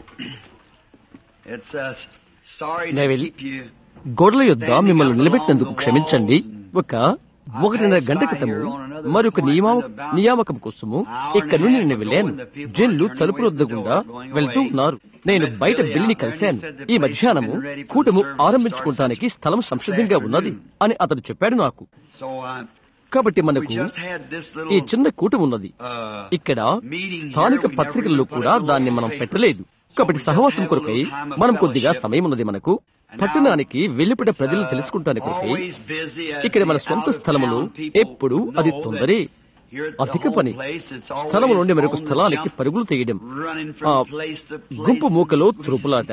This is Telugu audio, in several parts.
It's uh, sorry to Neville. keep you. గోడల యొద్ద మిమ్మల్ని నిలబెట్టినందుకు క్షమించండి ఒక ఒకటిన్నర గంట క్రితము మరొక నియమా నియామకం కోసము ఇక్కడ నుండి నేను వెళ్ళాను జన్లు తలుపుల వద్ద గుండా వెళ్తూ ఉన్నారు నేను బయట బిల్లిని కలిశాను ఈ మధ్యాహ్నము కూటము ఆరంభించుకోవటానికి స్థలం సంసిద్ధంగా ఉన్నది అని అతడు చెప్పాడు నాకు So uh, కాబట్టి we మనకు just had this ఈ little చిన్న కూటం ఉన్నది uh, ఇక్కడ స్థానిక పత్రికల్లో కూడా దాన్ని మనం పెట్టలేదు కాబట్టి సహవాసం కొరకై మనం కొద్దిగా సమయం ఉన్నది మనకు పట్టణానికి వెలుపట ప్రజలు తెలుసుకుంటానికి కొరకై always busy as ఇక్కడ మన the సొంత out-of-town స్థలములు people ఎప్పుడు అది know తొందరే that here at the అధిక whole పని place, it's always స్థలము నుండి మరొక on the స్థలానికి jump, పరుగులు తీయడం running ఆ from place to place. గుంపు మూకలో త్రుపులాట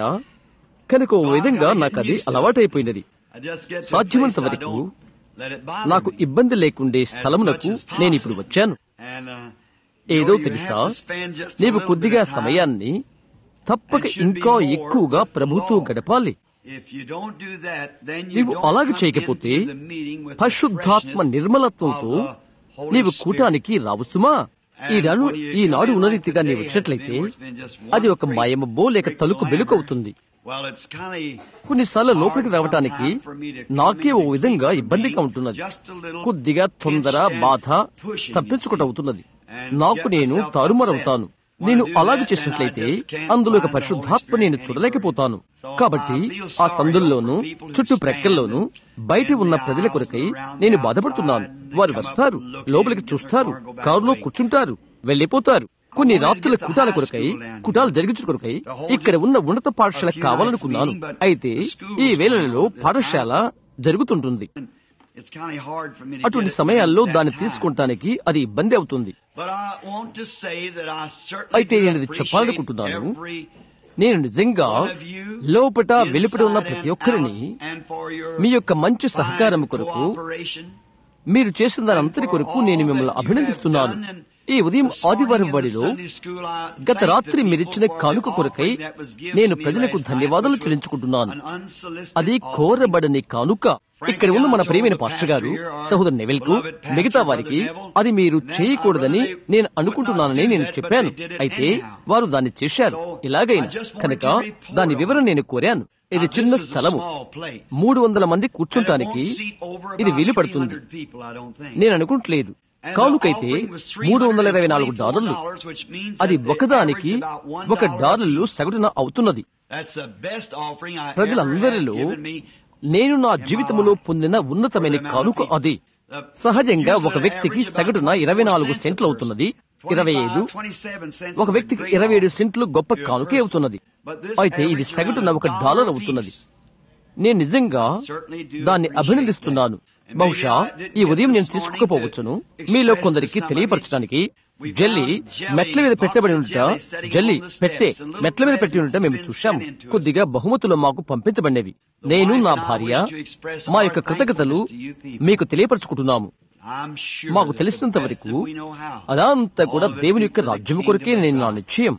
కనుక ఓ విధంగా నాకు అది అలవాటైపోయినది I just get to a సాధ్యమైనంత place I వరకు don't let it bother నాకు me. ఇబ్బంది లేకుండే స్థలమునకు నేను ఇప్పుడు వచ్చాను And, uh, ఏదో you తెలుసా have to spend just a నీవు little కొద్దిగా bit of time. సమయాన్ని తప్పక ఇంకా ఎక్కువగా ప్రభుతో గడపాలి If you don't do that, then you నీవు don't అలాగే come చేయకపోతే into the meeting with the పరిశుద్ధాత్మ freshness నిర్మలత్వంతో of the Holy నీవు Spirit. కూటానికి రావుసుమా Eenadu And when you Eenadu come in ఉన్న like రీతిగా నీవు today వచ్చినట్లయితే has been, where it's been just one అది ఒక great మాయమబ్బో లేక big తలుకు glamour. వెలుకు అవుతుంది Well, it's kind of కొన్నిసార్లు లోపలికి రావటానికి నాకే ఓ విధంగా ఇబ్బందిగా ఉంటున్నది కొద్దిగా తొందర బాధ తప్పించుకుంటూ అవుతున్నది నాకు నేను తారుమారవుతాను నేను అలాగే చేసినట్లయితే అందులో ఒక పరిశుద్ధాత్మ నేను చూడలేకపోతాను కాబట్టి ఆ సందుల్లోనూ చుట్టూ ప్రక్కల్లోనూ బయట ఉన్న ప్రజల కొరకై నేను బాధపడుతున్నాను వారు వస్తారు లోపలికి చూస్తారు కారులో కూర్చుంటారు వెళ్ళిపోతారు కొన్ని రాత్రుల కుటాల కొరకై కుటాలు జరిగించు కొరకై ఇక్కడ ఉన్న ఉన్నత పాఠశాల కావాలనుకున్నాను అయితే ఈ వేళలలో పాఠశాల జరుగుతుంటుంది it's kind of hard for me to అటువంటి get it సమయాల్లో at that దాన్ని time. తీసుకుంటానికి అది ఇబ్బంది అవుతుంది But I want to say that I certainly అయితే do నేను ఇది appreciate చెప్పాలనుకుంటున్నాను. every నేను నిజంగా one of you లోపట వెలుపట ఉన్న inside ప్రతి and ఒక్కరిని out, and for your మీ యొక్క మంచి fine సహకారం కొరకు cooperation. మీరు చేసిన దాని అంతటి కొరకు నేను మిమ్మల్ని అభినందిస్తున్నాను ఈ ఉదయం ఆదివారం బడిలో గత రాత్రి మీరిచ్చిన కానుక కొరకై నేను ప్రజలకు ధన్యవాదాలు చెల్లించుకుంటున్నాను అది కోరబడని కానుక ఇక్కడ ఉన్న మన ప్రియమైన పాస్టర్ గారు సహోదరు నెవెల్ కు మిగతా వారికి అది మీరు చేయకూడదని నేను అనుకుంటున్నానని నేను చెప్పాను అయితే వారు దాన్ని చేశారు ఇలాగైనా కనుక దాని వివరణ నేను కోరాను ఇది చిన్న స్థలము మూడు వందల మంది కూర్చుంటానికి ఇది వీలు పడుతుంది నేను అనుకుంటలేదు కానుకైతే మూడు వందల ఇరవై నాలుగు డాలర్లు అది ఒకదానికి ఒక డాలర్లు సగటున అవుతున్నది ప్రజలందరిలో నేను నా జీవితంలో పొందిన ఉన్నతమైన కానుక అది సహజంగా ఒక వ్యక్తికి సగటున ఇరవై నాలుగు సెంట్లు అవుతున్నది ఇరవై ఐదు ఒక వ్యక్తికి ఇరవై ఏడు సెంట్లు గొప్ప కానుకే అవుతున్నది అయితే ఇది సగటున ఒక డాలర్ అవుతున్నది నేను నిజంగా దాన్ని అభినందిస్తున్నాను బహుశా ఈ ఉదయం నేను తీసుకోకపోవచ్చును మీలో కొందరికి తెలియపరచడానికి జల్లి మెట్ల మీద పెట్టబడి ఉంట జల్లి పెట్టే మెట్ల మీద పెట్టి ఉంట మేము చూశాము కొద్దిగా బహుమతులు మాకు పంపించబడినవి నేను నా భార్య మా యొక్క కృతజ్ఞతలు మీకు తెలియపరచుకుంటున్నాము మాకు తెలిసినంత వరకు అదంతా కూడా దేవుని యొక్క రాజ్యం కొరకే నేను నా నిశ్చయం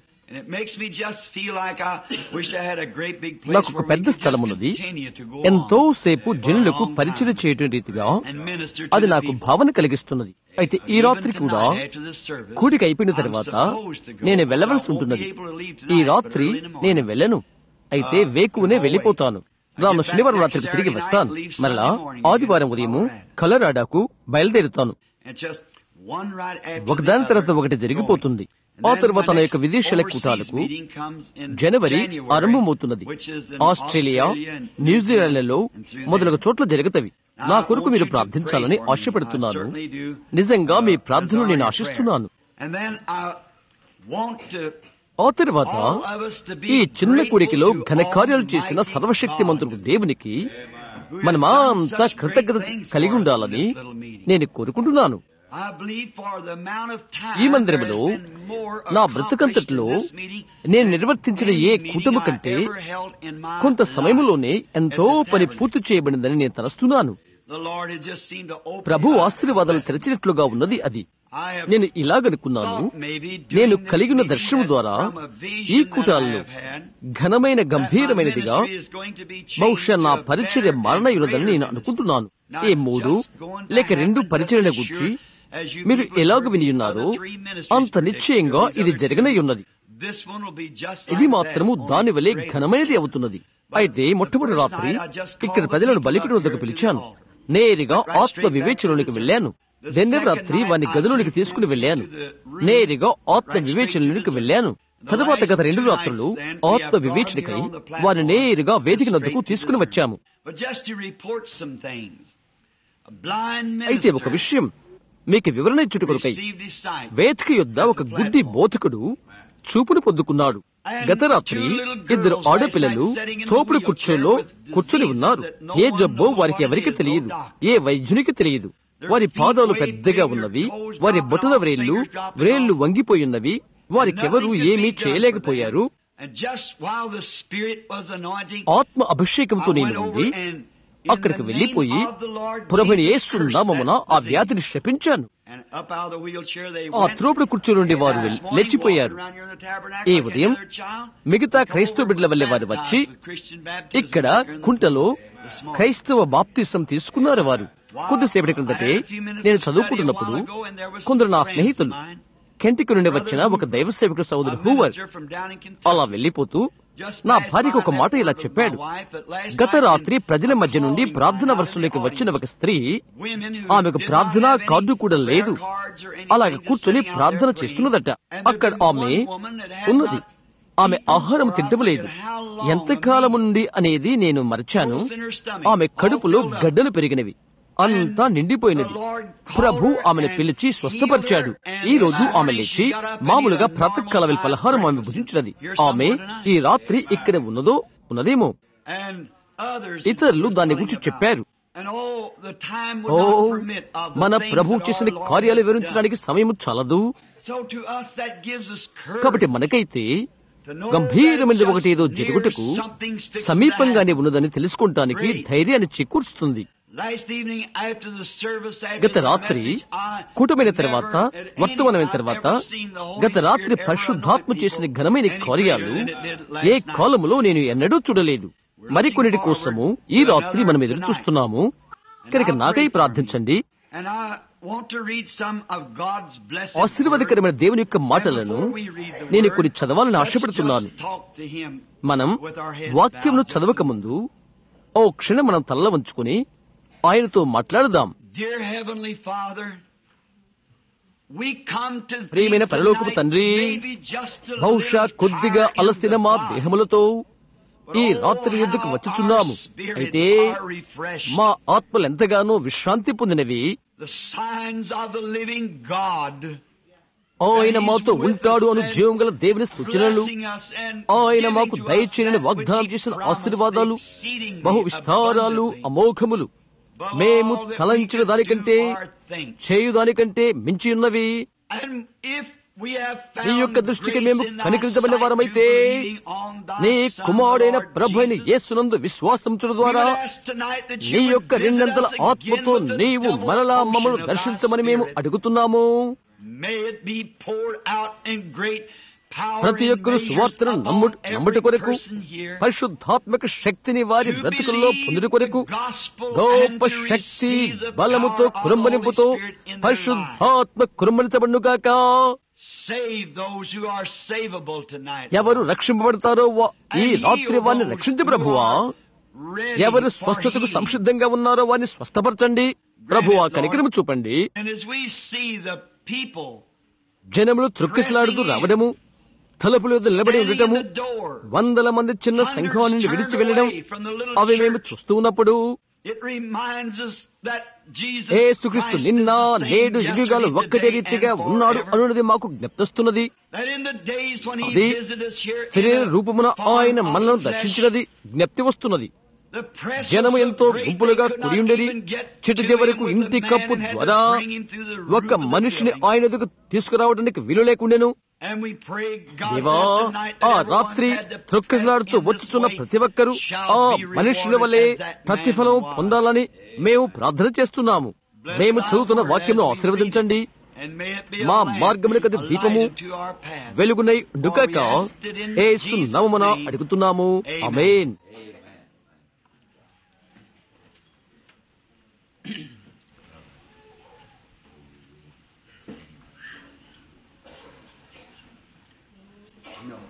నాకు ఒక పెద్ద స్థలం ఉన్నది ఎంతో సేపు జనులకు పరిచయం చేయటం రీతిగా అది నాకు భావన కలిగిస్తున్నది అయితే ఈ రాత్రి కూడా కూడికి అయిపోయిన తర్వాత నేను వెళ్ళవలసి ఉంటున్నది ఈ రాత్రి నేను వెళ్ళను అయితే వేకువనే వెళ్ళిపోతాను రాను శనివారం రాత్రికి తిరిగి వస్తాను మరలా ఆదివారం ఉదయం కలరాడాకు బయలుదేరుతాను ఒకదాని తర్వాత ఒకటి జరిగిపోతుంది ఆ తర్వాత నా యొక్క విదేశాల కూటాలకు జనవరి ఆరంభమవుతున్నది ఆస్ట్రేలియా న్యూజిలాండ్లలో మొదలగు చోట్ల జరుగుతవి నా కొరకు మీరు ప్రార్థించాలని ఆశపడుతున్నాను నిజంగా మీ ప్రార్థనలు నేను ఆశిస్తున్నాను ఆ తర్వాత ఈ చిన్న కూడికలో ఘనకార్యాలు చేసిన సర్వశక్తి మంత్రుడు దేవునికి మనమంతా కృతజ్ఞత కలిగి ఉండాలని నేను కోరుకుంటున్నాను ఈ మందిరంలో నా బ్రతుకంతట్లో నేను నిర్వర్తించిన ఏ కుటుంబ కంటే కొంత సమయంలోనే ఎంతో పని పూర్తి చేయబడిందని నేను తలస్తున్నాను ప్రభు ఆశీర్వాదాలు తెరచినట్లుగా ఉన్నది అది నేను ఇలాగనుకున్నాను నేను కలిగిన దర్శనం ద్వారా ఈ కూటాల్లో ఘనమైన గంభీరమైనదిగా బహుశా నా పరిచర్య మారణయులదని నేను అనుకుంటున్నాను ఏ మూడు లేక రెండు పరిచర్యల గురించి మీరు ఎలాగ విని ఉన్నారో అంత నిశ్చయంగా ఇది జరగనై ఉన్నది This one will be just ఇది like మాత్రము that, దాని only వలె greater. ఘనమైనది అవుతున్నది అయితే మొట్టమొదటి రాత్రి ఇక్కడ ప్రజలను బలిపీఠం వద్దకు పిలిచాను నేరుగా ఆత్మ వివేచనలోనికి వెళ్ళాను రెండవ రాత్రి వాని గదిలోనికి తీసుకుని వెళ్ళాను నేరుగా ఆత్మ వివేచనలోనికి వెళ్ళాను తరువాత గత రెండు రాత్రులు ఆత్మ వివేచనకై వారిని నేరుగా వేదిక నద్దకు తీసుకుని వచ్చాము But just to report some things. A blind అయితే ఒక minister విషయం మీకు వివరణ ఇచ్చుట కొరకై received his sight. వేదిక యొద్ద ఒక గుడ్డి బోధకుడు చూపును పొందుకున్నాడు గత రాత్రి ఇద్దరు ఆడపిల్లలు తోపుడు కుర్చీలో కూర్చొని ఉన్నారు ఏ జబ్బో వారికి ఎవరికి తెలియదు ఏ వైద్యునికి తెలియదు వారి పాదాలు పెద్దగా ఉన్నవి వారి బొటన వ్రేళ్లు వ్రేళ్లు వంగిపోయున్నవి వారికెవరూ ఏమీ చేయలేకపోయారు And just while the Spirit was anointing, ఆత్మ అభిషేకంతో I నేను went ఉండి over and in అక్కడికి the వెళ్లిపోయి name of the Lord ప్రభుని Jesus యేసు cursed నామమున that ఆ disease. వ్యాధిని శపించాను And up out of the wheelchair they ఆ went. త్రోపుడు కుర్చీ నుండి వారు And వెల్- this morning లేచిపోయారు walking around here in the tabernacle ఈ like ఉదయం another child, మిగతా they క్రైస్తవ told బిడ్డల her వల్లే was వారు వచ్చి baptized with Christian baptism ఇక్కడ here in the- కుంటలో this morning. క్రైస్తవ బాప్తిసం తీసుకున్నారు వారు కొద్దిసేపటి క్రిందటే నేను చదువుకుంటున్నప్పుడు కొందరు నా స్నేహితులు కెంటికి నుండి వచ్చిన ఒక దైవ సేవకుడు సోదరుడు హూవర్ అలా వెళ్లిపోతూ నా భార్యకు ఒక మాట ఇలా చెప్పాడు గత రాత్రి ప్రజల మధ్య నుండి ప్రార్థన వరుసలోకి వచ్చిన ఒక స్త్రీ ఆమెకు ప్రార్థనా కార్డు కూడా లేదు అలాగ కూర్చొని ప్రార్థన చేస్తున్నదట అక్కడ ఆమె ఉన్నది ఆమె ఆహారం తింటం లేదు ఎంతకాలం నుండి అనేది నేను మర్చాను ఆమె కడుపులో గడ్డలు పెరిగినవి అంతా నిండిపోయినది ప్రభు ఆమెను పిలిచి స్వస్థపరిచాడు ఈ రోజు ఆమె లేచి మామూలుగా ప్రాతకాల పలహారం ఆమె భుజించినది ఆమె ఈ రాత్రి ఇక్కడ ఉన్నదో ఉన్నదేమో ఇతరులు దాని గురించి చెప్పారు ఓ మన ప్రభు చేసిన కార్యాలు వివరించడానికి సమయం చాలదు కాబట్టి మనకైతే గంభీరమైన ఒకటి ఏదో జరుగుటకు సమీపంగానే ఉన్నదని తెలుసుకుంటానికి ధైర్యాన్ని చేకూరుస్తుంది గత రాత్రి కూటమైన తర్వాత వర్తమానమైన తర్వాత గత రాత్రి పరిశుద్ధాత్మ చేసిన ఘనమైన కార్యాలు ఏ కాలములో నేను ఎన్నడూ చూడలేదు మరికొన్నిటి కోసము ఈ రాత్రి మనం ఎదురు చూస్తున్నాము కనుక నాకై ప్రార్థించండి ఆశీర్వాదకరమైన దేవుని యొక్క మాటలను నేను కొన్ని చదవాలని ఆశపడుతున్నాను మనం వాక్యంను చదవక ముందు ఓ క్షణం మనం తల్ల వంచుకుని ఆయనతో మాట్లాడదాం ప్రియమైన పరలోకపు తండ్రి బహుశా కొద్దిగా అలసిన మా దేహములతో ఈ రాత్రి ఎందుకు వచ్చుచున్నాము అయితే మా ఆత్మలు ఎంతగానో విశ్రాంతి పొందినవి ఆయన మాతో ఉంటాడు అను జీవం గల దేవుని సూచనలు ఆయన మాకు దయచేయని వాగ్దానం చేసిన ఆశీర్వాదాలు బహు విస్తారాలు అమోఘములు మేము తలంచిన దానికంటే చేయు దానికంటే మించి ఉన్నవి నీ యొక్క దృష్టికి మేము కనికరించబడిన వారమైతే నీ కుమారుడైన ప్రభుని యేసునందు విశ్వాసించడం ద్వారా నీ యొక్క రెండంతల ఆత్మతో నీవు మరలా మమ్మల్ని దర్శించమని మేము అడుగుతున్నాము ప్రతి ఒక్కరు సువార్తను నమ్ము నమ్ముట కొరకు పరిశుద్ధాత్మక శక్తిని వారి బ్రతుకుల్లో పొందుట కొరకు గొప్ప శక్తి బలముతో కురుంబనింపుతో పరిశుద్ధాత్మ కురుంబనితబడుగాక ఎవరు రక్షింపబడతారో ఈ రాత్రి వారిని రక్షించి ప్రభువా ఎవరు స్వస్థతకు సంసిద్ధంగా ఉన్నారో వారిని స్వస్థపరచండి ప్రభువా కనికరము చూపండి జనములు త్రొక్కిసలాడుతూ రావడము తలుపులు నిలబడి ఉండటము వందల మంది చిన్న సంఘం నుండి విడిచి వెళ్లడం అవి మేము చూస్తూ ఉన్నప్పుడు ఏసుక్రీస్తు నిన్న నేడు యుగాలు ఒక్కటే రీతిగా ఉన్నాడు అనున్నది మాకు జ్ఞప్తిస్తున్నది అది శరీర రూపమున ఆయన మనలను దర్శించినది జ్ఞప్తి వస్తున్నది జనము ఎంతో గుంపులుగా కూడి ఉండేది చిటి చివరకు ఇంటి కప్పు ద్వారా ఒక మనిషిని ఆయన ఎదుగు తీసుకురావడానికి వీలు లేకుండెను దేవా ఆ రాత్రి త్రొక్కిలాడుతూ వచ్చుచున్న ప్రతి ఒక్కరూ ఆ మనుషుల వలె ప్రతిఫలం పొందాలని మేము ప్రార్థన చేస్తున్నాము మేము చదువుతున్న వాక్యంను ఆశీర్వదించండి మా మార్గములకు అది దీపము వెలుగునై ఉండుకాక ఏసు నవమున అడుగుతున్నాము అమేన్ No.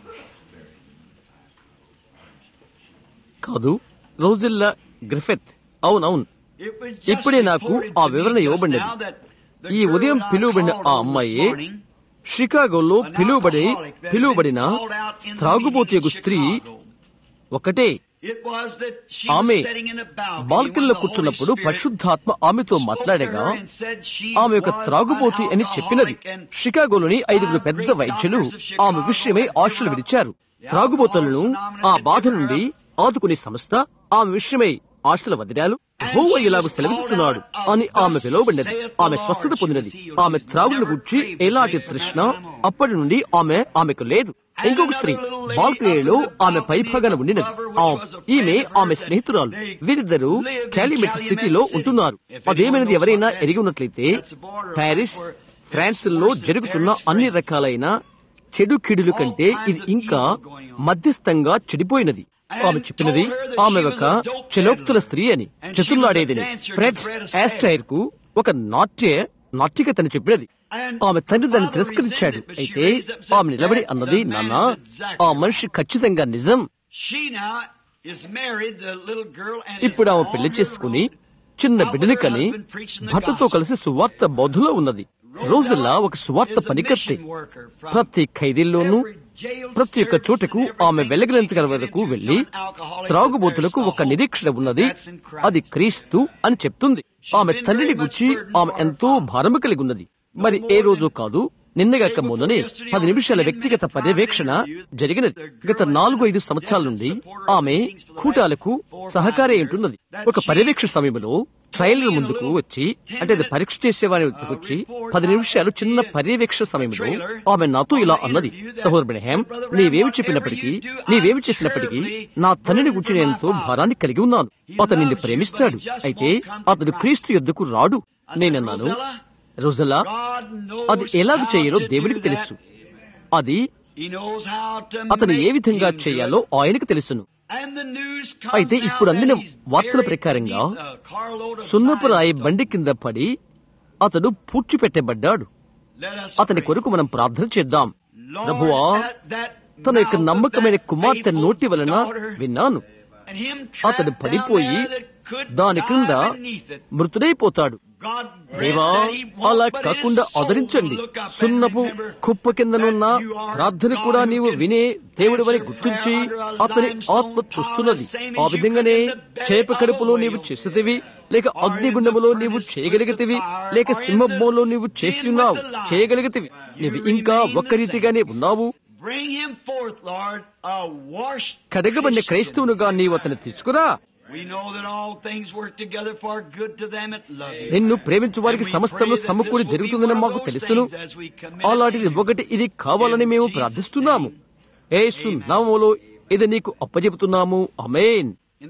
కాదు రోజుల్లా గ్రిఫెత్ అవునవును It was just ఇప్పుడే నాకు reported ఆ to me వివరణ just ఇవ్వబడినది now that the ఈ girl ఉదయం I పిలువబడిన called ఆ on అమ్మాయి this morning, షికాగోలో an పిలువబడి alcoholic that had పిలువబడిన been called out in the త్రాగుబోతు meeting in స్త్రీ Chicago. ఒకటే It was that she ఆమె was sitting in a balcony బాల్కనీలో when the Holy కూర్చున్నప్పుడు Spirit పరిశుద్ధాత్మ ఆమెతో spoke to మాట్లాడగా her and said she ఆమె ఒక was త్రాగుబోతి an అని చెప్పినది alcoholic and షికాగోలోని ఐదుగురు పెద్ద వైద్యులు ఆమె విషయమై ఆశలు విడిచారు త్రాగుబోతులను ఆ బాధ నుండి ఆదుకునే సంస్థ ఆమె విషయమై ఆశలు వదిలాలు హోవ ఇలాగ సెలవిస్తున్నాడు అని ఆమె పిలువబడినది ఆమె స్వస్థత పొందినది ఆమె త్రాగుని గుర్చి ఎలాంటి తృష్ణ అప్పటి నుండి ఆమె ఆమెకు లేదు ఇంకొక స్త్రీ బాల్కనీలో ఆమె పైభాగాన ఉండినది ఆ ఈమె ఆమె స్నేహితురాలు వీరిద్దరూ క్యాలిమెట్ సిటీలో ఉంటున్నారు అదేమైనది ఎవరైనా ఎరిగి ఉన్నట్లయితే ప్యారిస్ ఫ్రాన్స్ లో జరుగుతున్న అన్ని రకాలైన చెడు కిడులు కంటే ఇది ఇంకా మధ్యస్థంగా చెడిపోయినది ఆమె చెప్పినది ఆమె ఒక చెలోక్తుల స్త్రీ అని చతుర్లాడేదని ఫ్రెడ్ యాస్టైర్ కు ఒక నాట్య నాట్యకతని చెప్పినది ఆమె తండ్రి దాన్ని తిరస్కరించాడు అయితే ఆమె నిలబడి అన్నది నాన్న ఆ మనిషి ఖచ్చితంగా నిజం She now is married, the little girl, and is ఇప్పుడు ఆమె on పెళ్లి her చేసుకుని own. చిన్న బిడ్డని కని భర్తతో కలిసి సువార్త బోధలో ఉన్నది రోజుల్లా ఒక సువార్త పనికత్తి ప్రతి ఖైదీల్లోనూ ప్రతి ఒక్క చోటకు ఆమె వెళ్ళగలిగినంత వరకు వెళ్లి త్రాగుబోతులకు ఒక నిరీక్షణ ఉన్నది అది క్రీస్తు అని చెప్తుంది ఆమె తండ్రిని గుచ్చి ఆమె ఎంతో భారము కలిగి ఉన్నది మరి ఏ రోజు కాదు నిన్నగాక మొన్ననే పది నిమిషాల వ్యక్తిగత పర్యవేక్షణ జరిగినది గత నాలుగు ఐదు సంవత్సరాల నుండి ఆమె కూటాలకు సహకారి ఉంటున్నది ఒక పర్యవేక్షణ సమయంలో ట్రయల్ ముందుకు వచ్చి అంటే అది పరీక్ష చేసేవారి వద్దకు వచ్చి పది నిమిషాలు చిన్న పర్యవేక్షణ సమయంలో ఆమె నాతో ఇలా అన్నది సహోదరుడు హేమ్ నీవేమి చెప్పినప్పటికీ నీవేమి చేసినప్పటికీ నా తండ్రిని గురించి నేను ఎంతో భారాన్ని కలిగి ఉన్నాను అతను నిన్ను ప్రేమిస్తాడు అయితే అతడు క్రీస్తు యొద్దకు రాడు నేనన్నాను రోజలా అది ఎలాగ చేయాలో దేవుడికి తెలుసు అది అతను ఏ విధంగా చేయాలో ఆయనకు తెలుసును అయితే ఇప్పుడు అందిన వార్తల ప్రకారంగా సున్నపు రాయి బండి కింద పడి అతడు పూడ్చిపెట్టబడ్డాడు అతని కొరకు మనం ప్రార్థన చేద్దాం ప్రభువా తన యొక్క నమ్మకమైన కుమార్తె నోటి వలన విన్నాను అతడు పడిపోయి దాని క్రింద మృతుడైపోతాడు దేవా అలా కాకుండా ఆదరించండి సున్నపు కుప్ప కిందనున్న ప్రార్థన కూడా నీవు వినే దేవుడి వని గుర్తించి అతని ఆత్మ చూస్తున్నది ఆ విధంగానే చేప కడుపులో నీవు చేసేదివి లేక అగ్నిగుండములో నీవు చేయగలిగితివి లేక సింహంలో నీవు చేసి ఉన్నావు చేయగలిగితివి నీవు ఇంకా ఒక్క రీతిగానే ఉన్నావు కడగబడిన క్రైస్తవునుగా నీవు అతను తీసుకురా నిన్ను ప్రేమించు వారికి సమస్తము సమకూడి జరుగుతుందని మాకు తెలుసును అలాంటిది ఒకటి ఇది కావాలని మేము ప్రార్థిస్తున్నాము ఏసు నామములో ఇది నీకు అప్పజెపుతున్నాము అమేన్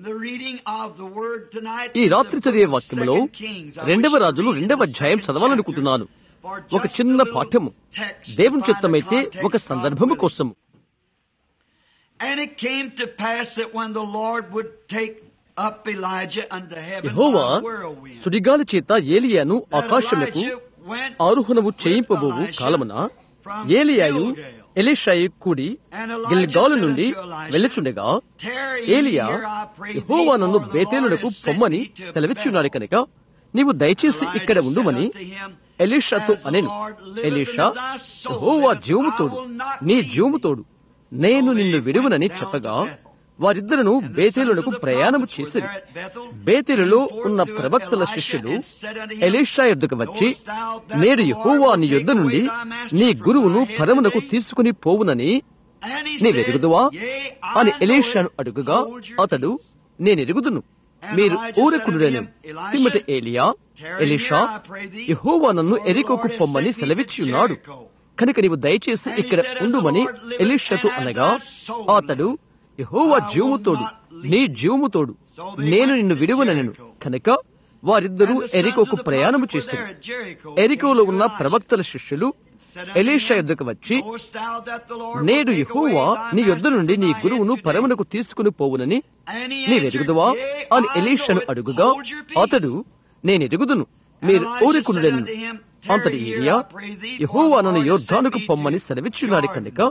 ఈ రాత్రి చదివే వాక్యంలో రెండవ రాజులు రెండవ అధ్యాయం చదవాలనుకుంటున్నాను ఒక చిన్న పాఠము దేవుని చిత్తమైతే ఒక సందర్భము కోసము And it came to pass that when the Lord would take up Elijah unto heaven Jehovah by a whirlwind, సుడిగాలి చేత ఏలియాను ఆకాశములకు ఆరోహణము చేయింపబోవు కాలమున ఏలియాయు ఎలిషాయి కూడి గిల్గాలు నుండి వెళ్ళుచుండగా ఏలియా యెహోవా నన్ను బేతేలునకు పొమ్మని సెలవిచ్చున్నాడు కనుక నీవు దయచేసి ఇక్కడ ఉండుమని ఎలీషాతో అనెను ఎలీషా యెహోవా జీవముతోడు నీ జీవముతోడు నేను నిన్ను విడువనని చెప్పగా వారిద్దరును బేతేలునకు ప్రయాణము చేసిరి బేతేలులో ఉన్న ప్రవక్తల శిష్యులు ఎలీషా యొద్దకు వచ్చి నేడు యెహోవా నీ యొద్ద నుండి నీ గురువును పరమునకు తీసుకుని పోవునని నీవెరుగుదువా అని ఎలీషాను అడుగుగా అతడు నేనెరుగుదును మీరు ఊరకుడుడను పిమ్మట ఏలియా ఎలీషా యెహోవా నన్ను ఎరికోకు పొమ్మని సెలవిచ్చి ఉన్నాడు కనుక నీవు దయచేసి ఇక్కడ ఉండుమని ఎలీషాతో అనగా అతడు యెహోవా జీవముతోడు నీ జీవముతోడు నేను నిన్ను విడువనెను కనుక వారిద్దరూ ఎరికోకు ప్రయాణము చేశారు ఎరికోలో ఉన్న ప్రవక్తల శిష్యులు ఎలీషా యొద్దకు వచ్చి నేడు యెహోవా నీ యొద్ద నుండి నీ గురువును పరమునకు తీసుకుని పోవునని నీవెరుగుదువా అని ఎలీషాను అడుగుగా అతడు నేనెరుగుదును మీరు ఊరికుండెను అంతటి ఏరియా యహోవా నన్ను యోద్ధానుకు పొమ్మని సెలవిచ్చున్నాడు కనుక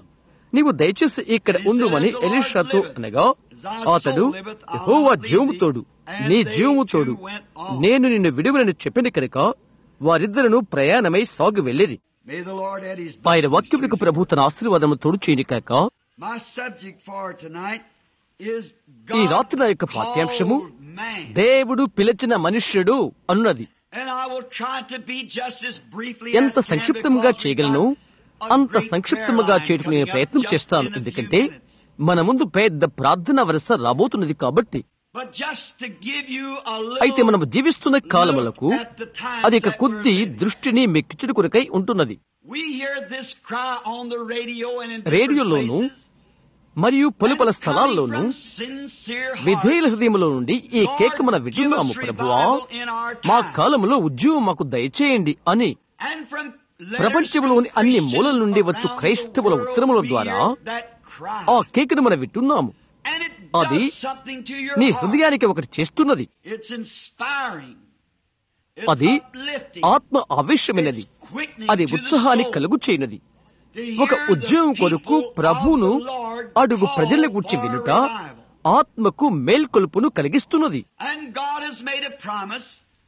నీవు దయచేసి ఇక్కడ ఉండుమని ఎలీషాతో అనగా అతడు యెహోవా జీవముతోడు నీ జీవముతోడు నేను నిన్ను విడువనని చెప్పిన కనుక వారిద్దరును ప్రయాణమై సాగు వెళ్ళిరి May the Lord add his ఆయన blessings వాక్యములకు ప్రభు తన ఆశీర్వాదము తోడు చేయని కాక My subject for tonight is ఈ God రాత్రి నా యొక్క పాఠ్యాంశము called man. దేవుడు పిలిచిన మనుష్యుడు అన్నది And I will try to be just as briefly ఎంత as can సంక్షిప్తంగా because we've చేయగలను got a అంత great సంక్షిప్తముగా prayer line చేయటకు నేను coming up ప్రయత్నం just చేస్తాను in a few ఎందుకంటే minutes. మన ముందు పెద్ద ప్రార్థన వరస రాబోతున్నది కాబట్టి But just to give you a అయితే little మనము జీవిస్తున్న కాలములకు look at the times అది ఒక that కొద్ది we're living. దృష్టిని మెక్కించుట కొరకై ఉంటున్నది We hear this cry on the radio and in different రేడియోలోను places. మరియు పలు పలు And స్థలాల్లోనూ coming from sincere hearts. విధేయుల హృదయములో నుండి ఈ కేక మన వింటున్నాము ప్రభువా మా కాలములో ఉద్యోగం మాకు దయచేయండి అని And from letters ప్రపంచంలోని from అన్ని Christians మూలల నుండి వచ్చు around the క్రైస్తవుల world, ఉత్తరముల we ద్వారా hear that cry. ఆ కేకను మనం వింటున్నాము And it అది does something to your నీ heart. హృదయానికి ఒకటి చేస్తున్నది It's inspiring. It's అది uplifting. ఆత్మ ఆవేశమైనది It's quickening అది to the ఉత్సాహాన్ని soul. కలుగు చేయనది To ఒక hear the ఉద్యోగం కొరకు people ప్రభువును of the Lord అడుగు call ప్రజల గురించి for వినుట revival. ఆత్మకు మేల్కొల్పును కలిగిస్తున్నది And God has made a promise.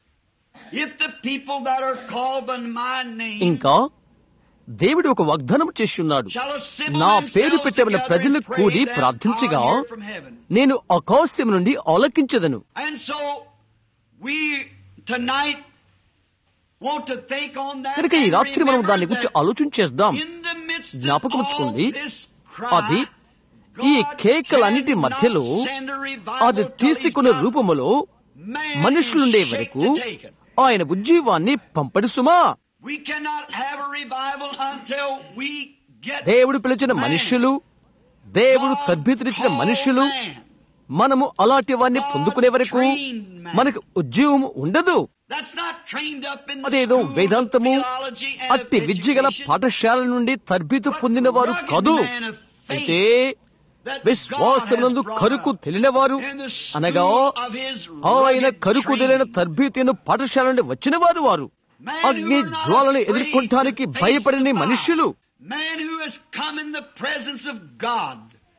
If the people that are called by my name ఇంకా దేవుడు ఒక వాగ్దానం చేసి ఉన్నాడు shall assemble నా పేరు themselves పెట్టబడిన together ప్రజలు and pray, కూడి then ప్రార్థించగా I'll hear from heaven. నేను ఆకాశం నుండి ఆలకించదను And so we tonight want to think on that కనుక ఈ and రాత్రి మనం దాని remember గురించి that ఆలోచన చేద్దాం in the midst of జ్ఞాపకం all ఉంచుకోండి this cry, అది ఈ God కేకలన్నిటి cannot మధ్యలో send a revival అది till తీసుకున్న he's got రూపములో man మనుషులుండే in shape వరకు to take it. ఆయన ఉజ్జీవాన్ని పంపడి సుమా We cannot have a revival until we get దేవుడు పిలిచిన man. మనుషులు దేవుడు God తర్బీతునిచ్చిన called మనుషులు man. మనము అలాంటి వారిని పొందుకునే వరకు trained man. మనకు ఉద్యోగం ఉండదు That's not trained up in the అదేదో school of వేదాంతము theology and of అట్టి విద్య గల education. పాఠశాల నుండి తర్బీతు పొందిన వారు rugged కాదు man of faith అయితే that విశ్వాసమునందు God has కరుకు brought up తెలియనివారు in the school అనగా of his ఆయన rugged కరుకు తెలియని training. తర్బీతును పాఠశాల నుండి వచ్చిన వారు వారు Man who అగ్ని are not జ్వాలను afraid ఎదుర్కొంటానికి to face భయపడని the fire. మనుష్యులు Man who has come in the presence of God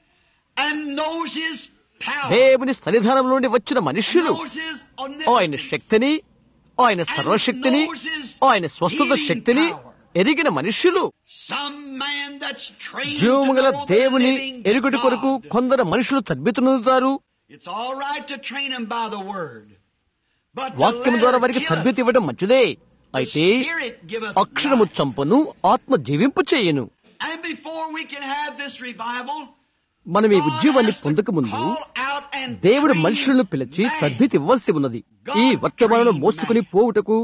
and knows his power. దేవుని సన్నిధానం నుండి వచ్చిన మనుష్యులు knows his ఆయన omnipotence. శక్తిని ఆయన సర్వశక్తిని ఆయన స్వస్థత శక్తిని ఎరిగిన మనుష్యులు Some man that's trained జీవము to గల know the దేవుని living ఎరుగుటి కొరకు God. కొందరు మనుషులు తర్బితునుతారు It's all right to train him by the word. But the వాక్యం ద్వారా letter వారికి killeth. తర్బితి ఇవ్వడం మంచిదే The అయితే Spirit giveth అక్షరము life. చంపును ఆత్మ జీవింపు చేయను And before we can have this revival, మనం ఈ God ఉద్యమాన్ని has to పొందక ముందు call out and దేవుడు train మనుషులను పిలిచి man తర్బితి ఇవ్వాల్సి ఉన్నది ఈ వర్తమానం మోసుకుని పోవుటకు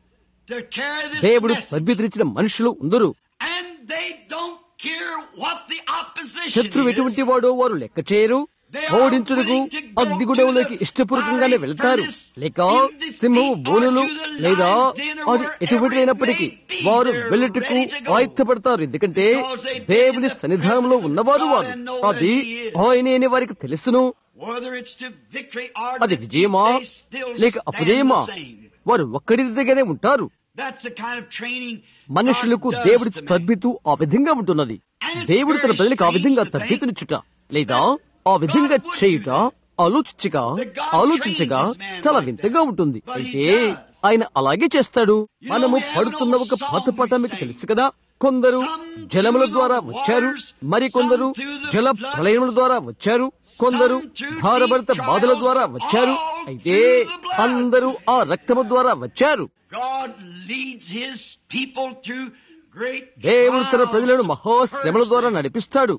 to carry this దేవుడు message. తర్బితినిచ్చిన మనుషులు ఉందరు And they don't care what the opposition శత్రువు is. ఎటువంటి వాడో వారు లెక్క చేయరు ఓడించుటకు అగ్నిగుడవులకి ఇష్టపూర్వకంగానే వెళ్తారు లేక సింహము బోనులు లేదా అది ఎటువంటిదైనప్పటికీ వారు వెళ్ళుటకు ఆయుత్తపడతారు ఎందుకంటే దేవుని సన్నిధానంలో ఉన్నవారు వారు అది ఆయనే అని వారికి తెలుసును Whether it's to victory or అది defeat, విజయమా they still లేక stand అపజయమా the same. వారు ఒక్కడి దగ్గరే ఉంటారు That's the kind of training మనుషులకు God does దేవుడి to men. తర్బితు ఆ విధంగా ఉంటున్నది దేవుడు తన ప్రజలకు ఆ విధంగా తర్బితునిచ్చుట లేదా ఆ విధంగా చేయుట ఆలోచించగా ఆలోచించగా చాలా వింతగా ఉంటుంది అయితే ఆయన అలాగే చేస్తాడు మనము పడుతున్న ఒక పాత మీకు తెలుసు కదా కొందరు జలముల ద్వారా వచ్చారు మరి కొందరు జల ప్రళయముల ద్వారా వచ్చారు కొందరు భారభరిత బాధల ద్వారా వచ్చారు అయితే అందరూ ఆ రక్తము ద్వారా వచ్చారు God leads his people through great దేవుడు తన trials ప్రజలను to మహాశ్రమల ద్వారా purge them. నడిపిస్తాడు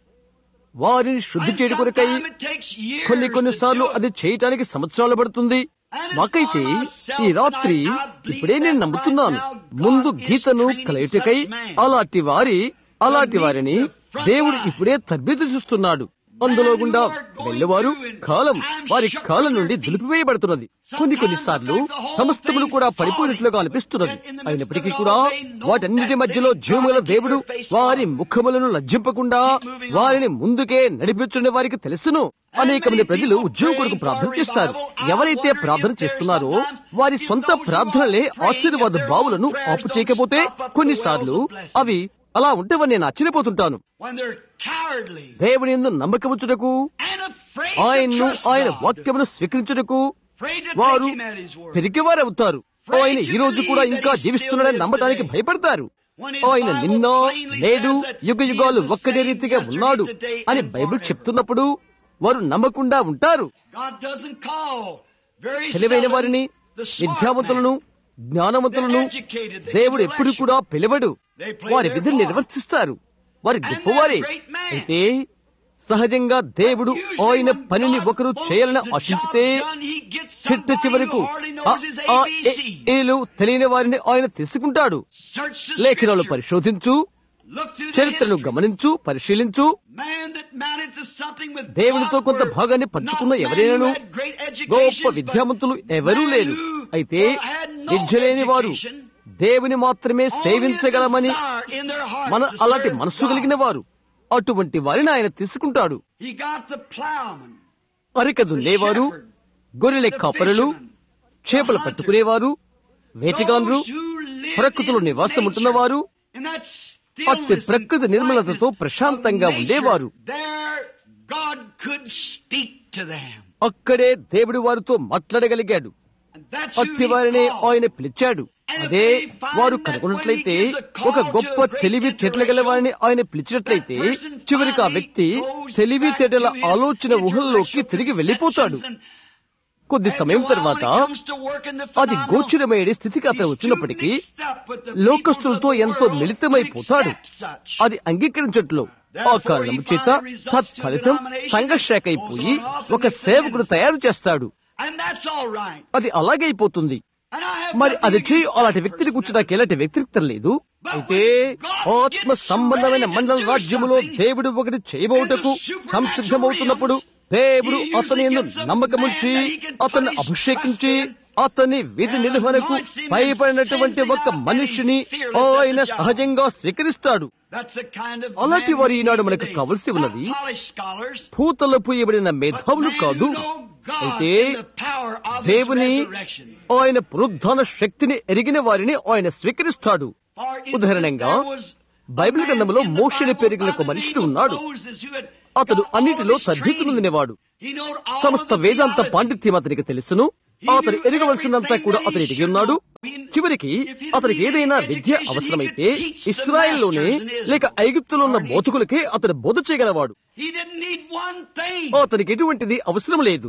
వారిని శుద్ధి And చేయడం కొరకై sometime it takes years కొన్ని to కొన్నిసార్లు do it. అది చేయటానికి సంవత్సరాలు పడుతుంది మాకైతే ఈ రాత్రి ఇప్పుడే నేను నమ్ముతున్నాను ముందు గీతను కలయుటకై అలాంటి వారి అలాంటి వారిని దేవుడు ఇప్పుడే తర్బీదు చూస్తున్నాడు అందులో గుండా వెళ్ళేవారు కాలం వారి కాలం నుండి దులిపివేయబడుతున్నది కొన్ని కొన్నిసార్లు సమస్తములు కూడా పడిపోయినట్లుగా అనిపిస్తున్నది అయినప్పటికీ కూడా వాటన్నిటి మధ్యలో జీవముల దేవుడు వారి ముఖములను లజ్జింపకుండా వారిని ముందుకే నడిపించుకునే వారికి తెలుసును అనేక మంది ప్రజలు ఉద్యోగం కొరకు ప్రార్థన చేస్తారు ఎవరైతే ప్రార్థన చేస్తున్నారో వారి సొంత ప్రార్థనలే ఆశీర్వాద బావులను ఆపు చేయకపోతే కొన్నిసార్లు అవి అలా ఉంటే వారు నేను ఆశ్చర్యపోతుంటాను when they're cowardly దేవుని ఎందు నమ్మకముచ్చుటకు and afraid ఆయన్ను to trust ఆయన God, వాక్యమును స్వీకరించుటకు afraid to వారు take Him at His word. పెరిగేవారవుతారు ఆయన ఈ రోజు కూడా ఇంకా జీవిస్తున్నాడని నమ్మడానికి భయపడతారు ఆయన నిన్న నేడు యుగ యుగాలు ఒక్కడే రీతిగా ఉన్నాడు అని బైబిల్ చెప్తున్నప్పుడు వారు నమ్మకుండా ఉంటారు God doesn't call very తెలివైన seldom వారిని the smart విద్యావంతులను జ్ఞానవంతులను దేవుడు ఎప్పుడు కూడా పిలవడు వారి విధిని నిర్వర్తిస్తారు వారి గొప్పవారే అయితే సహజంగా దేవుడు ఆయన పనిని ఒకరు చేయాలని ఆశించితే చిట్ట చివరకు ఆ, ఆ, ఏ, ఏలు తెలియని వారిని ఆయన తీసుకుంటాడు లేఖనాలు పరిశోధించు చరిత్రను గమనించు పరిశీలించు దేవునితో కొంత భాగాన్ని పంచుకున్న ఎవరైనాను గొప్ప విద్యావంతులు ఎవరూ లేరు అయితే విద్య లేని వారు దేవుని మాత్రమే సేవించగలమని మన అలాంటి మనస్సు కలిగిన వారు అటువంటి వారిని ఆయన తీసుకుంటాడు అరికదు లేవారు గొర్రెల కాపరులు చేపలు పట్టుకునేవారు వేటగాన్లు ప్రకృతిలో నివాసం ఉంటున్నవారు అట్టి ప్రకృతి నిర్మలతతో ప్రశాంతంగా ఉండేవారు అక్కడే దేవుడు వారితో మాట్లాడగలిగాడు అట్టి వారిని ఆయన పిలిచాడు అదే వారు కనుగొన్నట్లయితే ఒక గొప్ప తెలివి తెట్లగల వారిని ఆయన పిలిచినట్లయితే చివరికి ఆ వ్యక్తి తెలివి తేటల ఆలోచన ఊహల్లోకి తిరిగి వెళ్లిపోతాడు కొద్ది సమయం తర్వాత అది గోచరమయ్యే స్థితికి అతను వచ్చినప్పటికీ లోకస్తులతో ఎంతో మిళితమైపోతాడు అది అంగీకరించట్లో ఆ కారణం చేత తత్ఫలితం సంఘర్షాక అయిపోయి ఒక సేవకుడు తయారు చేస్తాడు అది అలాగే అయిపోతుంది మరి అది చేయి అలాంటి వ్యక్తిని కూర్చో నాకు ఎలాంటి వ్యతిరేకత లేదు అయితే ఆత్మ సంబంధమైన మండల రాజ్యములో దేవుడు ఒకటి చేయబోటకు సంసిద్ధమవుతున్నప్పుడు దేవుడు అతని నమ్మకముంచి అతన్ని అభిషేకించి అతని విధి నిర్వహణకు భయపడినటువంటి ఒక మనిషిని ఆయన సహజంగా స్వీకరిస్తాడు అలాంటి వారు ఈనాడు మనకు కావలసి ఉన్నది పూతలు పూయబడిన మేధావులు కాదు అయితే దేవుని ఆయన పునరుద్ధాన శక్తిని ఎరిగిన వారిని ఆయన స్వీకరిస్తాడు ఉదాహరణంగా బైబిల్ గ్రంథంలో మోషని పెరిగిన ఒక మనుషుడు ఉన్నాడు అతడు అన్నిటిలో తర్భీతు నొందినవాడు సమస్త వేదాంత పాండిత్యం అతనికి తెలుసును అతను ఎరగవలసినంతా కూడా అతను ఎదిగి ఉన్నాడు చివరికి అతనికి ఏదైనా విద్య అవసరమైతే ఇస్రాయల్లోనే లేక ఐగుప్తులో ఉన్న బోధకులకే అతను బోధ చేయగలవాడు అతనికి ఎటువంటిది అవసరం లేదు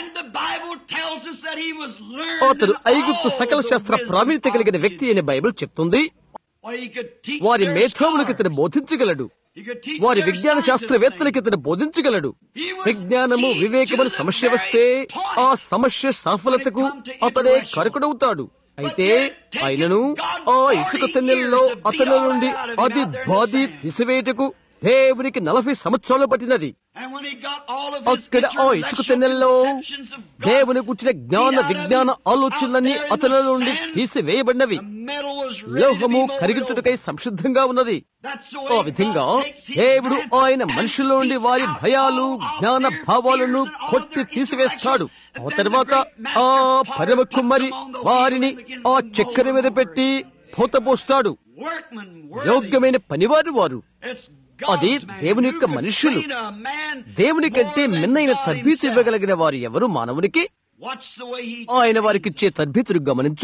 అతడు ఐగుప్తు సకల శాస్త్ర ప్రావీణ్యత కలిగిన వ్యక్తి అని బైబిల్ చెప్తుంది వారి మేధావులకు ఇతను బోధించగలడు వారి విజ్ఞాన శాస్త్రవేత్తలకి ఇతను బోధించగలడు విజ్ఞానము వివేకమని సమస్య వస్తే ఆ సమస్య సఫలతకు అతడే కరకుడవుతాడు అయితే ఆయనను ఆ ఇసుక తెన్నెల్లో అతని నుండి అది బాధి తీసివేయటకు దేవునికి నలభై సంవత్సరాలు పట్టినది అక్కడ ఆ ఇసుక తెన్నెల్లో దేవుని కూర్చిన జ్ఞాన విజ్ఞాన ఆలోచనలన్నీ అతని నుండి తీసివేయబడినవి లోహము కరిగించుటకై సంసిద్ధంగా ఉన్నది ఆ విధంగా దేవుడు ఆయన మనుషుల నుండి వారి భయాలు జ్ఞాన భావాలను కొట్టి తీసివేస్తాడు ఆ తర్వాత ఆ పరమ కుమ్మరి వారిని ఆ చక్కెర మీద పెట్టి పోతపోస్తాడు యోగ్యమైన పనివారు వారు అది దేవుని యొక్క మనుషులు దేవుని కంటే మిన్నైన తర్బీతు ఇవ్వగలిగిన వారు ఎవరు మానవునికి ఆయన వారికిచ్చే తర్బీతును గమనించు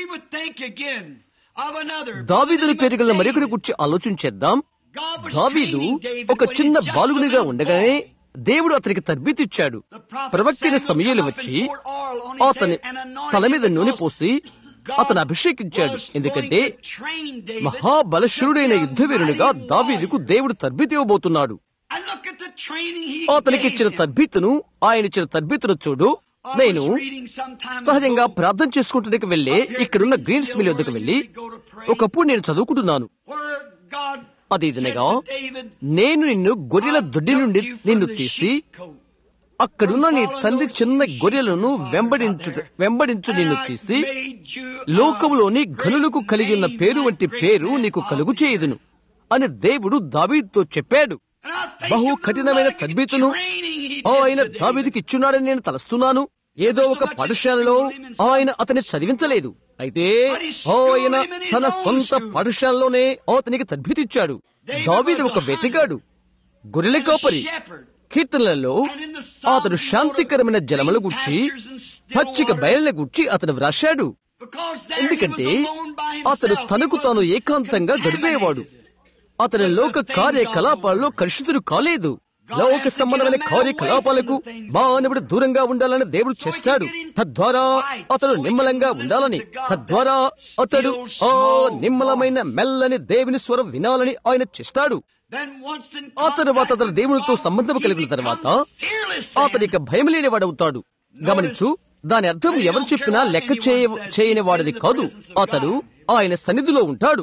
దావీదుని పేరుగల మరొకరి గురించి ఆలోచించేద్దాం దావీదు ఒక చిన్న బాలుగునిగా ఉండగానే దేవుడు అతనికి తర్బీతిచ్చాడు ప్రవక్తిన సమయాలు వచ్చి అతని తల మీద నూనె పోసి అతను అభిషేకించాడు ఎందుకంటే మహాబలశురుడైన యుద్ధవీరునిగా దావీదుకు దేవుడు తర్బీతి ఇవ్వబోతున్నాడు అతనికి ఇచ్చిన తర్బీతును ఆయన ఇచ్చిన తర్బీతును చూడు నేను సహజంగా ప్రార్థన చేసుకుంటానికి వెళ్లే ఇక్కడున్న గ్రీన్స్ మిల్ వద్దకు వెళ్లి ఒకప్పుడు నేను చదువుకుంటున్నాను అది ఇదనగా నేను నిన్ను గొర్రెల దొడ్డి నుండి నిన్ను తీసి అక్కడున్న నీ తండ్రి చిన్న గొర్రెలను వెంబడించు వెంబడించు నిన్ను తీసి లోకంలోని ఘనులకు కలిగి ఉన్న పేరు వంటి పేరు నీకు కలుగు చేయదును అని దేవుడు దావీదుతో చెప్పాడు బహు కఠినమైన తద్బీతును ఆయన దావీదుకి ఇచ్చున్నాడని నేను తలస్తున్నాను ఏదో ఒక పాఠశాలలో ఆయన అతని చదివించలేదు అయితే ఆయన తన సొంత పాఠశాలలోనే అతనికి తద్భితిచ్చాడు దావీదు ఒక వేటగాడు గొర్రెల కాపరి కీర్తనలలో అతడు శాంతికరమైన జలముల గుర్చి పచ్చిక బయళ్ళ గుర్చి అతను వ్రాశాడు ఎందుకంటే అతడు తనకు తాను ఏకాంతంగా గడిపేవాడు అతని లోక కార్యకలాపాల్లో కలుషితుడు కాలేదు లోక సంబంధమైన కార్యకలాపాలకు మానవుడు దూరంగా ఉండాలని దేవుడు చేస్తాడు తద్వారా అతడు నిమ్మలంగా ఉండాలని తద్వారా అతడు ఆ నిమ్మలమైన మెల్లని దేవుని స్వరం వినాలని ఆయన చేస్తాడు ఆ తర్వాత అతను దేవునితో సంబంధం కలిగిన తర్వాత అతని ఇక భయం లేని వాడవుతాడు గమనించు దాని అర్థం ఎవరు చెప్పినా లెక్క చేయ చేయని వాడిని కాదు అతడు ఆయన సన్నిధిలో ఉంటాడు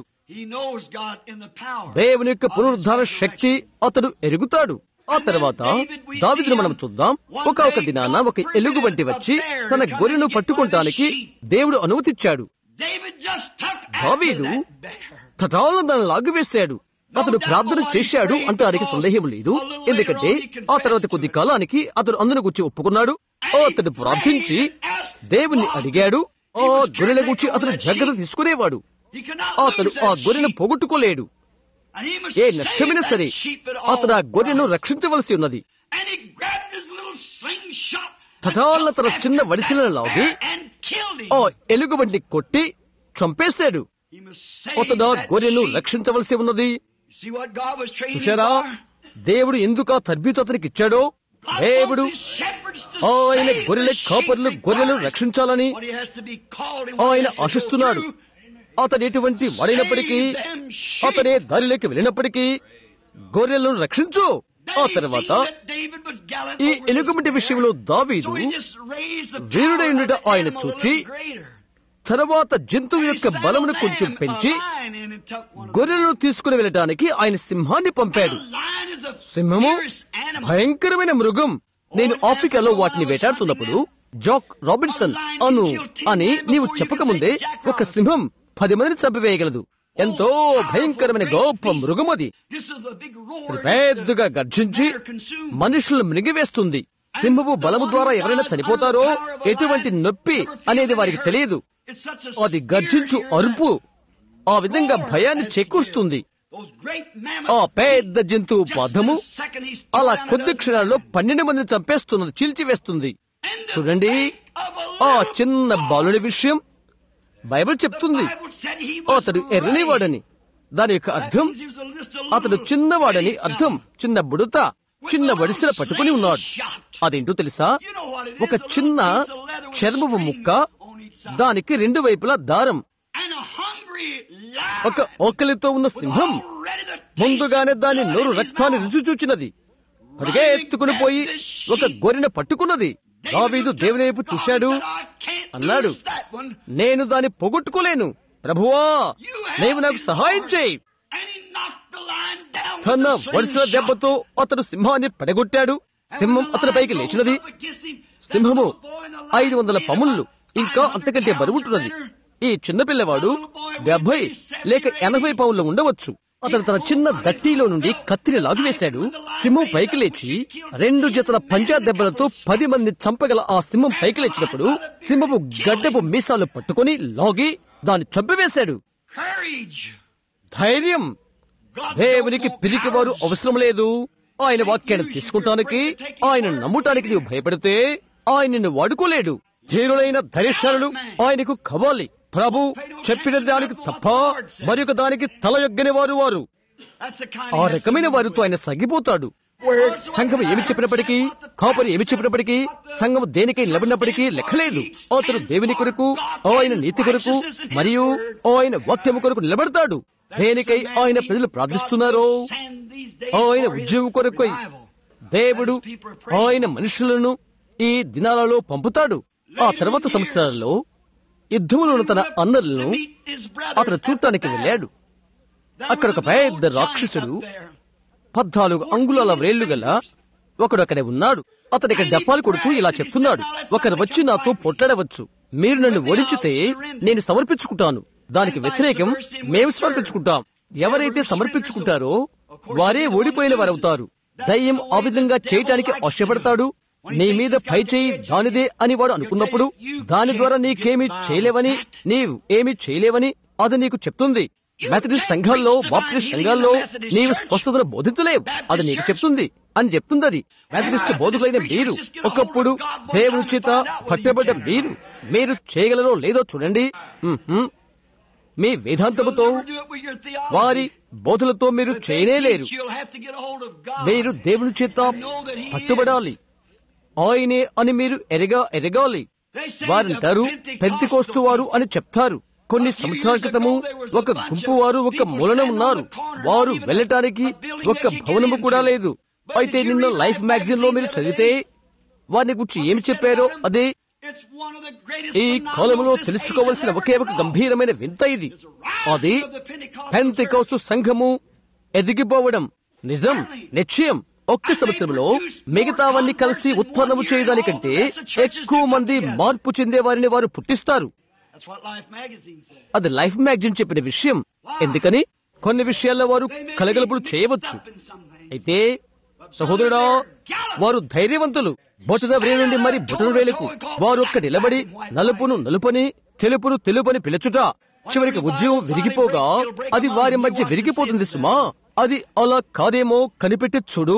దేవుని యొక్క పునరుద్ధార శక్తి అతడు ఎరుగుతాడు ఆ తర్వాత దావిదును మనం చూద్దాం ఒక ఒక దినాన ఒక ఎలుగు వంటి వచ్చి తన గొర్రెను పట్టుకుంటానికి దేవుడు అనుమతిచ్చాడు దావీదు తటాలను దాన్ని లాగివేశాడు అతడు ప్రార్థన చేశాడు అంటానికి సందేహం లేదు ఎందుకంటే ఆ తర్వాత కొద్ది కాలానికి అతడు అందును గురించి ఒప్పుకున్నాడు అతడు ప్రార్థించి దేవుణ్ణి అడిగాడు ఆ గొర్రెల గురించి అతడు జాగ్రత్త తీసుకునేవాడు అతడు ఆ గొర్రెను పోగొట్టుకోలేడు ఏ నష్టమైనా సరే అతడు ఆ గొర్రెను రక్షించవలసి ఉన్నది తటాల తన చిన్న వడిసెలను లాగి ఆ ఎలుగుబంటి కొట్టి చంపేశాడు అతడు ఆ గొర్రెను రక్షించవలసి ఉన్నది చూశారా దేవుడు ఎందుకు ఆ తర్బీతు అతనికి ఇచ్చాడో దేవుడు ఆయన గొర్రెల కాపర్లు గొర్రెలను రక్షించాలని ఆయన ఆశిస్తున్నాడు అతడు ఎటువంటి వాడైనప్పటికీ అతనే దారిలోకి వెళ్ళినప్పటికీ గొర్రెలను రక్షించు ఆ తర్వాత ఈ ఎలుగుబంటి విషయంలో దావీదు వీరుడైనట ఆయన చూచి తర్వాత జంతువు యొక్క బలమును కొంచెం పెంచి గొర్రెలను తీసుకుని వెళ్ళటానికి ఆయన సింహాన్ని పంపాడు సింహము భయంకరమైన మృగం నేను ఆఫ్రికాలో వాటిని వేటాడుతున్నప్పుడు జాక్ రాబిన్సన్ అను అని నీవు చెప్పకముందే ఒక సింహం పది మందిని చంపివేయగలదు ఎంతో భయంకరమైన గొప్ప మృగం అది పెద్దగా గర్జించి మనుషులను మృగివేస్తుంది సింహపు బలము ద్వారా ఎవరైనా చనిపోతారో ఎటువంటి నొప్పి అనేది వారికి తెలియదు అది గర్జించు అరుపు ఆ విధంగా భయాన్ని చేకూరుస్తుంది ఆ పెద్ద జంతువు పదము అలా కొద్ది క్షణాల్లో పన్నెండు మందిని చంపేస్తున్నది చీల్చివేస్తుంది చూడండి ఆ చిన్న బాలుడి విషయం బైబిల్ చెప్తుంది అతడు ఎర్రనివాడని దాని యొక్క అర్థం అతడు చిన్నవాడని అర్థం చిన్న బుడత చిన్న వడిసెల పట్టుకుని ఉన్నాడు అదేంటో తెలుసా ఒక చిన్న చర్మపు ముక్క దానికి రెండు వైపులా దారం ఒక ఓకలితో ఉన్న సింహం ముందుగానే దాని నోరు రక్తాన్ని రుచి చూచినది పరిగెత్తుకుని పోయి ఒక గొర్రెను పట్టుకున్నది దావీదు దేవుని వైపు చూశాడు అన్నాడు నేను దాన్ని పొగొట్టుకోలేను ప్రభువా నీవు నాకు సహాయం చేయి తన వరుసల దెబ్బతో అతడు సింహాన్ని పడగొట్టాడు సింహం అతనిపైకి లేచినది సింహము ఐదు వందల పముళ్ళు ఇంకా అంతకంటే బరువుంటున్నది ఈ చిన్నపిల్లవాడు డెబ్బై లేక ఎనభై పౌన్లు ఉండవచ్చు అతను తన చిన్న దట్టిలో నుండి కత్తిని లాగివేశాడు సింహం పైకి లేచి రెండు జతల పంజా దెబ్బలతో పది మంది చంపగల ఆ సింహం పైకి లేచినప్పుడు సింహపు గడ్డపు మీసాలు పట్టుకొని లాగి దాన్ని చంపివేశాడు ధైర్యం దేవునికి పిరికివారు అవసరం లేదు ఆయన వాక్యాన్ని తీసుకుంటానికి ఆయన నమ్ముటానికి నీవు భయపడితే ఆయన నిన్ను వాడుకోలేడు ధీరులైన ధైర్యశాలులు ఆయనకు కావాలి ప్రభు చెప్పిన దానికి తప్ప మరొక దానికి తల యొగ్గని వారు వారు ఆ రకమైన వారితో ఆయన సగిపోతాడు సంఘం ఏమి చెప్పినప్పటికీ కాపరి ఏమి చెప్పినప్పటికీ సంఘం దేనికై నిలబడినప్పటికీ లెక్కలేదు అతడు దేవుని కొరకు ఆయన నీతి కొరకు మరియు ఆయన వాక్యము కొరకు నిలబడతాడు దేనికై ఆయన ప్రజలు ప్రార్థిస్తున్నారో ఆయన ఉద్యోగం కొరకై దేవుడు ఆయన మనుషులను ఈ దినాలలో పంపుతాడు ఆ తర్వాత సంవత్సరాల్లో యుద్ధములో ఉన్న తన అన్నలను అతను చూడటానికి వెళ్ళాడు అక్కడ ఒక పెద్ద రాక్షసుడు పద్నాలుగు అంగుళాల వ్రేళ్లు గల ఒకడు అక్కడే ఉన్నాడు అతని ఇక్కడ డప్పాలు కొడుతూ ఇలా చెప్తున్నాడు ఒకరు వచ్చి నాతో పొట్టడవచ్చు మీరు నన్ను ఓడించితే నేను సమర్పించుకుంటాను దానికి వ్యతిరేకం మేము సమర్పించుకుంటాం ఎవరైతే సమర్పించుకుంటారో వారే ఓడిపోయిన వారవుతారు దయ్యం ఆ విధంగా చేయటానికి ఆశపడతాడు నీ మీద పై చేయి దానిదే అని వాడు అనుకున్నప్పుడు దాని ద్వారా నీకేమీ చేయలేవని నీవు ఏమీ చేయలేవని అది నీకు చెప్తుంది మెథడిస్ట్ సంఘాల్లో బాప్టిస్ట్ సంఘాల్లో నీవు స్వస్థతను బోధించలేవు అది నీకు చెప్తుంది అని చెప్తుంది అది మెథడిస్ట్ బోధకులైన మీరు ఒకప్పుడు దేవుని చేత పట్టబడ్డ మీరు మీరు చేయగలరో లేదో చూడండి ఉహుం. మీ వేదాంతముతో వారి బోధలతో మీరు చేయనేలేరు మీరు దేవుని చేత పట్టుబడాలి ఆయనే అని మీరు ఎరగా ఎరగాలి వారంటారు పెంతికోస్తు వారు అని చెప్తారు కొన్ని సంవత్సరాల క్రితము ఒక గుంపు వారు ఒక మూలన ఉన్నారు వారు వెళ్ళటానికి ఒక భవనము కూడా లేదు అయితే నిన్న లైఫ్ మ్యాగజైన్ లో మీరు చదివితే వారిని గురించి ఏమి చెప్పారో అదే ఈ కాలంలో తెలుసుకోవలసిన ఒకే ఒక గంభీరమైన వింత ఇది అది పెంతికోస్తు సంఘము ఎదిగిపోవడం నిజం నిశ్చయం ఒక్క సంవత్సరంలో మిగతావన్నీ కలిసి ఉత్పన్నము చేయడానికంటే ఎక్కువ మంది మార్పు చెందే వారిని వారు పుట్టిస్తారు అది లైఫ్ మ్యాగజైన్ చెప్పిన విషయం ఎందుకని కొన్ని విషయాల్లో వారు కలగలుపులు చేయవచ్చు అయితే సహోదరుడా వారు ధైర్యవంతులు బొటన వేలు నుండి మరి బొటన వేలకు వారు ఒక్క నిలబడి నలుపును నలుపని తెలుపును తెలుపని పిలుచుట చివరికి ఉద్యోగం విరిగిపోగా అది వారి మధ్య విరిగిపోతుంది సుమా అది అలా కాదేమో కనిపెట్టి చూడు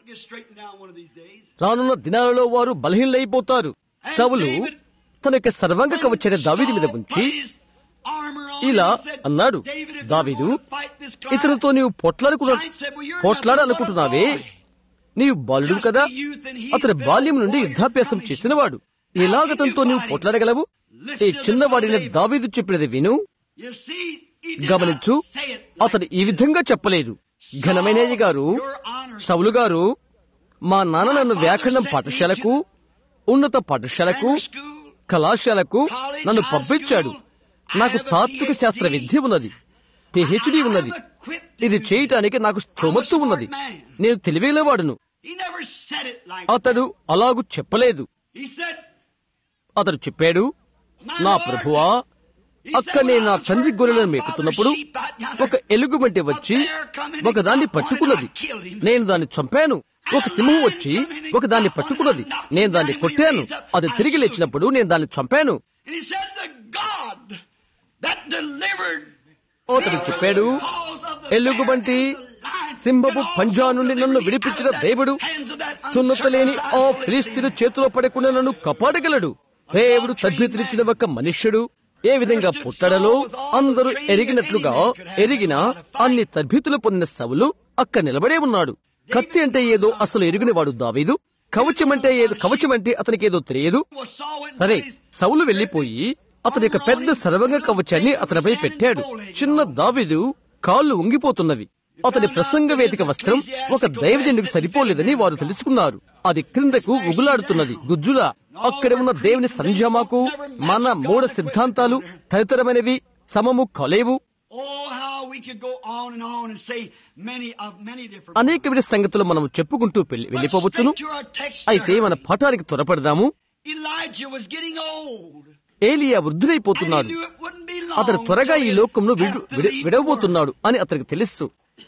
రానున్న దినాలలో వారు బలహీనైపోతారు సవులు తన యొక్క సర్వాంగ కవచన దావీది మీద ఉంచి ఇలా అన్నాడు దావీదు ఇతనితో నీవు పొట్లాడుకున్నా పోట్లాడాలనుకుంటున్నావే నీవు బాలుడు కదా అతని బాల్యం నుండి యుద్ధాభ్యాసం చేసినవాడు ఎలాగతంతో నీవు పోట్లాడగలవు ఈ చిన్నవాడిన దావీదు చెప్పినది విను గమనించు అతడు ఈ విధంగా చెప్పలేదు ఘనమైనయ్య గారు సవులు గారు మా నాన్న నన్ను వ్యాకరణం పాఠశాలకు ఉన్నత పాఠశాలకు కళాశాలకు నన్ను పంపించాడు నాకు తాత్విక శాస్త్ర విద్య ఉన్నది పిహెచ్డి ఉన్నది ఇది చేయటానికి నాకు స్తోమత్తు ఉన్నది నేను తెలివేలేవాడును అతడు అలాగు చెప్పలేదు అతడు చెప్పాడు నా ప్రభువా అక్క నేను నా తండ్రి గొర్రెలను మేపుతున్నప్పుడు ఒక ఎలుగుబంటి వచ్చి ఒక దాన్ని పట్టుకున్నది నేను దాన్ని చంపాను ఒక సింహం వచ్చి ఒక దాన్ని పట్టుకున్నది నేను దాన్ని కొట్టాను అది తిరిగి లేచినప్పుడు నేను దాన్ని చంపాను అతడు చెప్పాడు ఎలుగుబంటి సింహపు పంజా నుండి నన్ను విడిపించిన దేవుడు సున్నత లేని ఆ ఫిలిస్తీను చేతిలో పడకుండా నన్ను కాపాడగలడు దేవుడు తద్భితినిచ్చిన ఒక మనుష్యుడు ఏ విధంగా పుట్టడలో అందరూ ఎరిగినట్లుగా ఎరిగిన అన్ని తద్భితులు పొందిన సవులు అక్క నిలబడే ఉన్నాడు కత్తి అంటే ఏదో అసలు ఎరిగినవాడు దావీదు కవచం అంటే ఏదో కవచం అంటే అతనికి ఏదో తెలియదు సరే సవులు వెళ్లిపోయి అతని యొక్క పెద్ద సర్వంగ కవచాన్ని అతనిపై పెట్టాడు చిన్న దావీదు కాళ్ళు ఉంగిపోతున్నవి అతని ప్రసంగ వేదిక వస్త్రం ఒక దైవజనుడికి సరిపోలేదని వారు తెలుసుకున్నారు అది క్రిందకు ఉగులాడుతున్నది గుజ్జులా అక్కడ ఉన్న దేవుని సంజామాకు మన మూఢ సిద్ధాంతాలు తదితరమైనవి సమము కలేవు అనేక విధ సంగతులు మనం చెప్పుకుంటూ వెళ్లిపోవచ్చును అయితే మన పటానికి త్వరపడదాము ఏలియా వృద్ధుడైపోతున్నాడు అతను త్వరగా ఈ లోకంను విడవబోతున్నాడు అని అతనికి తెలుసు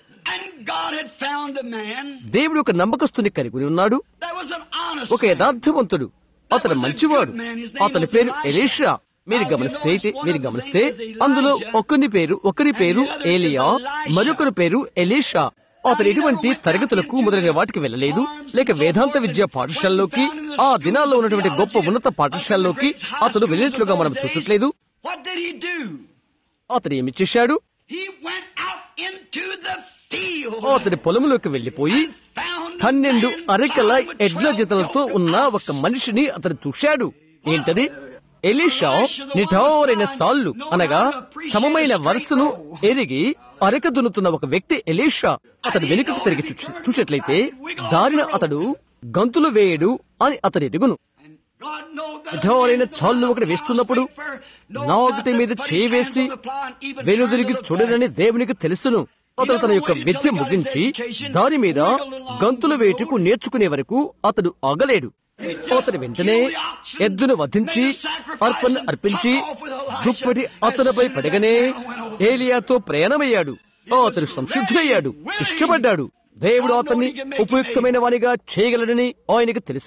దేవుడు ఒక నమ్మకస్తుని కనుగొని ఉన్నాడు ఒక యథార్థవంతుడు అతను మంచివాడు అతని పేరు ఎలీషా మీరు గమనిస్తే మీరు గమనిస్తే అందులో ఒకరి పేరు ఒకరి పేరు ఏలియా మరొకరి పేరు ఎలీషా అతను ఎటువంటి తరగతులకు మొదలైన వాటికి వెళ్ళలేదు లేక వేదాంత విద్యా పాఠశాలలోకి ఆ దినాల్లో ఉన్నటువంటి గొప్ప ఉన్నత పాఠశాలలోకి అతడు వెళ్ళినట్లుగా మనం చూడట్లేదు అతను ఏమి చేశాడు అతని పొలంలోకి వెళ్లిపోయి పన్నెండు అరకల ఎడ్ల జతలతో ఉన్న ఒక మనిషిని అతను చూశాడు ఏంటది ఎలీషా నిఠారైన సాళ్లు అనగా సమమైన వరుసను ఎరిగి అరక దున్నుతున్న ఒక వ్యక్తి ఎలీషా అతడు వెనుకకు తిరిగి చూసినట్లయితే దారిన అతడు గంతులు వేయడు అని అతడు ఎరుగును నిఠారైన చాళ్ళు ఒకటి వేస్తున్నప్పుడు నా ఒకటి మీద చేవేసి వెనుదిరిగి చూడనని దేవునికి తెలుసును అతను తన యొక్క విద్య ముగించి దాని మీద గంతులు వేటుకు నేర్చుకునే వరకు అతడు ఆగలేడు అతను వెంటనే ఎద్దును వధించి అర్పణ అర్పించి దుప్పటి అతనిపై పడగనే ఏలియాతో ప్రయాణమయ్యాడు అతను సంశుద్ధుడయ్యాడు ఇష్టపడ్డాడు దేవుడు అతన్ని ఉపయుక్తమైన వానిగా చేయగలడని ఆయనకు తెలుసును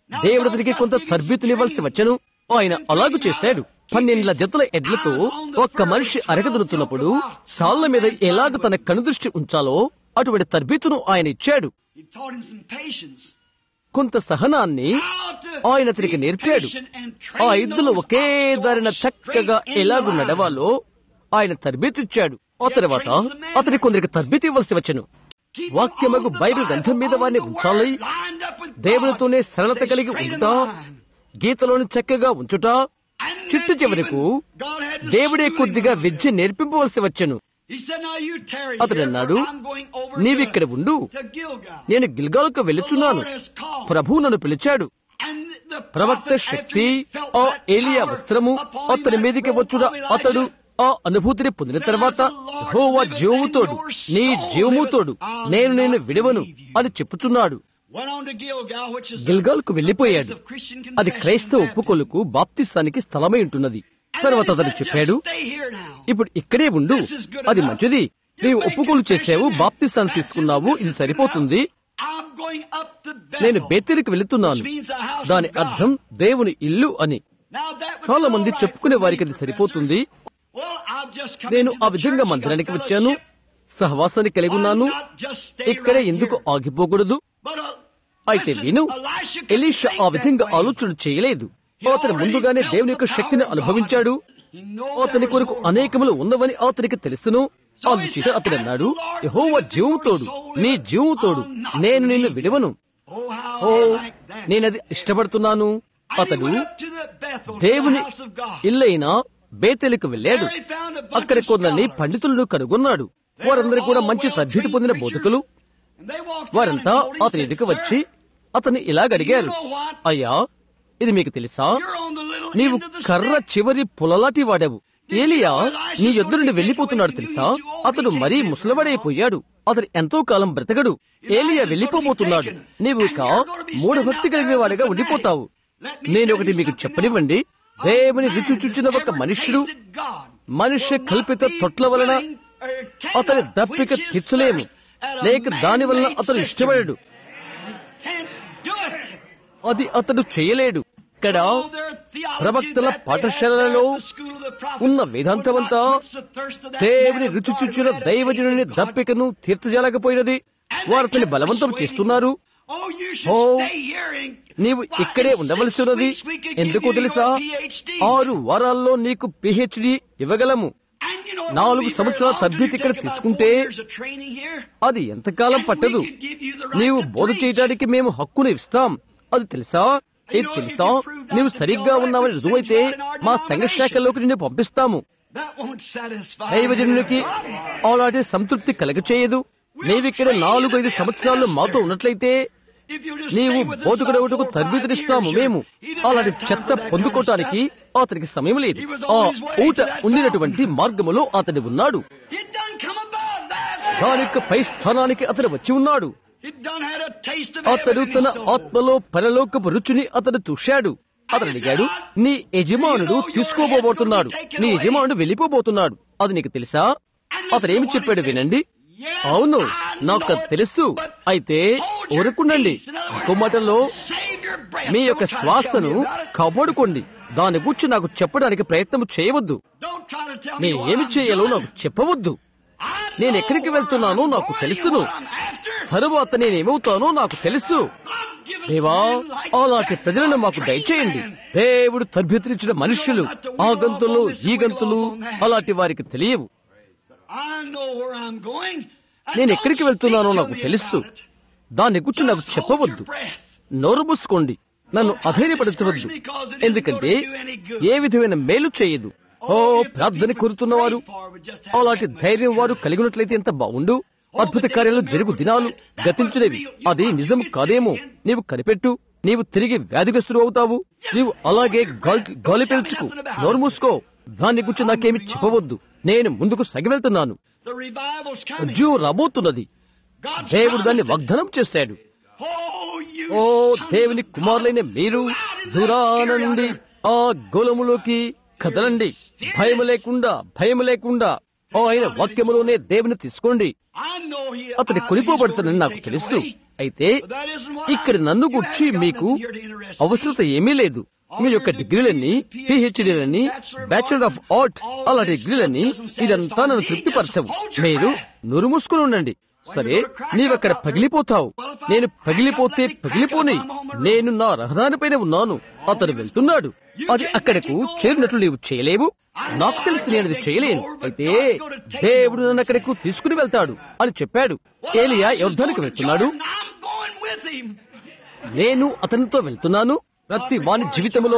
దేవుడు అతనికి కొంత తర్బీతునివ్వాల్సి వచ్చను ఆయన అలాగు చేశాడు పన్నెండుల జతల ఎడ్లతో ఒక్క మనిషి అరగదులుతున్నప్పుడు సాళ్ల మీద ఎలాగ తన కనుదృష్టి ఉంచాలో అటువంటి తర్బీతును ఆయన ఇచ్చాడు He taught him some patience. కొంత సహనాన్ని How to ఆయన అతనికి be నేర్పాడు patient and ఆ train ఎద్దులు those ఒకే oxen దారిన straight చక్కగా in the ఎలాగు line. నడవాలో ఆయన తర్బీతిచ్చాడు ఆ తర్వాత అతని కొందరికి తర్బీతి ఇవ్వాల్సి వచ్చను Keep వాక్యమగు on the బైబిల్ Bible, గ్రంథం మీద on వారిని the ఉంచాలి word, lined up with God. దేవునితోనే సరళత Stay కలిగి straight in ఉంటా the line. గీతలోని చక్కగా ఉంచుట And చిట్టు then చివరకు even God had to దేవుడే school him కొద్దిగా a little విద్య నేర్పింపవలసి వచ్చను bit. He said, "Now you tarry అతడు here, అన్నాడు for I'm going over నీవిక్కడ to- ఉండు to Gilgal." నేను గిల్గాలకు వెళ్ళుచున్నాను The Lord has called. ప్రభు నన్ను పిలిచాడు And the ప్రవక్త prophet, Shakti after he felt ఆ that ఏలియా power వస్త్రము upon him, అతని that మీదకి robe వచ్చుట of Elijah, అతడు ఆ అనుభూతిని పొందిన తర్వాత హోవా జీవముతోడు నీ జీవముతోడు నేను నేను విడవను అని చెప్పుచున్నాడు went on to Gilgal, which is the గిల్గాల్కు వెళ్లిపోయాడు place of Christian అది confession క్రైస్తవ and ఒప్పుకోలుకు బాప్తిస్తానికి స్థలమై ఉంటున్నది And తర్వాత then he అతను said, చెప్పాడు "Just stay here now." ఇప్పుడు ఇక్కడే ఉండు అది మంచిది నీవు ఒప్పుకోలు చేసావు బాప్తిస్తాన్ని తీసుకున్నావు ఇది సరిపోతుంది I'm going up to నేను Bethel. బేతేరికి వెళుతున్నాను Which means the house దాని of God. అర్థం దేవుని ఇల్లు అని Now that would చాలా be మంది all right చెప్పుకునే for me, వారికి అది Professor. సరిపోతుంది Well, I've just come నేను into ఆ the విధంగా church, మందిరానికి got వచ్చాను fellowship. సహవాసాన్ని కలిగి ఉన్నాను Why not just stay ఇక్కడే right ఎందుకు here? ఆగిపోకూడదు But, uh, అయితే listen, విను Elisha could ఎలీషా think ఆ that విధంగా way. ఆలోచన చేయలేదు He అతను already ముందుగానే felt దేవుని the యొక్క power శక్తిని of God. అనుభవించాడు He knows అతని there was కొరకు more అనేకములు ఉన్నవని అతనికి తెలుసును అందుచేత అతడు అన్నాడు యెహోవా జీవము తోడు నీ జీవము తోడు నేను నిన్ను విడవను Oh, how oh I like that. నేనది ఇష్టపడుతున్నాను And he అతడు went up to the Bethel, to దేవుని the house of God. ఇల్లైన బేతెలకు వెళ్ళాడు There he found a bunch అక్కడ of కొందరిని scholars. పండితులను కనుగొన్నాడు వారందరూ కూడా మంచి తర్బీతి పొందిన బోధకులు And they walked down వారంతా and told him, అతని said, ఎదుకు వచ్చి "Sir, అతన్ని ఇలాగడిగారు You know what? అయ్యా ఇది మీకు తెలుసా you're on the little నీవు end of the కర్ర stick." చివరి పొలలాటి వాడావు ఏలియా నీ యొద్ద నుండి వెళ్లిపోతున్నాడు తెలుసా అతడు మరీ ముసలవాడైపోయాడు అతడు ఎంతో కాలం బ్రతకడు ఏలియా వెళ్లిపోబోతున్నాడు నీవు ఇక మూడు భక్తి కలిగిన వాడిగా ఉండిపోతావు నేను ఒకటి మీకు చెప్పనివ్వండి దేవుని రుచి చూచిన ఒక మనుష్యుడు మనుష్య కల్పిత తొట్ల వలన అతని దప్పిక తీర్చలేము లేక దాని వలన అతను ఇష్టపడడు అది అతడు చేయలేడు ఇక్కడ ప్రవక్తల పాఠశాలలో ఉన్న వేదాంతమంతా దేవుని రుచి చూచిన దైవజనుని దప్పికను తీర్చజాలకపోయినది వారు అతన్ని బలవంతం చేస్తున్నారు ఓ నీవు ఇక్కడే ఉండవలసి ఉన్నది ఎందుకో తెలుసా ఆరు వారాల్లో నీకు పిహెచ్డి ఇవ్వగలము నాలుగు సంవత్సరాల తరబేతి ఇక్కడ తీసుకుంటే అది ఎంతకాలం పట్టదు నీవు బోధ చేయడానికి మేము హక్కును ఇస్తాం అది తెలుసా ఇది తెలుసా నీవు సరిగ్గా ఉన్నావని రుజువైతే మా సంఘ శాఖలోకి నిన్ను పంపిస్తాము దైవజనునికి అలాంటి సంతృప్తి కలగచేయదు నీవిక్కడ నాలుగు ఐదు సంవత్సరాలు మాతో ఉన్నట్లయితే నీవు బోధకుడవుటకు తరబిదిస్తాము మేము అలాంటి చెత్త పొందుకోవటానికి అతనికి సమయం లేదు ఆ ఊట ఉండినటువంటి మార్గములో అతడు ఉన్నాడు దాని యొక్క పై స్థానానికి అతడు వచ్చి ఉన్నాడు అతడు తన ఆత్మలో పరలోకపు రుచిని అతడు చూశాడు అతను అడిగాడు నీ యజమానుడు తీసుకోబోబోతున్నాడు నీ యజమానుడు వెళ్ళిపోబోతున్నాడు అది నీకు తెలుసా అతను ఏమి చెప్పాడు వినండి అవును నాకు అది తెలుసు అయితే ఊరుకుండండి ఇంకో మాటల్లో మీ యొక్క శ్వాసను కాపాడుకోండి దాని గురించి నాకు చెప్పడానికి ప్రయత్నం చేయవద్దు నేను ఏమి చేయాలో నాకు చెప్పవద్దు నేను ఎక్కడికి వెళ్తున్నానో నాకు తెలుసును తరువాత నేనేమవుతానో నాకు తెలుసు దేవా అలాంటి ప్రజలను మాకు దయచేయండి దేవుడు తర్భితరించిన మనుష్యులు ఆ గంతులు ఈ గంతులు అలాంటి వారికి తెలియవు నేను ఎక్కడికి వెళ్తున్నానో నాకు తెలుసు దాని గురించి నాకు చెప్పవద్దు నోరు మూసుకోండి నన్ను అధైర్యపరచవద్దు ఎందుకంటే ఏ విధమైన మేలు చేయదు ఓ ప్రార్థన కోరుతున్నవారు అలాంటి ధైర్యం వారు కలిగినట్లయితే ఎంత బాగుండు అద్భుత కార్యాలు జరుగు దినాలు గతించినవి అది నిజం కాదేమో నీవు కనిపెట్టు నీవు తిరిగి వ్యాధిగ్రస్తుడు అవుతావు నీవు అలాగే గాలి గాలి పీల్చుకు నోరు మూసుకో దాని గురించి నాకేమి చెప్పవద్దు నేను ముందుకు సగి వెళ్తున్నాను ఉద్యోగం రాబోతున్నది దేవుడు దాన్ని వాగ్దానం చేశాడు ఓ దేవుని కుమారులైన మీరు దూరాన నుండి ఆ గోలములోకి కదలండి భయం లేకుండా భయం లేకుండా ఆయన వాక్యములోనే దేవుని తీసుకోండి I know he, అతని I- కొనిపోబడుతుందని he's నాకు going to be తెలుసు taken away. అయితే But that isn't what ఇక్కడ I- నన్ను you గుర్చి haven't got మీకు nothing here to interest me. అవసరత ఏమీ లేదు మీ యొక్క డిగ్రీలన్నీ పిహెచ్డీలని బ్యాచులర్ ఆఫ్ ఆర్ట్ అలాంటి డిగ్రీలని ఇదంతా నన్ను తృప్తిపరచవు మీరు నోరు మూసుకుని ఉండండి సరే నీవక్కడ పగిలిపోతావు నేను పగిలిపోతే పగిలిపోని నేను నా రహదారిపైన ఉన్నాను అతను వెళ్తున్నాడు అది అక్కడకు చేరినట్లు నీవు చేయలేవు నాకు తెలిసి నేను అది చేయలేను అయితే దేవుడు నన్ను అక్కడకు తీసుకుని వెళ్తాడు అని చెప్పాడు ఏలియా యుద్ధానికి వెళ్తున్నాడు I'm going with him. నేను అతనితో వెళ్తున్నాను ప్రతి వాని జీవితంలో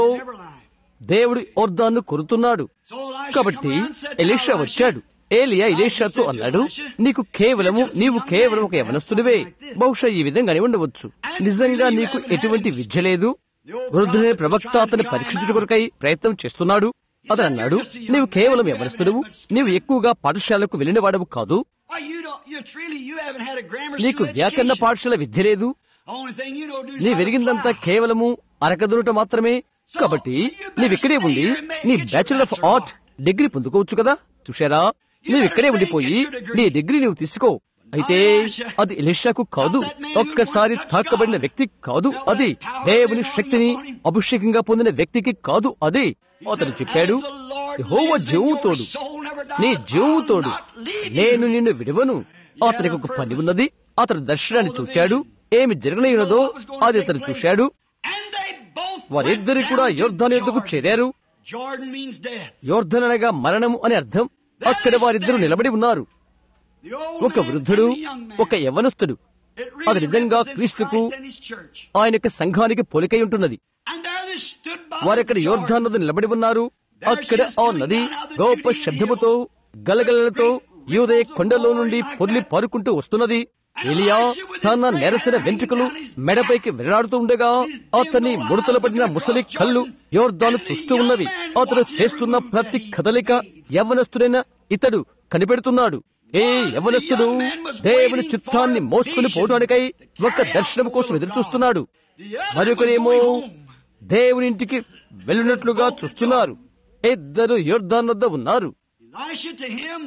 దేవుడు యోర్దాను కొరుతున్నాడు So Elisha కాబట్టి come around and said to Elisha Elisha, వచ్చాడు ఏలియా ఎలీషాతో అన్నాడు నీకు కేవలము నీవు కేవలం ఒక యవనస్తుడివే బహుశా ఈ విధంగానే ఉండవచ్చు నిజంగా నీకు ఎటువంటి విద్య లేదు వృద్ధుడైన ప్రవక్త అతని పరీక్షించుట కొరకై ప్రయత్నం చేస్తున్నాడు అతను అన్నాడు నీవు కేవలం యవనస్తుడువు నీవు ఎక్కువగా పాఠశాలకు వెళ్ళిన వాడవు కాదు "Why, you don't, you truly, you haven't had a grammar నీకు school వ్యాకరణ education. పాఠశాల విద్య లేదు The only thing you know do is నీ how to వెరిగిందంతా fly." కేవలము అరకదునుట మాత్రమే కాబట్టి నీవిక్కడే ఉండి నీ బ్యాచులర్ ఆఫ్ ఆర్ట్ డిగ్రీ పొందుకోవచ్చు కదా చూశారా నీవిక్కడే ఉండిపోయి నీ డిగ్రీ నువ్వు తీసుకో అయితే అది ఎలిషాకు కాదు ఒక్కసారి తాకబడిన వ్యక్తి కాదు అది దేవుని శక్తిని అభిషేకంగా పొందిన వ్యక్తికి కాదు అది అతను చెప్పాడు యెహోవా జీవముతోడు నీ జీవముతోడు నేను నిన్ను విడవను అతనికి ఒక పని ఉన్నది అతను దర్శనాన్ని చూచాడు ఏమి జరగనయ్యున్నదో అది అతను చూశాడు And they both వారిద్దరి went కూడా down to యోర్ధాను ఎద్దుకు Jordan. చేరారు Jordan means death. యోర్ధన్ అనగా మరణము అని అర్థం అక్కడ వారిద్దరు నిలబడి ఉన్నారు The old ఒక man వృద్ధుడు and the young man. ఒక యవనస్తుడు It అది really నిజంగా represents క్రీస్తుకు Christ and his church. ఆయన యొక్క సంఘానికి పోలికై ఉంటున్నది And there they stood by వారక్కడ the యోర్ధాన్ Jordan. నది నిలబడి ఉన్నారు అక్కడ ఆ నది గొప్ప శబ్దముతో గలగలలతో యూదే కొండలో నుండి పొర్లి పారుకుంటూ వస్తున్నది ఎలియా తన నెరసిన వెంట్రుకలు మెడపైకి వెళ్లాడుతూ ఉండగా అతని ముడతలు పడిన ముసలి కళ్ళు యోర్దాను చూస్తూ ఉన్నవి అతడు చేస్తున్న ప్రతి కదలిక యవ్వనస్తుడైన ఇతడు కనిపెడుతున్నాడు ఏ యవ్వనస్తుడు దేవుని చిత్తాన్ని మోసుకుని పోవడానికై ఒక దర్శనం కోసం ఎదురు చూస్తున్నాడు The other మరొకరేమో was going home. దేవుని ఇంటికి వెళ్ళినట్లుగా చూస్తున్నారు ఇద్దరు యోర్దాన్ వద్ద ఉన్నారు Elisha to him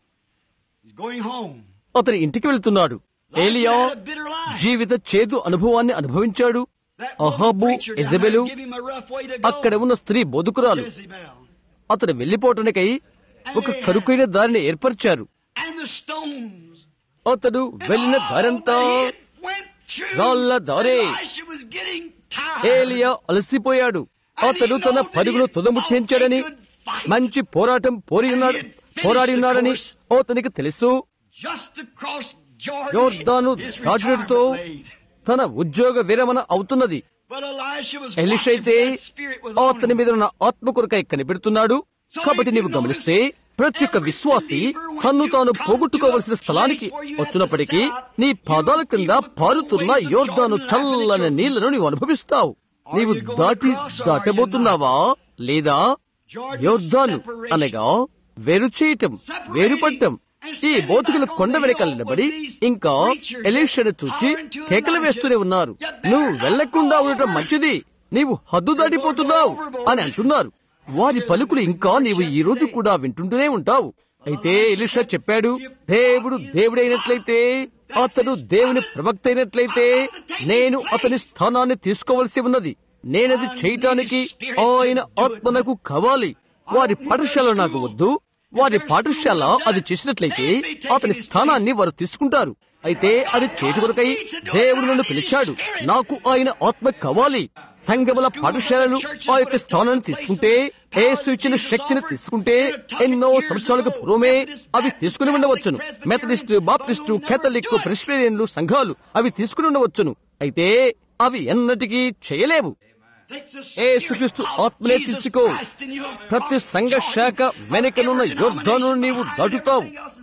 is going home. అతని ఇంటికి వెళ్తున్నాడు ఏలియా Elisha had a bitter life. జీవిత చేదు అనుభవాన్ని అనుభవించాడు That Ahab woman preacher down ఎజబెలు there give him a rough way to go. అక్కడ ఉన్న స్త్రీ బోధకురాలు Jezebel. అతను వెళ్లిపోవటానికై ఒక కరుకైన దారిని ఏర్పరిచారు And the stones. అతడు వెళ్లిన దారంతా All that he went through, రాళ్ల దారే. Elisha was getting tired. ఏలియా అలసిపోయాడు అతడు తన పరుగును తుదముట్టించాడని మంచి పోరాటం పోరి ఉన్నాడు పోరాడి ఉన్నాడని అతనికి తెలుసు Just across Jordan, యోర్దాను his దాటినట్టుతో retirement blade. తన ఉద్యోగ విరమణ అవుతున్నది But Elisha was ఎలిషైతే watching that spirit was on అతని him. మీద ఉన్న ఆత్మ కొరకై కనిపెడుతున్నాడు కాబట్టి నీవు గమనిస్తే ప్రతి ఒక్క విశ్వాసి తన్ను తాను పోగొట్టుకోవలసిన స్థలానికి వచ్చినప్పటికీ నీ పాదాల కింద పారుతున్న యోర్దాను చల్లని నీళ్లను నీవు అనుభవిస్తావు నీవు దాటి దాటబోతున్నావా లేదా యోర్దాను అనగా వేరు చేయటం వేరుపడటం ఈ బోధకులు కొండ వెనకాల నిలబడి ఇంకా ఎలీషను చూచి కేకలు వేస్తూనే ఉన్నారు నువ్వు వెళ్లకుండా ఉండటం మంచిది నీవు హద్దు దాటిపోతున్నావు అని అంటున్నారు వారి పలుకులు ఇంకా నీవు ఈ రోజు కూడా వింటుంటూనే ఉంటావు అయితే ఎలీషా చెప్పాడు దేవుడు దేవుడైనట్లయితే అతడు దేవుని ప్రవక్త అయినట్లయితే నేను అతని స్థానాన్ని తీసుకోవలసి ఉన్నది నేనది చేయటానికి ఆయన ఆత్మ నాకు కావాలి వారి పాఠశాల నాకు వద్దు వారి పాఠశాల అది చేసినట్లయితే అతని స్థానాన్ని వారు తీసుకుంటారు అయితే అది చేతి కొరకై దేవుడు నన్ను పిలిచాడు నాకు ఆయన ఆత్మ కావాలి సంగముల పాఠశాలలు ఆ యొక్క స్థానాన్ని తీసుకుంటే ఏసు ఇచ్చిన శక్తిని తీసుకుంటే ఎన్నో సంవత్సరాలకు పూర్వమే అవి తీసుకుని ఉండవచ్చును మెథడిస్టు బాప్టిస్టు కేథలిక్ ప్రెస్బిరియన్లు సంఘాలు అవి తీసుకుని ఉండవచ్చును అయితే అవి ఎన్నటికీ చేయలేవు యేసుక్రీస్తు ఆత్మనే తీసుకో ప్రతి సంఘ శాఖ వెనకనున్న యోర్ధాను నీవు దాటుతావు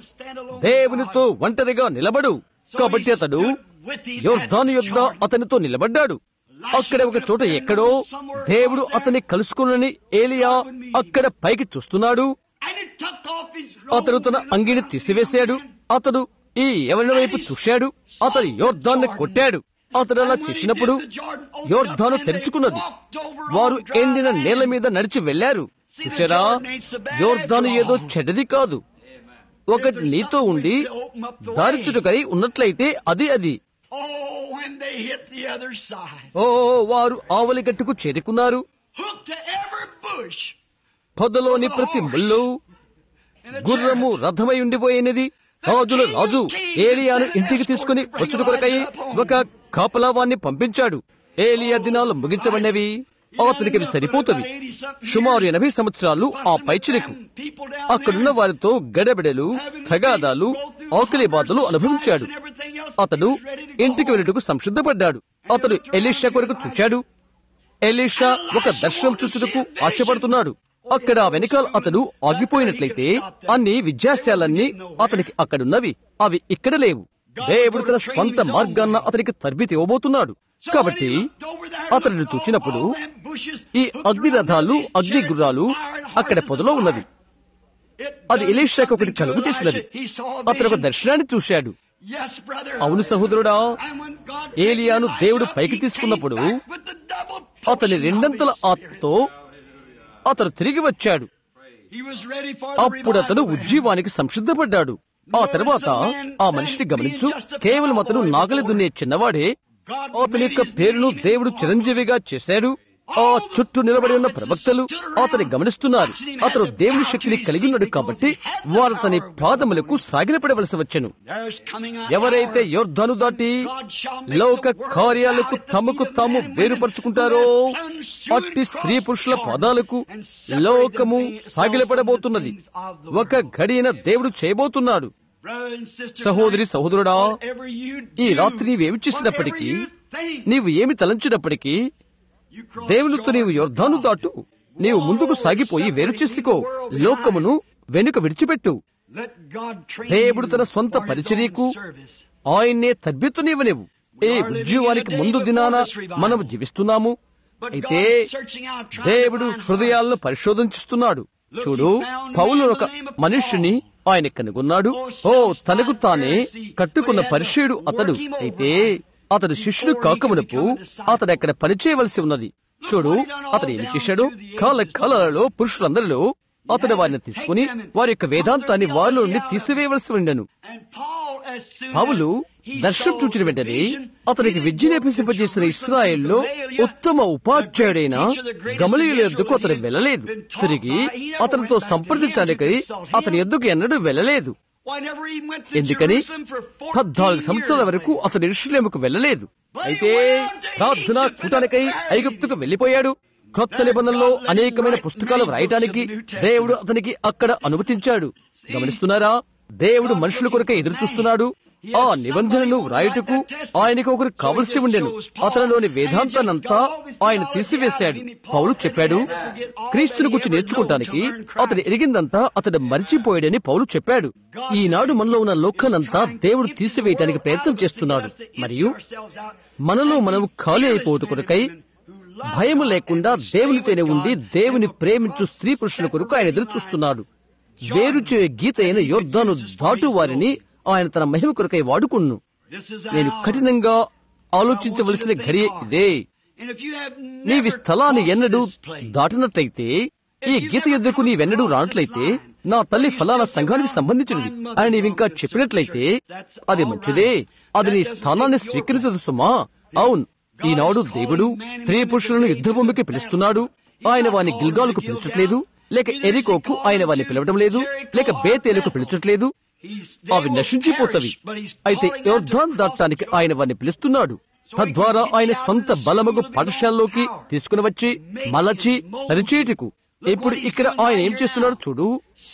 దేవునితో ఒంటరిగా నిలబడు కాబట్టి అతడు యోర్ధాను యొద్ద అతనితో నిలబడ్డాడు అక్కడ ఒక చోట ఎక్కడో దేవుడు అతన్ని కలుసుకునని ఏలియా అక్కడ పైకి చూస్తున్నాడు అతడు తన అంగిని తీసివేశాడు అతడు ఈ ఎవరి వైపు చూశాడు అతడు యోర్ధాన్ని కొట్టాడు అతడు అలా చేసినప్పుడు యోర్ధాను తెరుచుకున్నది వారు ఎండిన నేల మీద నడిచి వెళ్లారు చూశారా యోర్ధాను ఏదో చెడ్డది కాదు ఒకటి నీతో ఉండి దారిచుటకై ఉన్నట్లయితే అది అది Oh, when they hit the other side, ఓ వారు ఆవలి గట్టుకు చేరుకున్నారు hooked to every bush. పొదలోని ప్రతి ముళ్ళు And a గుర్రము రథమై ఉండిపోయినది రాజుల రాజు ఏలియాను ఇంటికి తీసుకుని వచ్చుట కొరకై ఒక కాపలావాన్ని పంపించాడు ఏలియా దినాలు ముగించబడినవి అతనికి అవి సరిపోతుంది సుమారు ఎనభై సంవత్సరాలు ఆ పైచిలకు అక్కడున్న వారితో గడబిడలు తగాదాలు ఆకలి బాధలు అనుభవించాడు అతడు ఇంటికి వెళ్ళటకు సంసిద్ధపడ్డాడు అతడు ఎలీషా కొరకు చూచాడు ఎలీషా ఒక దర్శనం చూచుటకు ఆశపడుతున్నాడు అక్కడ వెనకాల అతడు ఆగిపోయినట్లయితే అన్ని విద్యాశాలన్నీ అతనికి అక్కడున్నవి అవి ఇక్కడ లేవు దేవుడు తన స్వంత మార్గాన్న అతనికి తర్బితి ఇవ్వబోతున్నాడు కాబట్టి అతడిని చూచినప్పుడు ఈ అగ్ని రథాలు అగ్ని గుర్రాలు అక్కడ పొదలో ఉన్నవి అది ఎలీషాకు ఒకటి కలుగు చేసినది అతను ఒక దర్శనాన్ని చూశాడు అవును సహోదరుడా ఏలియాను దేవుడు పైకి తీసుకున్నప్పుడు అతని రెండంతల ఆత్మతో అతను తిరిగి వచ్చాడు అప్పుడు అతను ఉజ్జీవానికి సంసిద్ధపడ్డాడు ఆ తర్వాత ఆ మనిషిని గమనించు కేవలం అతను నాగలి దున్నే చిన్నవాడే అతని యొక్క పేరును దేవుడు చిరంజీవిగా చేశాడు ఆ చుట్టూ నిలబడి ఉన్న ప్రవక్తలు అతని గమనిస్తున్నారు అతను దేవుని శక్తిని కలిగి ఉన్నాడు కాబట్టి వారు అతని పాదములకు సాగిలపడవలసి వచ్చెను ఎవరైతే యోర్ధను దాటి లోక కార్యాలకు తమకు తాము వేరుపరుచుకుంటారో అట్టి స్త్రీ పురుషుల పాదాలకు లోకము సాగిలపడబోతున్నది ఒక గడియన దేవుడు చేయబోతున్నాడు సహోదరి సహోదరుడా ఈ రాత్రి నీవేమి చేసినప్పటికీ నీవు ఏమి తలంచినప్పటికీ దేవునితో నీవు యోర్ధాను దాటు నీవు ముందుకు సాగిపోయి వేరు చేసుకో లోకమును వెనుక విడిచిపెట్టు దేవుడు తన సొంత పరిచర్యకు ఆయన్నే తద్బిత్తునివ్వనివ్వు ఏ ఉద్యోగానికి ముందు దినాన మనం జీవిస్తున్నాము అయితే దేవుడు హృదయాలను పరిశోధించుస్తున్నాడు చూడు పౌలు ఒక మనుష్యుని ఆయన కనుగొన్నాడు ఓ తనకు తానే కట్టుకున్న పరిచయుడు అతడు అయితే అతడు శిష్యుడు కాకమునపు అతడు అక్కడ పనిచేయవలసి ఉన్నది చూడు అతడు ఏమి చేశాడు కాల కాలాలలో పురుషులందరిలో అతడు వారిని తీసుకుని వారి యొక్క వేదాంతాన్ని వారిలో నుండి తీసివేయవలసి ఉండను పౌలు దర్శనం చూచిన వెంటనే అతనికి విద్య నేర్పింపజేసిన ఇస్రాయేల్లో ఉత్తమ ఉపాధ్యాయుడైన గమలీయుల ఎద్దుకు అతను వెళ్ళలేదు తిరిగి అతనితో సంప్రదించడానికి అతని ఎద్దుకు ఎన్నడూ వెళ్ళలేదు ఎందుకని పద్నాలుగు సంవత్సరాల వరకు అతను ఇరుషులేముకు వెళ్ళలేదు అయితే ప్రార్థన కూటానికై ఐగుప్తుకు వెళ్లిపోయాడు క్రొత్త నిబంధనలో అనేకమైన పుస్తకాలు వ్రాయటానికి దేవుడు అతనికి అక్కడ అనుమతించాడు గమనిస్తున్నారా దేవుడు మనుషుల కొరకే ఎదురు చూస్తున్నాడు ఆ నిబంధనను వ్రాయుటకు ఆయనకు ఒకరు కావలసి ఉండెను అతనిలోని వేదాంతానంతా ఆయన తీసివేశాడు పౌలు చెప్పాడు క్రీస్తుని గురించి నేర్చుకోవటానికి అతడు ఎరిగిందంతా అతడు మరిచిపోయాడని పౌలు చెప్పాడు ఈనాడు మనలో ఉన్న లోకానంతా దేవుడు తీసివేయటానికి ప్రయత్నం చేస్తున్నాడు మరియు మనలో మనం ఖాళీ అయిపోవట కొరకై భయము లేకుండా దేవునితోనే ఉండి దేవుని ప్రేమించు స్త్రీ పురుషుల కొరకు ఆయన ఎదురు చూస్తున్నాడు వేరు చేయే గీత అయిన యోర్ధాను దాటు వారిని ఆయన తన మహిమ కొరకై వాడుకున్ను నేను కఠినంగా ఆలోచించవలసిన ఘడియ ఇదే నీవి స్థలాన్ని ఎన్నడూ దాటినట్లయితే ఈ గీత యుద్ధకు నీవెన్నడూ రానట్లయితే నా తల్లి ఫలానా సంఘానికి సంబంధించినది అని నీవింకా చెప్పినట్లయితే అది మంచిదే అది నీ స్థానాన్ని స్వీకరించదు సుమా అవును ఈనాడు దేవుడు స్త్రీ పురుషులను యుద్ధ భూమికి పిలుస్తున్నాడు ఆయన వాని గిల్గాలకు పిలిచట్లేదు లేక ఎరికోకు ఆయన వారిని పిలవడం లేదు లేక బేతేలకు పిలిచట్లేదు అవి నశించిపోతవి అయితే యోర్ధాన్ దాటానికి ఆయన వారిని పిలుస్తున్నాడు తద్వారా ఆయన సొంత బలమగు పాఠశాలలోకి తీసుకుని వచ్చి మలచి పరిచేటుకు ఇప్పుడు ఇక్కడ ఆయన ఏం చేస్తున్నాడు చూడు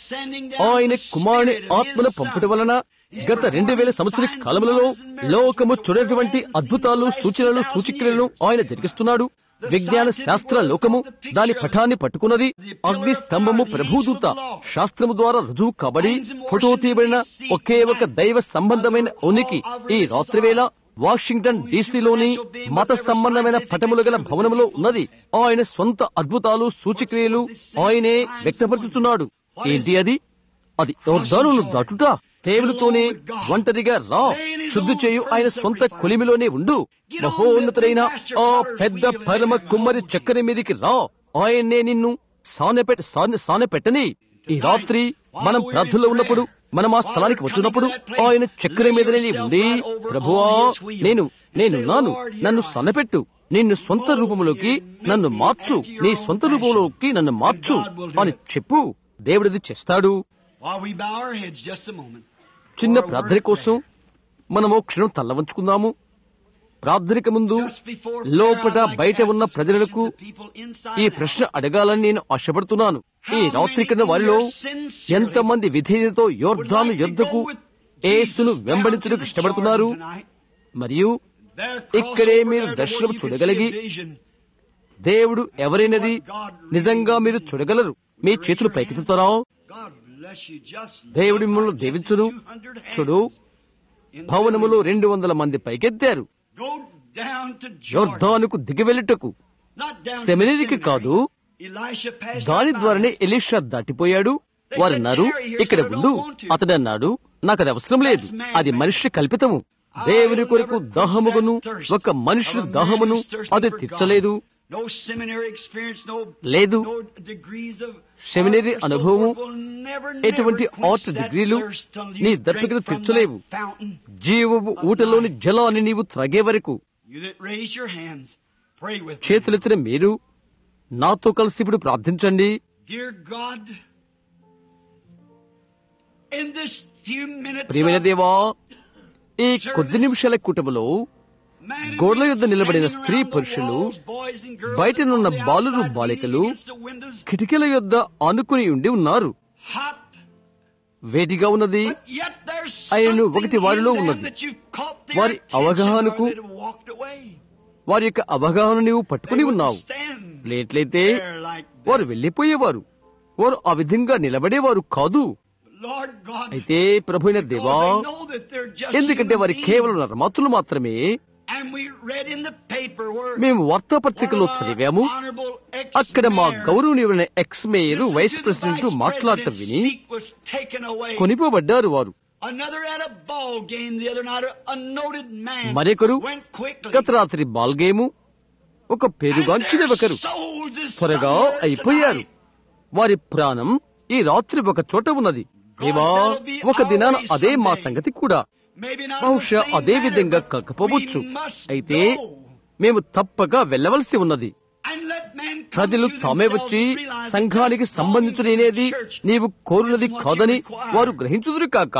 ఆయన కుమారుని ఆత్మను పంపటం వలన గత రెండు వేల సంవత్సర కాలములలో లోకము చూడటువంటి అద్భుతాలు సూచనలు సూచిక్రియలను ఆయన జరిగిస్తున్నాడు విజ్ఞాన శాస్త్ర లోకము దాని పఠాన్ని పట్టుకున్నది అగ్ని స్తంభము ప్రభుదూత శాస్త్రము ద్వారా రుజువు కాబడి ఫోటో తీయబడిన ఒకే ఒక దైవ సంబంధమైన ఉనికి ఈ రాత్రివేళ వాషింగ్టన్ డీసీలోని మత సంబంధమైన పటములు గల భవనములో ఉన్నది ఆయన సొంత అద్భుతాలు సూచిక్రియలు ఆయనే వ్యక్తపరుచుతున్నాడు ఏంటి అది అది యోర్ధానులు దాటుట దేవునితోనే ఒంటరిగా రా శుద్ధి చేయు ఆయన సొంత కొలిమిలోనే ఉండు మహోన్నతుడైన ఆ పెద్ద పరమ కుమ్మరి చక్కెర మీదికి రా ఆయన్నే నిన్ను సానెపెట్ సానె పెట్టని ఈ రాత్రి మనం ప్రార్థనలో ఉన్నప్పుడు మనం ఆ స్థలానికి వచ్చినప్పుడు ఆయన చక్కెర మీదనే ఉండి ప్రభువా నేను నేనున్నాను నన్ను సన్నపెట్టు నిన్ను సొంత రూపంలోకి నన్ను మార్చు నీ సొంత రూపంలోకి నన్ను మార్చు అని చెప్పు దేవుడిది చేస్తాడు While we bow our heads just a moment. చిన్న ప్రార్థన కోసం మనము క్షణం తల్లవంచుకుందాము ప్రార్థనకు ముందు Just before లోపట prayer, I'd like బయట to ask ఉన్న this ప్రజలకు question to people inside ఈ and out. ప్రశ్న అడగాలని నేను ఆశపడుతున్నాను ఈ రాత్రి కన్నా వారిలో ఎంతమంది విధేయతతో యోర్ధాను యుద్ధకు ఏసును వెంబడించడానికి ఇష్టపడుతున్నారు మరియు ఇక్కడే మీరు దర్శనం చూడగలిగి దేవుడు ఎవరైనది నిజంగా మీరు చూడగలరు మీ చేతులు పైకెత్తుతారా దేవుడి మిమ్మల్ని దీవించును చూడు భవనములో రెండు వందల మంది పైకెత్తారు యోర్ధానుకు దిగివెళ్ళుటకు సెమినరీకి కాదు దాని ద్వారానే ఎలీషా దాటిపోయాడు వారు అన్నారు ఇక్కడ ఉండు అతడు అన్నాడు నాకు అది అవసరం లేదు అది మనిషి కల్పితము దేవుని కొరకు దాహముగును ఒక మనుషుని దాహమును అది తీర్చలేదు లేదు సెమినరీ అనుభవము ఎటువంటి ఆర్ట్ డిగ్రీలు నీ దప్పికను తీర్చలేవు జీవపు ఊటలోని జలాన్ని నీవు త్రాగే వరకు చేతులెత్తిన మీరు నాతో కలిసి ఇప్పుడు ప్రార్థించండి ప్రియమైన దేవా ఈ కొద్ది నిమిషాల కుటుంబంలో గోడల యుద్ధ నిలబడిన స్త్రీ పురుషులు బయటనున్న బాలురు బాలికలు కిటికీల యొద్ద ఆనుకుని ఉండి ఉన్నారు వేడిగా ఉన్నది ఆయనను ఒకటి వారిలో ఉన్నది వారి అవగాహనకు వారి యొక్క అవగాహన నీవు పట్టుకుని ఉన్నావు లేట్లయితే వారు వెళ్లిపోయేవారు వారు ఆ విధంగా నిలబడేవారు కాదు అయితే ప్రభుైన దేవా ఎందుకంటే వారి కేవలం నర్మాతులు మాత్రమే మేము వార్తాపత్రికలో చదివాము అక్కడ మా గౌరవనీయులైన ఎక్స్ మేయర్ వైస్ ప్రెసిడెంట్ మాట్లాడటం విని కొనిపోబడ్డారు వారు మరొకరు గత రాత్రి బాల్ గేము ఒక పేరుగాంచిన ఒకరు త్వరగా అయిపోయారు వారి ప్రాణం ఈ రాత్రి ఒక చోట ఉన్నది దేవా ఒక దినాన అదే మా సంగతి కూడా బహుశా అదే విధంగా కాకపోవచ్చు అయితే మేము తప్పక వెళ్ళవలసి ఉన్నది ప్రజలు తామే వచ్చి సంఘానికి సంబంధించినది నీవు కోరునది కాదని వారు గ్రహించుదురు కాక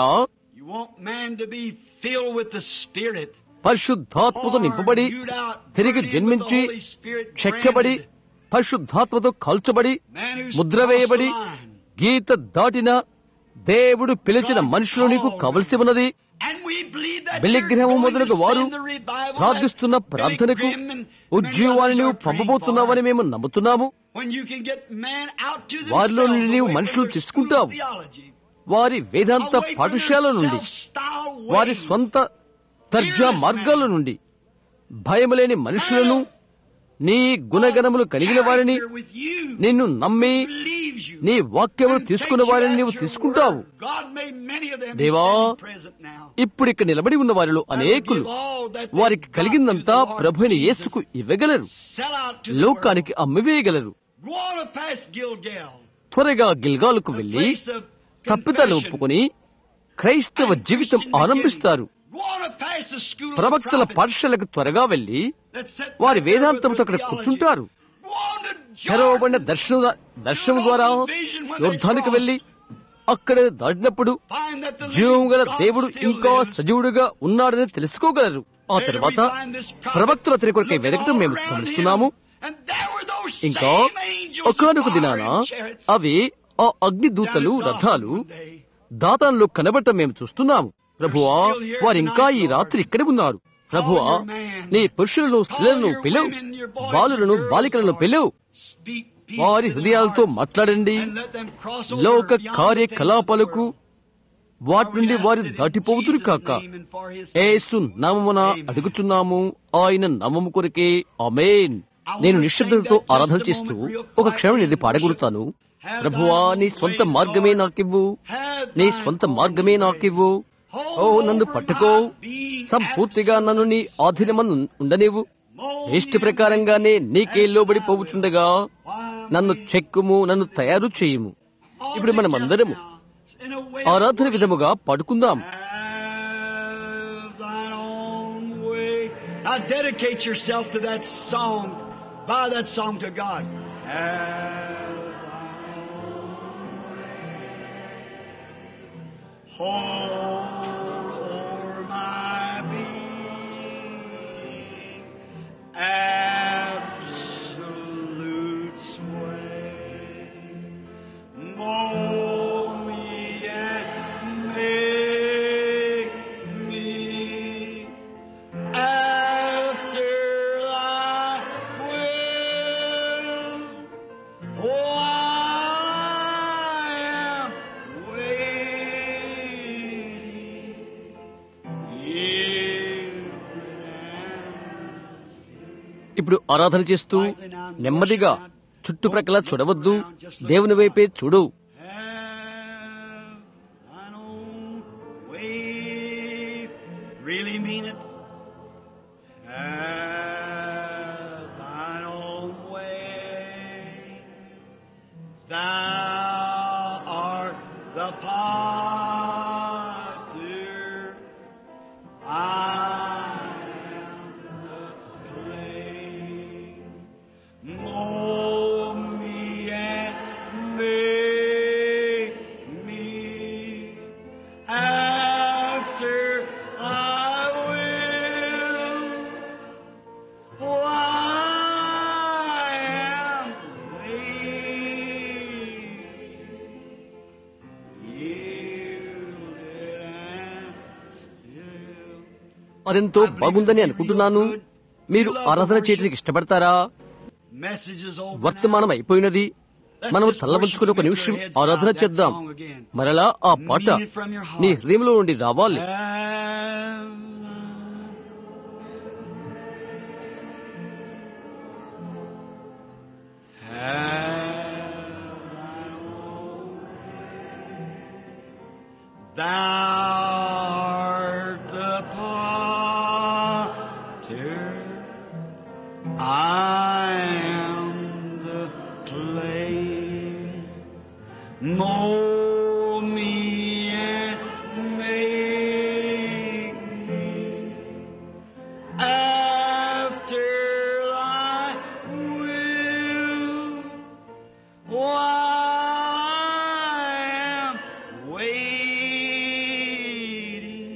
పరిశుద్ధాత్మతో నింపబడి తిరిగి జన్మించి చెక్కబడి పరిశుద్ధాత్మతో కాల్చబడి ముద్ర వేయబడి గీత దాటిన దేవుడు పిలిచిన మనుషులు నీకు కావలసి ఉన్నది బెల్లిగ్రహం మొదలుగా వారు ప్రార్థిస్తున్న ప్రార్థనకు ఉద్యోగాన్ని నీవు పంపబోతున్నావని మేము నమ్ముతున్నాము వారిలో నుండి నీవు మనుషులు తీసుకుంటావు వారి వేదాంత పాఠశాల నుండి వారి స్వంత తర్జా మార్గాల నుండి భయములేని మనుషులను నీ గుణగణములు కలిగిన వారిని నిన్ను నమ్మి నీ వాక్యములు తీసుకున్న వారిని నీవు తీసుకుంటావు దేవా ఇప్పుడు ఇక్కడ నిలబడి ఉన్న వారిలో అనేకులు వారికి కలిగిందంతా ప్రభుని యేసుకు ఇవ్వగలరు లోకానికి అమ్మివేయగలరు త్వరగా గిల్గాలకు వెళ్లి తప్పిదాలు ఒప్పుకొని క్రైస్తవ జీవితం ఆరంభిస్తారు ప్రవక్తల పాఠశాలకు త్వరగా వెళ్లి వారి వేదాంతంతో అక్కడ కూర్చుంటారు తెరవబడిన దర్శనం దర్శనం ద్వారా యుద్ధానికి వెళ్లి అక్కడ దాటినప్పుడు జీవం గల దేవుడు ఇంకా సజీవుడుగా ఉన్నాడని తెలుసుకోగలరు ఆ తర్వాత ప్రవక్తుల అతని కొరకై వెదకటం మేము గమనిస్తున్నాము ఇంకా ఒకనొక దినాన అవి ఆ అగ్ని దూతలు రథాలు దాతాన్లో కనబడటం మేము చూస్తున్నాము ప్రభువా వారింకా ఈ రాత్రి ఇక్కడే ఉన్నారు ప్రభువా నీ పురుషులను స్త్రీలను పిలువు బాలులను బాలికలను పిలువు వారి హృదయాలతో మాట్లాడండి లోక కార్యకలాపాలకు వాటి నుండి వారు దాటిపోతురు కాక ఏసు నామమున అడుగుచున్నాము ఆయన నామము కొరకే అమేన్ నేను నిశ్శబ్దతతో ఆరాధన చేస్తూ ఒక క్షణం ఇది పాడగలుగుతాను ప్రభువా నీ స్వంత మార్గమే నాకివ్వు నీ స్వంత మార్గమే నాకివ్వు ఓ నన్ను పట్టుకో సంపూర్తిగా నన్ను నీ ఆధీనమందు ఉండనివ్వు ఇష్ట ప్రకారంగానే నీకే లోబడి పోవుచుండగా నన్ను చెక్కుము నన్ను తయారు చేయుము ఇప్పుడు మనమందరము in a way ఆరాధన విధముగా పడుకుందాం Have thine own way. Now dedicate yourself to that song. Bow that song to God. Have thine own way. Hold o'er my being. Absolute sway. Mold me and make me after thy will. Oh, I am waiting. ఇప్పుడు ఆరాధన చేస్తూ నెమ్మదిగా చుట్టుప్రక్కల చూడవద్దు దేవుని వైపే చూడు Have thine own way. Really mean it. Have thine own way. Thou art the potter. I am the clay. Mold me and make me after thy will. For I am waiting, yielded and still. అదెంతో బాగుందని అనుకుంటున్నాను మీరు ఆరాధన చేయడానికి ఇష్టపడతారా Messages over వర్తమానం now. అయిపోయినది మనం తల్లవంచుకుని ఒక నిమిషం ఆరాధన చేద్దాం మరలా ఆ పాట నీ హృదయంలో నుండి రావాలి Thou art the potter, I am the clay. Mold me and make me after thy will. Oh, I am waiting.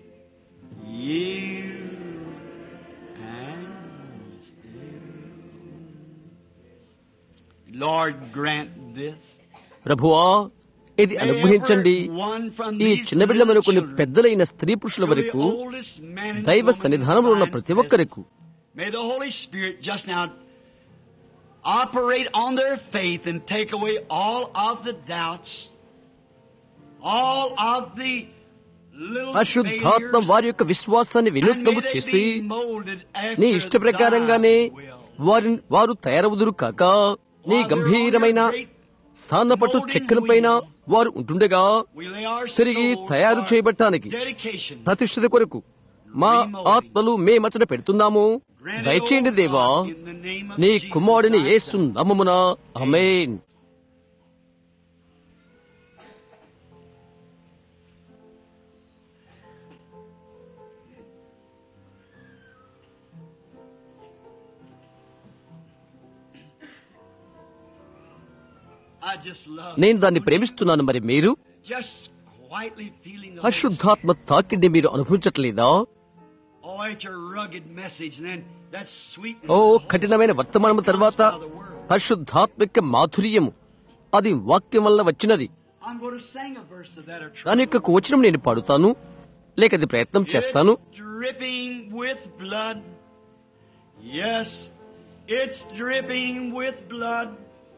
You and still. Lord, grant this. ప్రభువా ఇది అనుగ్రహించండి ఈ చిన్న బిడ్డ కొన్ని పెద్దలైన స్త్రీ పురుషుల వరకు దైవ సన్నిధానంలో ఉన్న ప్రతి ఒక్కరికి May the Holy Spirit just now operate on their faith and take away all of the doubts, all of the little పరిశుద్ధాత్మ failures, వారి యొక్క విశ్వాసాన్ని and may వినూత్నము they చేసి be molded నీ after ఇష్ట ప్రకారంగానే thy will. వారి వారు తయారవుదురు కాక నీ గంభీరమైన సాన్నపట్టు చెక్కన పైన వారు ఉంటుండగా We lay our తిరిగి souls తయారు for చేయబట్టానికి dedication. ప్రతిష్ఠిత కొరకు మా ఆత్మలు మేమచట పెడుతున్నాము దయచేయండి దేవా నీ కుమారుడిని యేసు నమ్మమున అమేన్ I just love నేను దాన్ని ప్రేమిస్తున్నాను మరి మీరు just quietly feeling the పరిశుద్ధాత్మ తాకిడిని మీరు అనుభవించట్లేదా Oh, it's a rugged message, and then that sweet. ఓ కఠినమైన వర్తమానము తర్వాత పరిశుద్ధాత్మిక మాధుర్యము అది వాక్యం వల్ల వచ్చినది I'm going to sing a verse of that. Or దాని యొక్క వచనం నేను పాడుతాను లేక అది ప్రయత్నం చేస్తాను It's dripping with blood. Yes, it's dripping with blood.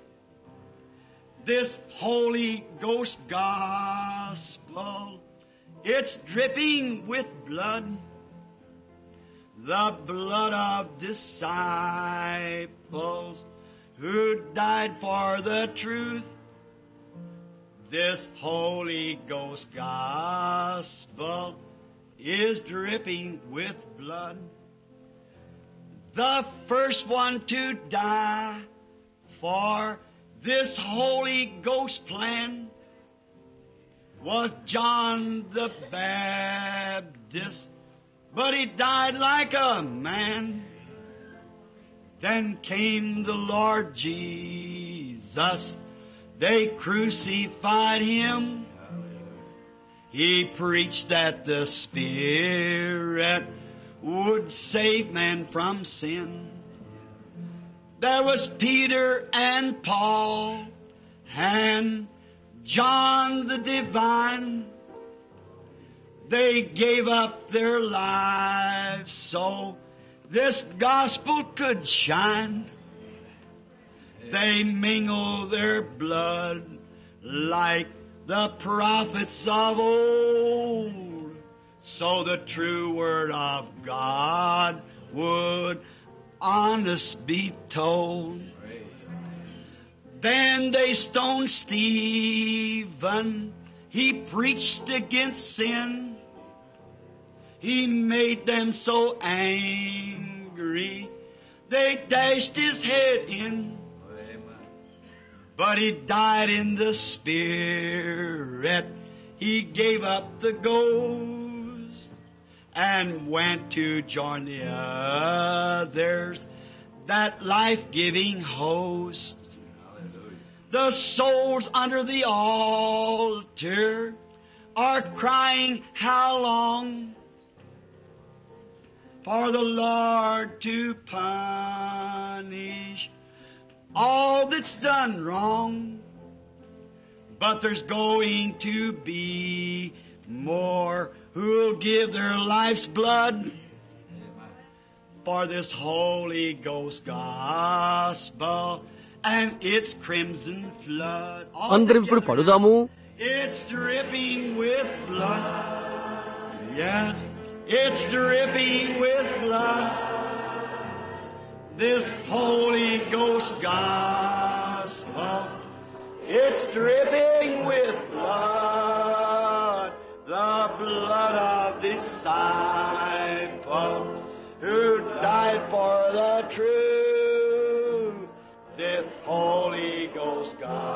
This Holy Ghost gospel. It's dripping with blood. The blood of disciples who died for the truth. This Holy Ghost gospel is dripping with blood. The first one to die for this Holy Ghost plan was John the Baptist, but he died like a man. Then came the Lord Jesus. They crucified him. He preached that the Spirit would save man from sin. There was Peter and Paul and John the Divine. They gave up their lives so this gospel could shine. They mingle their blood like the prophets of old, so the true word of God would honest be told. Then they stoned Stephen. He preached against sin. He made them so angry. They dashed his head in. But he died in the spirit. He gave up the ghost and went to join the others, that life-giving host. The souls under the altar are crying, how long? For the Lord to punish all that's done wrong. But there's going to be more who'll give their life's blood for this Holy Ghost gospel and its crimson flood. అందరం ఇప్పుడు పడుదాము It's dripping with blood. Yes, it's dripping with blood. This Holy Ghost gospel. It's dripping with blood. The blood of disciples who died for the truth. This Holy Ghost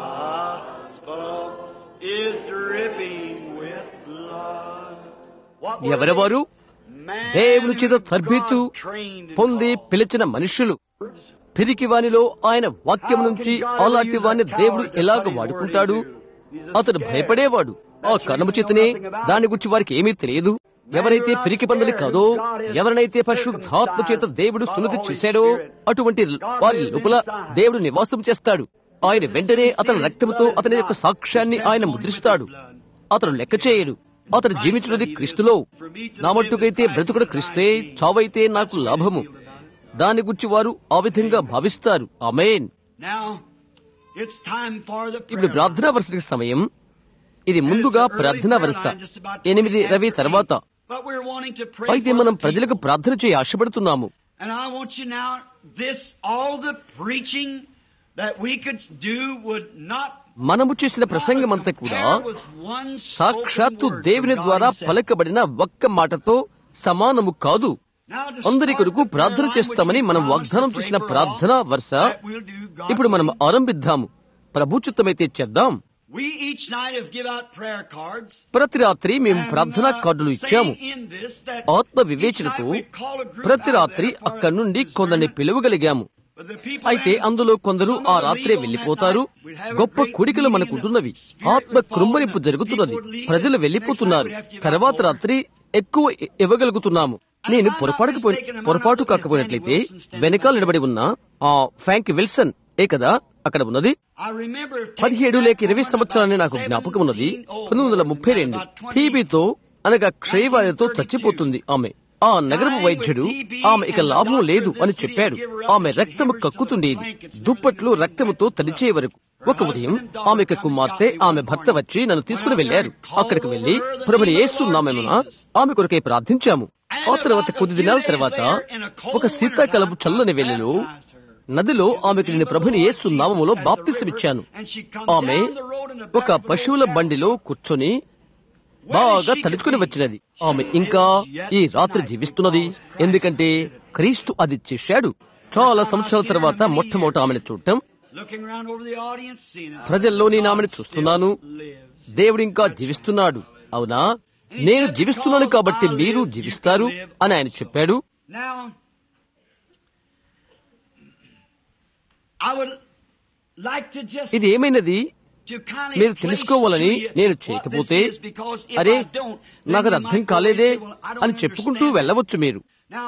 gospel is dripping with blood. What were ఎవరెవారు Man దేవుని చేత who తర్బీతు God trained and పొంది called. పిలిచిన మనుష్యులు పిరికి వానిలో ఆయన వాక్యం నుంచి అలాంటి వాణ్ణి దేవుడు ఎలాగ వాడుకుంటాడు అతడు భయపడేవాడు ఆ కర్ణము చేతనే దాని గురించి వారికి ఏమీ తెలియదు ఎవరైతే పిరికి పందలి కాదో ఎవరినైతే పరిశుద్ధాత్మ చేత దేవుడు సున్నతి చేశాడో అటువంటి వారి లోపల దేవుడు నివాసం చేస్తాడు ఆయన వెంటనే అతని రక్తంతో అతని యొక్క సాక్ష్యాన్ని ఆయన ముద్రిస్తాడు అతడు లెక్క చేయడు అతడు జీవించినది క్రీస్తులో నా మట్టుకైతే బ్రతుకుడు క్రీస్తే చావైతే నాకు లాభము దాని గురించి వారు ఆ విధంగా భావిస్తారు అమేన్ Now, it's time for the ఇప్పుడు prayer ప్రార్థనా వరుసకి సమయం ఇది ముందుగా ప్రార్థనా వరుస ఎనిమిది రవి తర్వాత But we're wanting to pray అయితే for మనం the ప్రజలకు people. ప్రార్థన చేయి ఆశపడుతున్నాము And I want you now, this, all the preaching that we could do would not మనము చేసిన ప్రసంగం అంతా కూడా సాక్షాత్తు దేవుని ద్వారా పలకబడిన ఒక్క మాటతో సమానము కాదు అందరి కొరకు ప్రార్థన చేస్తామని మనం వాగ్దానం చేసిన ప్రార్థనా వరుస ఇప్పుడు మనం ఆరంభిద్దాము ప్రభుచిత్తమైతే చేద్దాం We each night have give out prayer cards. ప్రతి రాత్రి మేము and, ప్రార్థనా uh, కార్డులు ఇచ్చాము saying in this that ఆత్మ each వివేచనతో night we'd call a group ప్రతి out రాత్రి there for అక్కడి నుండి discernment. కొందరిని పిలువగలిగాము But the people అయితే then- అందులో కొందరు some ఆ of the రాత్రే legal వెళ్లిపోతారు that night, we'd have a గొప్ప great కుడికలు meeting, మనకుంటున్నవి the Spirit ఆత్మ would fall, కృంభరింపు and జరుగుతున్నది people would leave, ప్రజలు and the వెళ్లిపోతున్నారు next night we'd have to give తర్వాత out more. రాత్రి ఎక్కువ ఇ- ఇవ్వగలుగుతున్నాము నేను పొరపాటుకు పోయి- పొరపాటు కాకపోయినట్లయితే వెనకాల నిలబడి ఉన్న ఆ ఫ్రాంక్ విల్సన్ ఏ కదా అక్కడ ఉన్నది I remember taking పదిహేడు that లేక ఇరవై woman సంవత్సరాలని about నాకు జ్ఞాపకం ఉన్నది 17 old, పంతొమ్మిది వందల ముప్పై రెండు about 20 టీబీతో అనగా క్షయవ్యాధితో చచ్చిపోతుంది ఆమె ఆ నగరపు వైద్యుడు ఆమె ఇక లాభం లేదు అని చెప్పాడు ఆమె రక్తము కక్కుతుండేది దుప్పట్లు రక్తముతో తడిచే వరకు ఒక ఉదయం ఆమె కుమార్తె ఆమె భర్త వచ్చి నన్ను తీసుకుని వెళ్లారు అక్కడికి వెళ్లి ప్రభుని యేసు నామమున ఆమె కొరకై ప్రార్థించాము ఆ తర్వాత కొద్ది దినాల తర్వాత ఒక శీతాకాలపు చల్లని వేళలో నదిలో ఆమెకు నేను ప్రభుని యేసు నామములో బాప్తిసమిచ్చాను ఆమె ఒక పశువుల బండిలో కూర్చొని బాగా తడుచుకుని వచ్చినది ఆమె ఇంకా ఈ రాత్రి జీవిస్తున్నది ఎందుకంటే క్రీస్తు అది చేశాడు చాలా సంవత్సరాల తర్వాత మొట్టమొదట ఆమెను చూడటం looking around over the audience, seeing it. ప్రజల్లోని నామని చూస్తున్నాను Lives. దేవుడు ఇంకా జీవిస్తున్నాడు అవునా నేను జీవిస్తున్నాను కాబట్టి మీరు జీవిస్తారు అని ఆయన చెప్పాడు Now, I would like to just ఇది ఏమైనది to kindly మీరు place తెలుసుకోవాలని to you నేను what చేయకపోతే this is, because if అరే I don't, then నాకు అది you అర్థం might go కాలేదే and say, "Well, I don't అని చెప్పుకుంటూ understand." వెళ్ళవచ్చు మీరు Now,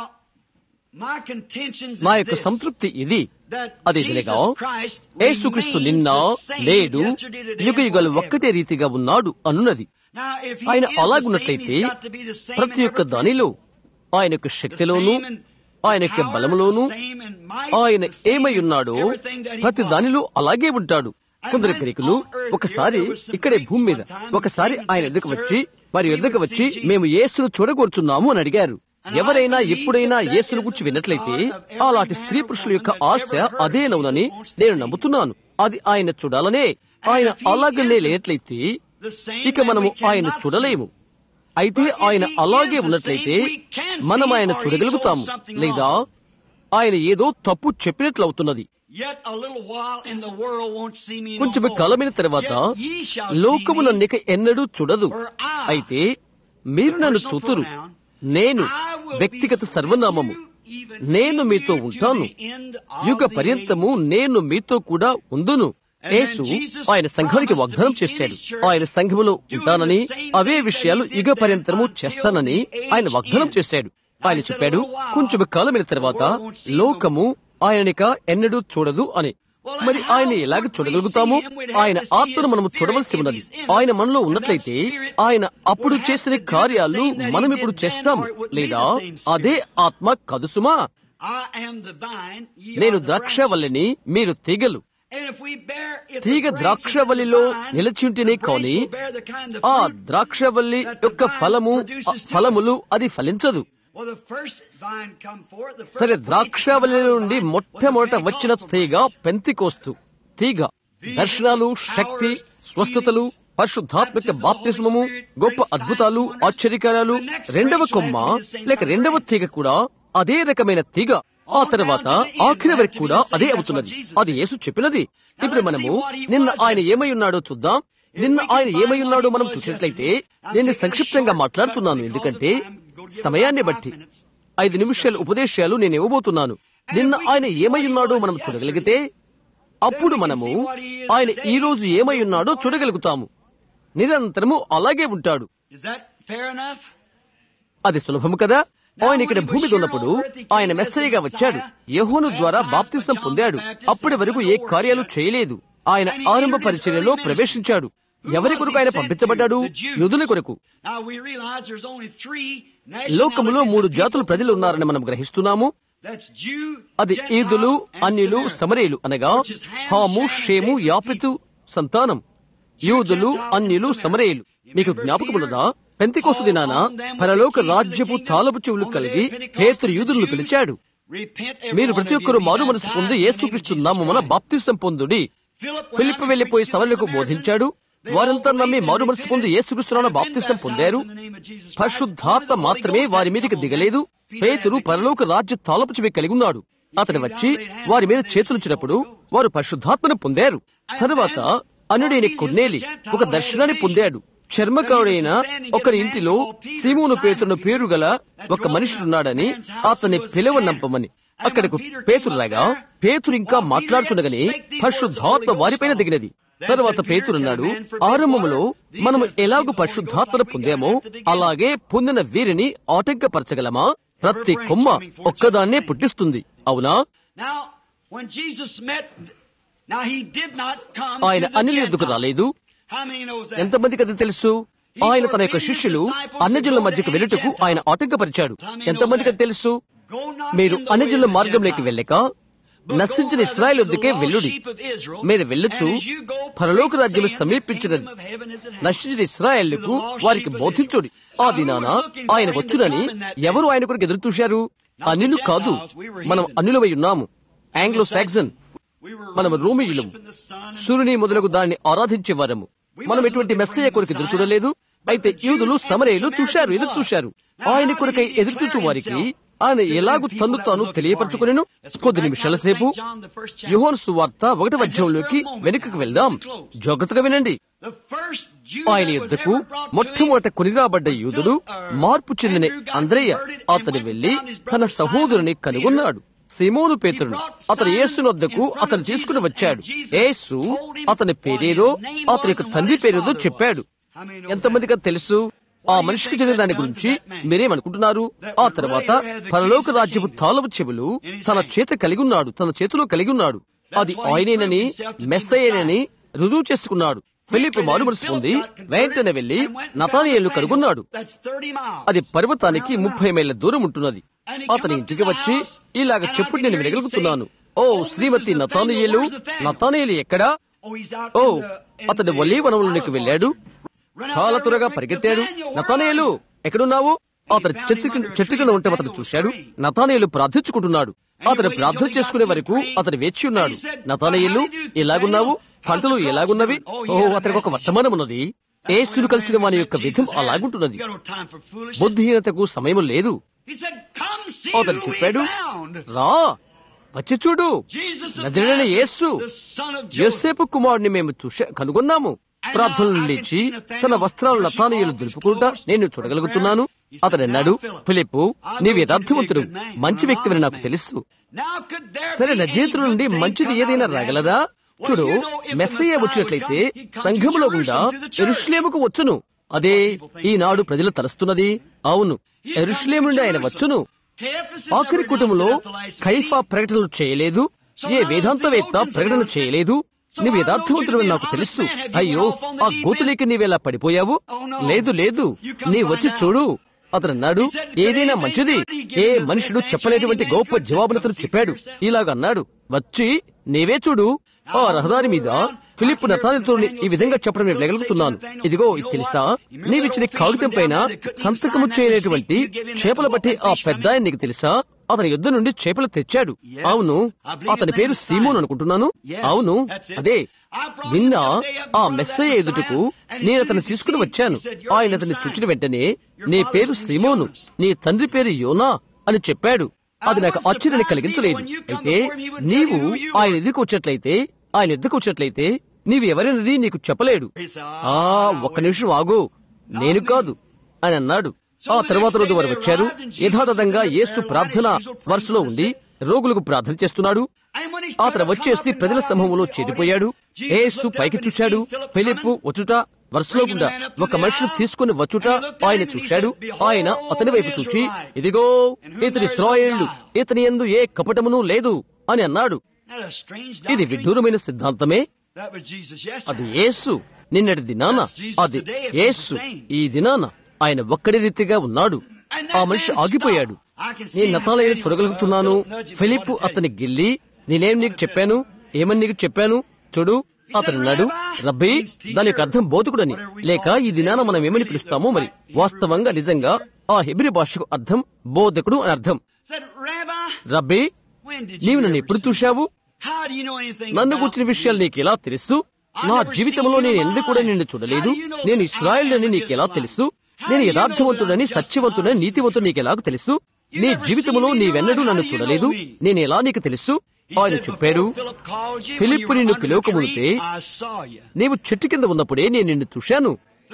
my contentions నా is యొక్క this, సంతృప్తి ఇది that అది Jesus ఇదిలేగా Christ యేసుక్రీస్తు remains నిన్న the same నేడు yesterday, today, యుగ and యుగాలు forever. ఒక్కటే రీతిగా ఉన్నాడు అన్నది Now, if he ఆయన is the అలాగున్నట్లయితే same, he's got to be the same ప్రతి in ఒక్క every దానిలో ఆయన యొక్క the శక్తిలోను same in ఆయన యొక్క power, బలములోను the same in might, ఆయన the same ఏమై in ఉన్నాడో everything that he ప్రతి was. దానిలో అలాగే ఉంటాడు కొందరు గ్రీకులు ఒకసారి ఇక్కడే భూమి మీద ఒకసారి ఆయన ఎదుకు వచ్చి వారి ఎదుకు వచ్చి మేము యేసును చూడగోరుచున్నాము అని అడిగారు ఎవరైనా ఎప్పుడైనా యేసును గురించి విన్నట్లయితే అలాంటి స్త్రీ పురుషుల యొక్క ఆశ అదేనవునని నేను నమ్ముతున్నాను అది ఆయన చూడాలనే ఆయన అలాగనే లేనట్లయితే The same, ఇక మనము then we ఆయన cannot చూడలేము అయితే ఆయన అలాగే ఉన్నట్లయితే మనం ఆయన చూడగలుగుతాము లేదా ఆయన ఏదో తప్పు చెప్పినట్లు అవుతున్నది Yet a little while in the world won't see me no కొంచెం more. కాలమైన తర్వాత Yet ye shall see లోకము me, నన్నిక ఎన్నడూ చూడదు for I, అయితే మీరు నన్ను personal చూతురు pronoun, నేను I will వ్యక్తిగత be సర్వనామము with you, even నేను in మీతో you to ఉంటాను the end of యుగ the పర్యంతము నేను మీతో కూడా ఉందును And then యేసు Jesus ఆయన సంఘానికి promised to వాగ్దానం be in చేశాడు his church, ఆయన సంఘములో doing ఉంటానని the same away things that విషయాలు he did యుగ పర్యంతరము then చేస్తానని until the ఆయన age వాగ్దానం end. చేశాడు ఆయన I said a చెప్పాడు little while, కొంచెం కాలమైన తర్వాత the world won't see no లోకము ఆయననిక ఎన్నడూ చూడదు అని Well, మరి how ఆయన would ఎలాగ we చూడగలుగుతాము see him? We'd have ఆయన to see ఆత్మను his మనము spirit చూడవలసి if ఉన్నది he's in us. ఆయన మనలో And ఉన్నట్లయితే that spirit ఆయన అప్పుడు would have చేసిన to do the కార్యాలు same that he మనం did ఇప్పుడు then, చేస్తాం or it wouldn't be లేదా the same spirit. అదే ఆత్మ కదుసుమా I am the vine, ye are నేను the ద్రాక్షవల్లిని మీరు తీగలు branches. And if we bear, if తీగ the branch is in the ద్రాక్షవల్లిలో vine, నిలిచింటినే the branch కాని will bear the kind of ఆ fruit ద్రాక్షవల్లి that the యొక్క vine ఫలము produces ఆ to it. ఫలములు అది ఫలించదు Well, the first vine come forth, the first సరే branch ద్రాక్షవల్లి come out of the నుండి vine was the మొట్టమొదట వచ్చిన Pentecostal తీగ branch. పెంతికోస్తు తీగ దర్శనాలు శక్తి స్వస్థతలు పరిశుద్ధాత్మక బాప్తిస్మము గొప్ప అద్భుతాలు ఆశ్చర్యకారాలు రెండవ కొమ్మ లేక రెండవ తీగ కూడా అదే రకమైన తీగ ఆ తర్వాత ఆఖరి వరకు కూడా అదే అవుతున్నది అది యేసు చెప్పినది ఇప్పుడు మనము నిన్న ఆయన ఏమై ఉన్నాడో చూద్దాం నిన్న ఆయన ఏమై ఉన్నాడో మనం చూసినట్లయితే నేను సంక్షిప్తంగా మాట్లాడుతున్నాను ఎందుకంటే సమయాన్ని బట్టి ఐదు నిమిషాల ఉపదేశాలు నేను ఇవ్వబోతున్నాను నిన్న ఆయన ఏమై ఉన్నాడో మనం చూడగలిగితే అప్పుడు మనము ఆయన ఈ రోజు ఏమై ఉన్నాడో చూడగలుగుతాము నిరంతరము అలాగే ఉంటాడు Is that fair enough? అది సులభము కదా ఆయన ఇక్కడ భూమి మీద ఉన్నప్పుడు ఆయన మెస్సయ్యగా వచ్చాడు యెహోను ద్వారా బాప్తిసం పొందాడు అప్పటి వరకు ఏ కార్యాలు చేయలేదు ఆయన ఆరంభ పరిచర్యలో ప్రవేశించాడు ఎవరి కొరకు ఆయన పంపించబడ్డాడు యుదుల కొరకు Now we realize there's only three లోకములో nationalities మూడు of జాతులు people. ప్రజలు ఉన్నారని మనం గ్రహిస్తున్నాము That's Jew, అది Gentile, ఈదులు and అన్యులు Samaritan. సమరేలు అనగా Which is Ham, Ham Shem, Shem Japheth యాపెతు సంతానం యూదులు అన్యులు సమరేయులు మీకు జ్ఞాపకమున్నదా పెంతికోస్తు దినాన పరలోక రాజ్యపు తాలపు చెవులు కలిగి పేతురు యూదులను పిలిచాడు Repent, మీరు everyone ప్రతి of you, ఒక్కరు be మారు మనసు baptized పొంది in the name of Yesukristu Jesus నామమున Christ. బాప్తిసం పొందుడి Philip went Philip out and వెళ్లిపోయి preached to the సవరులకు Samaritans. బోధించాడు They వారంతా all నమ్మి believed మారు and మనసు పొంది repented యేసుక్రీస్తున్న and been బాప్తిసం baptized పొందారు in the name of Jesus Christ. పరిశుద్ధాత్మ Only the మాత్రమే Holy Ghost వారి had మీదకి come on దిగలేదు them. Peter పేతురు had to పరలోక రాజ్య తాలపు చెవి కలిగి ఉన్నాడు అతడు వచ్చి వారి మీద చేతులుచినప్పుడు వారు పరిశుద్ధాత్మను పొందారు తరువాత అనుడైన కొన్నేలి ఒక దర్శనాన్ని పొందాడు చర్మకారుడైన ఒకరి ఇంటిలో సీమోను పేతున్న పేరు గల ఒక మనుషుడున్నాడని అతన్ని పిలవనంపమని అక్కడకు పేతురు రాగా పేతురు ఇంకా మాట్లాడుతుండగానే పరిశుద్ధాత్మ వారిపైన దిగినది తరువాత పేతురున్నాడు ఆరంభంలో మనము ఎలాగో పరిశుద్ధాత్మను పొందామో అలాగే పొందిన వీరిని ఆటంకపరచగలమా ప్రతి కొమ్మ ఒక్కదాన్నే పుట్టిస్తుంది అవునా Now, when Jesus met, now he did not come ఆయన to the అన్యుల ఎద్దుకు Gentiles. రాలేదు How many knows that? ఎంతమందికి అది తెలుసు ఆయన తన యొక్క శిష్యులు అన్యజనుల మధ్యకు వెళ్ళుటకు ఆయన ఆటంకపరిచాడు ఎంతమందికి అది తెలుసు Go not మీరు in the way అన్యజనుల of the మార్గంలోకి Gentiles. వెళ్ళక నశించిన ఇస్రాయల్ వద్దకే వెళ్ళుడి మీరు వెళ్ళొచ్చు పరలోక రాజ్యం సమీపించిన నశించిన ఇస్రాయళ్లకు వారికి బోధించుడి ఆ దినాన ఆయన వచ్చునని ఎవరు ఆయన కొరకు ఎదురు చూశారు అన్యులు కాదు మనం అన్యులమై ఉన్నాము ఆంగ్లో సాక్సన్ మనం రోమియులం సూర్యుని మొదలగు దాన్ని ఆరాధించేవారము మనం ఎటువంటి మెస్సయ్య కొరకు ఎదురు చూడలేదు అయితే యూదులు సమరయులు చూశారు ఎదురు చూశారు ఆయన కొరకై ఎదురు చూచు వారికి ఆయన ఎలాగూ తన్ను తాను తెలియపరచుకునేను కొద్ది నిమిషాల సేపు యుహోన్ సువార్త ఒకటి అధ్యాయంలోకి వెనుకకు వెళ్దాం జాగ్రత్తగా వినండి ఆయన యుద్ధకు మొట్టమొదట కొనిరాబడ్డ యూదుడు మార్పు చెందిన అంద్రయ్య అతడు వెళ్లి తన సహోదరుని కనుగొన్నాడు సిమోను పేతురును అతను యేసు వద్దకు అతను తీసుకుని వచ్చాడు యేసు అతని పేరేదో అతని యొక్క తండ్రి పేరేదో చెప్పాడు ఎంతమందిగా తెలుసు ఆ మనిషికి జరిగిన దాని గురించి మీరేమనుకుంటున్నారు ఆ తర్వాత పరలోక రాజ్యపు తాళపు చెవులు తన చేత కలిగి ఉన్నాడు తన చేతిలో కలిగి ఉన్నాడు అది ఆయనేనని మెస్సయ్యనని రుజువు చేసుకున్నాడు ఫిలిప్ మారు మనసు పొంది వెంటనే వెళ్లి నతానియేలు కనుగొన్నాడు అది పర్వతానికి ముప్పై మైళ్ళ దూరం ఉంటున్నది అతని ఇంటికి వచ్చి ఇలాగ చెప్పుడు నేను వినగలుగుతున్నాను ఓ శ్రీమతి నతానియేలు నతానియేలు ఎక్కడా ఓ అతడు వలీవనంలోనికి వెళ్ళాడు చాలా త్వరగా పరిగెత్తాడు నతానేలు ఎక్కడున్నావు అతను చెట్టు కింద- చెట్టు కింద ఉంటే అతను చూశాడు నతానేలు ప్రార్థించుకుంటున్నాడు అతను ప్రార్థన చేసుకునే వరకు అతను వేచి ఉన్నాడు నతానేయులు ఎలాగున్నావు పంటలు ఎలాగున్నవి ఓ అతనికి ఒక వర్తమానం ఉన్నది ఏసును కలిసిన వాని యొక్క విధం అలాగుంటున్నది బుద్ధిహీనతకు సమయం లేదు అతను చెప్పాడు రా వచ్చి చూడు నజరైన యేసు యోసేపు కుమారుని మేము చూసా కనుగొన్నాము ప్రార్థనలు లేచి తన వస్త్రాలు నతానీయులు దులుపుకుంటా నేను చూడగలుగుతున్నాను అతడు అన్నాడు ఫిలిప్పు నీవు యథార్థవంతుడు మంచి వ్యక్తివని నాకు తెలుసు సరే నజేతుల నుండి మంచిది ఏదైనా రాగలదా చూడు మెస్సయ్య వచ్చినట్లయితే సంఘములో గుండా ఎరుషులేముకు వచ్చును అదే ఈనాడు ప్రజలు తలస్తున్నది అవును ఎరుషులేము నుండి ఆయన వచ్చును ఆఖరి కుటుంబంలో ఖైఫా ప్రకటనలు చేయలేదు ఏ వేదాంతవేత్త ప్రకటన చేయలేదు నీవు యథార్థవంతుడు నాకు తెలుసు అయ్యో ఆ గోతులేకి నీవెలా పడిపోయావు లేదు లేదు నీ వచ్చి చూడు అతను అన్నాడు ఏదైనా మంచిది ఏ మనుషుడు చెప్పలేటువంటి గొప్ప జవాబునతను చెప్పాడు ఇలాగ అన్నాడు వచ్చి నీవే చూడు ఆ రహదారి మీద ఫిలిప్ నతానితో ఈ విధంగా చెప్పడం నేను లేగలుగుతున్నాను ఇదిగో ఇది తెలుసా నీవిచ్చిన కాగితం పైన సంతకము చేయనటువంటి చేపల బట్టి ఆ పెద్ద ఆయన నీకు తెలుసా అతని యుద్ధ నుండి చేపలు తెచ్చాడు అవును అతని పేరు సీమోన్ అనుకుంటున్నాను అవును అదే విన్నా ఆ మెస్సయ్య ఎదుటకు నేను అతను తీసుకుని వచ్చాను ఆయన అతన్ని చూచిన వెంటనే నీ పేరు సీమోను నీ తండ్రి పేరు యోనా అని చెప్పాడు అది నాకు ఆశ్చర్యాన్ని కలిగించలేదు అయితే నీవు ఆయన ఎదుకు వచ్చినట్లయితే ఆయన ఎద్దుకు వచ్చినట్లయితే నీవు ఎవరైనది నీకు చెప్పలేడు ఆ ఒక్క నిమిషం ఆగు నేను కాదు అని అన్నాడు ఆ తర్వాత రోజు వారు వచ్చారు యథాతథంగా యేసు ప్రార్థన వరుసలో ఉండి రోగులకు ప్రార్థన చేస్తున్నాడు అతను వచ్చేసి ప్రజల సమూహంలో చేరిపోయాడు యేసు పైకి చూశాడు ఫిలిప్పు వచ్చుట వరుసలో గుండా ఒక మనిషిని తీసుకుని వచ్చుట ఆయన చూశాడు ఆయన అతని వైపు చూచి ఇదిగో ఇతని ఇస్రాయేళ్లు ఇతని ఎందు ఏ కపటమును లేదు అని అన్నాడు ఇది విడ్డూరమైన సిద్ధాంతమే అది యేసు నిన్నటి దినాన అది యేసు ఈ దినాన ఆయన ఒక్కడి రీతిగా ఉన్నాడు ఆ మనిషి ఆగిపోయాడు నేను నతాలయ్య చూడగలుగుతున్నాను ఫిలిప్ అతని గిల్లి నేనేం నీకు చెప్పాను ఏమని నీకు చెప్పాను చూడు అతను అన్నాడు రబ్బీ దాని యొక్క అర్థం బోధకుడని లేక ఈ దినాన మనం ఏమని పిలుస్తామో మరి వాస్తవంగా నిజంగా ఆ హెబ్రి భాషకు అర్థం బోధకుడు అని అర్థం రబ్బీ నీవు నన్ను ఎప్పుడు చూశావు నన్ను కూర్చిన విషయాలు నీకు ఎలా తెలుసు నా జీవితంలో నేను ఎందుకు కూడా నిన్ను చూడలేదు నేను ఇస్రాయల్ అని నీకు ఎలా తెలుసు నేను యథార్థవంతుడని సత్యవంతుడని నీతివంతుడు నీకు ఎలాగ తెలుసు నీ జీవితంలో నీవెన్నడూ నన్ను చూడలేదు నేను ఎలా నీకు తెలుసు ఆయన చెప్పాడు ఫిలిప్పు నిన్ను పిలవకముందే నీవు చెట్టు కింద ఉన్నప్పుడే నేను నిన్ను చూశాను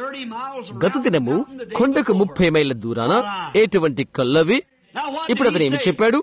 గత దినము కొండకు ముప్పై మైళ్ళ దూరాన ఎటువంటి కల్లవి ఇప్పుడు అతను ఏమి చెప్పాడు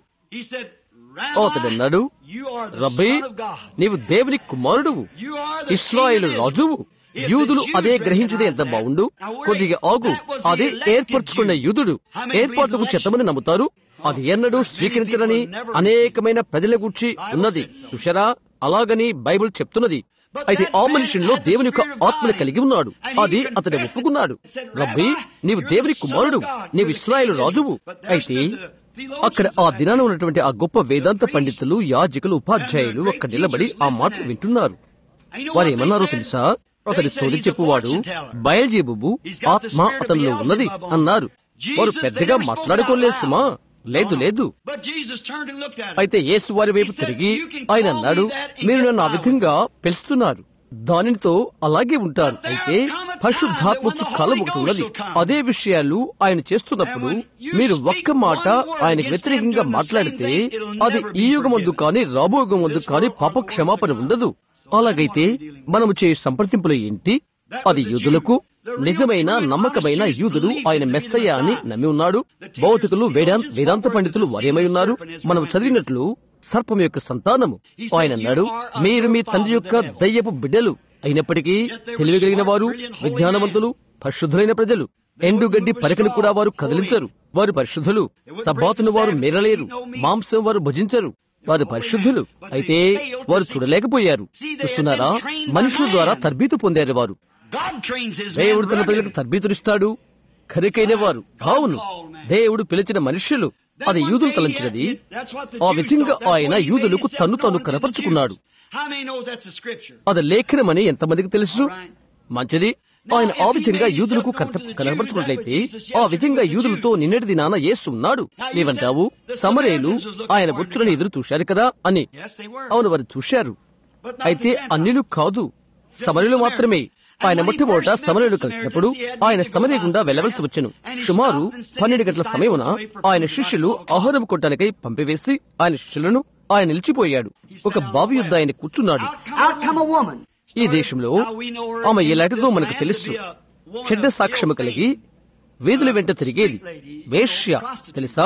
అతడు అన్నాడు రబ్బీ నీవు దేవుని కుమారుడువు ఇస్రాయేలు రాజువు యూదులు అదే గ్రహించదే ఎంత బాగుండు కొద్దిగా ఆగు అదే ఏర్పరచుకున్న యూదుడు ఏర్పాటుకు చెత్తమంది నమ్ముతారు అది ఎన్నడూ స్వీకరించరని అనేకమైన ప్రజల గురించి ఉన్నది చూశారా అలాగని బైబిల్ చెప్తున్నది అయితే ఆ మనుషుల్లో దేవుని యొక్క ఆత్మను కలిగి ఉన్నాడు అది అతడు ఒప్పుకున్నాడు రబ్బీ నీవు దేవుని కుమారుడు నీవు ఇస్రాయేలు రాజువు అయితే అక్కడ ఆ దినాన ఉన్నటువంటి ఆ గొప్ప వేదాంత పండితులు యాజకులు ఉపాధ్యాయులు అక్కడ నిలబడి ఆ మాటలు వింటున్నారు వారు ఏమన్నారో తెలుసా అతడి సోది చెప్పువాడు బయల్జేబుబు ఆత్మ అతనిలో ఉన్నది అన్నారు వారు పెద్దగా మాట్లాడుకోలేదు సుమా లేదు లేదు అయితే యేసు వారి వైపు తిరిగి ఆయన అన్నాడు మీరు నన్ను ఆ విధంగా పిలుస్తున్నారు దానితో అలాగే ఉంటారు అయితే పరిశుద్ధాత్మ కాలం ఒకటి ఉన్నది అదే విషయాలు ఆయన చేస్తున్నప్పుడు మీరు ఒక్క మాట ఆయనకు వ్యతిరేకంగా మాట్లాడితే అది ఈ యుగమందు కానీ రాబో యుగమందు కానీ పాప క్షమాపణ ఉండదు అలాగైతే మనము చేయు సంప్రదింపులు ఏంటి అది యూదులకు నిజమైన నమ్మకమైన యూదుడు ఆయన మెస్సయ్య అని నమ్మి ఉన్నాడు భౌతికులు వేదాంత వేదాంత పండితులు వారేమై ఉన్నారు మనం చదివినట్లు సర్పం యొక్క సంతానము ఆయన అన్నాడు మీరు మీ తండ్రి యొక్క దయ్యపు బిడ్డలు అయినప్పటికీ తెలివిగలిగిన వారు విజ్ఞానవంతులు పరిశుద్ధులైన ప్రజలు ఎండుగడ్డి పరికను కూడా వారు కదిలించరు వారు పరిశుద్ధులు సబ్బాతును వారు మేరలేరు మాంసం వారు భుజించరు వారు పరిశుద్ధులు అయితే వారు చూడలేకపోయారు చూస్తున్నారా మనుషుల ద్వారా తర్బీతు పొందారు వారు దేవుడు తన ప్రజలకు తర్బీతునిస్తాడు ఖరికైన వారు అవును దేవుడు పిలిచిన మనుష్యులు అది యూదులు తలంచినది ఆ విధంగా ఆయన యూదులకు తన్ను తాను కనపరుచుకున్నాడు అది లేఖనమని ఎంతమందికి తెలుసు మంచిది ఆయన ఆ విధంగా యూదులకు కనపరుచుకున్నట్లయితే ఆ విధంగా యూదులతో నిన్నటి దినాన యేసు ఉన్నాడు నీవంటావు సమరేలు ఆయన వచ్చులని ఎదురు చూశారు కదా అని అవును వారు చూశారు అయితే అన్యులు కాదు సమరులు మాత్రమే ఆయన మొట్టమొదట సమరయుడు కలిసినప్పుడు ఆయన సమరయ గుండా వెళ్లవలసి వచ్చను సుమారు పన్నెండు గంటల సమయమున ఆయన శిష్యులు ఆహారం కొట్టడానికై పంపివేసి ఆయన శిష్యులను ఆయన నిలిచిపోయాడు ఒక బావి యుద్ధ ఆయన కూర్చున్నాడు ఈ దేశంలో ఆమె ఎలాంటిదో మనకు తెలుసు చెడ్డ సాక్ష్యము కలిగి వీధుల వెంట తిరిగేది వేష్య తెలుసా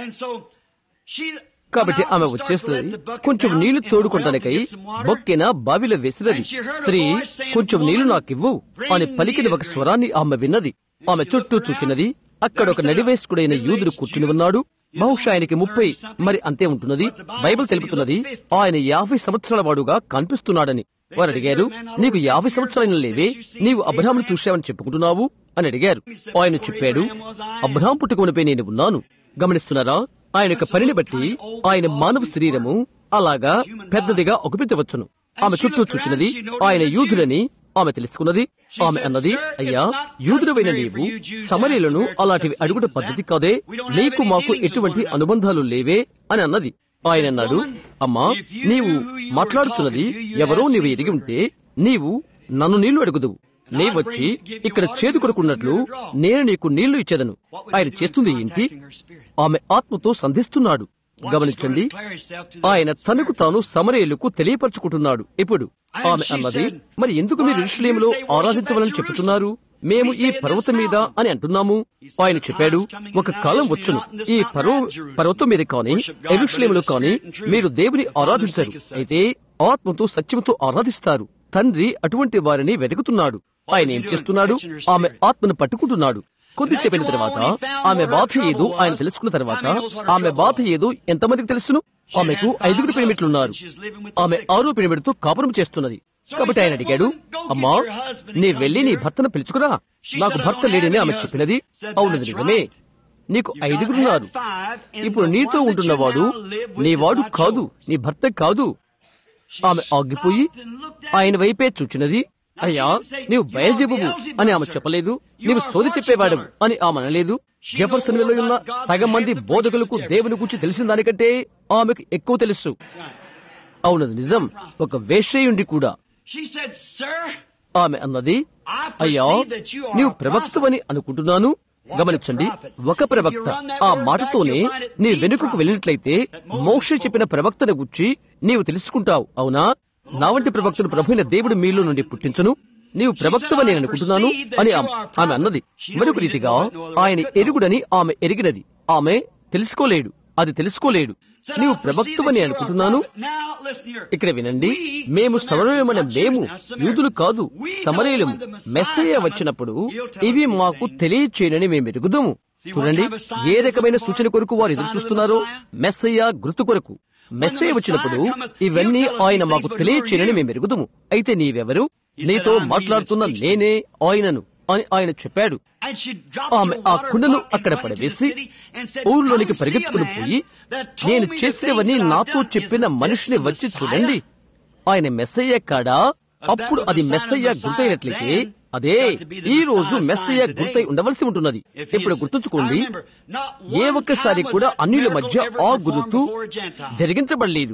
కాబట్టి ఆమె వచ్చేస్తుంది కొంచెం నీళ్లు తోడుకుంటానికై బొక్కెన బావిలో వేసినది స్త్రీ కొంచెం నీళ్లు నాకివ్వు అని పలికిన ఒక స్వరాన్ని ఆమె విన్నది ఆమె చుట్టూ చూచినది అక్కడ ఒక నడివేసుకుడైన యూదుడు కూర్చుని ఉన్నాడు బహుశా ఆయనకి ముప్పై మరి అంతే ఉంటున్నది బైబిల్ తెలుపుతున్నది ఆయన యాభై సంవత్సరాల వాడుగా కనిపిస్తున్నాడని వారు అడిగారు నీకు యాభై సంవత్సరాలు లేవే నీవు అబ్రహాంను చూశావని చెప్పుకుంటున్నావు అని అడిగారు ఆయన చెప్పాడు అబ్రహాం పుట్టుకొనిపై నేను ఉన్నాను గమనిస్తున్నారా ఆయన యొక్క పనిని బట్టి ఆయన మానవ శరీరము అలాగా పెద్దదిగా ఒప్పించవచ్చును ఆమె చుట్టూ చుట్టినది ఆయన యూదులని ఆమె తెలుసుకున్నది ఆమె అన్నది అయ్యా యూదుడవైన నీవు సమరీలను అలాంటివి అడుగుట పద్ధతి కాదే నీకు మాకు ఎటువంటి అనుబంధాలు లేవే అని అన్నది ఆయన అన్నాడు అమ్మా నీవు మాట్లాడుతున్నది ఎవరో నీవు ఎరిగి ఉంటే నీవు నన్ను నీళ్లు అడుగుదువు నీవచ్చి ఇక్కడ చేదు కొడుకున్నట్లు నేను నీకు నీళ్లు ఇచ్చేదను ఆయన చేస్తుంది ఏంటి ఆమె ఆత్మతో సంధిస్తున్నాడు గమనించండి ఆయన తనకు తాను సమరేయులకు తెలియపరచుకుంటున్నాడు ఇప్పుడు ఆమె అన్నది మరి ఎందుకు మీరు ఇరుషులేములో ఆరాధించవాలని చెప్పుతున్నారు మేము ఈ పర్వతం మీద అని అంటున్నాము ఆయన చెప్పాడు ఒక కాలం వచ్చును ఈ పర్వ పర్వతం మీద కాని ఎరుషులేములో కాని మీరు దేవుని ఆరాధించరు అయితే ఆత్మతో సత్యముతో ఆరాధిస్తారు తండ్రి అటువంటి వారిని వెతుకుతున్నాడు ఆయన ఏం చేస్తున్నాడు ఆమె ఆత్మను పట్టుకుంటున్నాడు కొద్దిసేపు అయిన తర్వాత ఆమె బాధ ఏదో ఆయన తెలుసుకున్న తర్వాత ఆమె బాధ ఏదో ఎంతమందికి తెలుసును ఆమెకు ఐదుగురు పిరమిడ్లున్నారు ఆమె ఆరో పిరమిడ్తో కాపురం చేస్తున్నది కాబట్టి ఆయన అడిగాడు అమ్మా నీ వెళ్లి నీ భర్తను పిలుచుకురా నాకు భర్త లేడని ఆమె చెప్పినది అవును నిజమే నీకు ఐదుగురున్నారు ఇప్పుడు నీతో ఉంటున్నవాడు నీ వాడు కాదు నీ భర్త కాదు ఆమె ఆగిపోయి ఆయన వైపే చూచినది అయ్యా నీవు బయలుజెబువు అని ఆమె చెప్పలేదు నీవు సోది చెప్పేవాడవు అని ఆమె అనలేదు జెఫర్సన్ లో ఉన్న సగం మంది బోధకులకు దేవుని గురించి తెలిసిన దానికంటే ఆమెకు ఎక్కువ తెలుసు అవును నిజం ఒక వేషయుండి కూడా ఆమె అన్నది అయ్యా నీవు ప్రవక్తవని అనుకుంటున్నాను గమనించండి ఒక ప్రవక్త ఆ మాటతోనే నీ వెనుకకు వెళ్ళినట్లయితే మోక్ష చెప్పిన ప్రవక్తను గుచ్చి నీవు తెలుసుకుంటావు అవునా నా వంటి ప్రవక్తను ప్రభుైన దేవుడు మీలో నుండి పుట్టించును నీవు ప్రవక్తవని నేను అనుకుంటున్నాను అని ఆమె అన్నది మరొక రీతిగా ఆయన ఎరుగుడని ఆమె ఎరిగినది ఆమె తెలుసుకోలేడు అది తెలుసుకోలేడు నీవు ప్రవక్తవని అనుకుంటున్నాను ఇక్కడ వినండి మేము సమరయమైన మేము యూదులు కాదు సమరయులము మెస్సయ్య వచ్చినప్పుడు ఇవి మాకు తెలియచేయనని మేము ఎరుగుదాము చూడండి ఏ రకమైన సూచన కొరకు వారు ఎదురు చూస్తున్నారో మెస్సయ్య గుర్తు కొరకు మెస్సయ్య వచ్చినప్పుడు ఇవన్నీ ఆయన మాకు తెలియచేయనని మేము ఎరుగుదాము అయితే నీవెవరు నీతో మాట్లాడుతున్న నేనే ఆయనను అని ఆయన చెప్పాడు ఆమె ఆ కుండను అక్కడ పడవేసి ఊర్లోనికి పరిగెత్తుకుని పోయి నేను చేసినవని నాతో చెప్పిన మనిషిని వచ్చి చూడండి ఆయన మెస్సయ్య కాడా అప్పుడు అది మెస్సయ్య గుర్తయినట్లయితే అదే ఈ రోజు మెస్సయ్య గుర్తై ఉండవలసి ఉంటున్నది ఇప్పుడు గుర్తుంచుకోండి ఏ ఒక్కసారి కూడా అన్యుల మధ్య ఆ గుర్తు జరిగించబడలేదు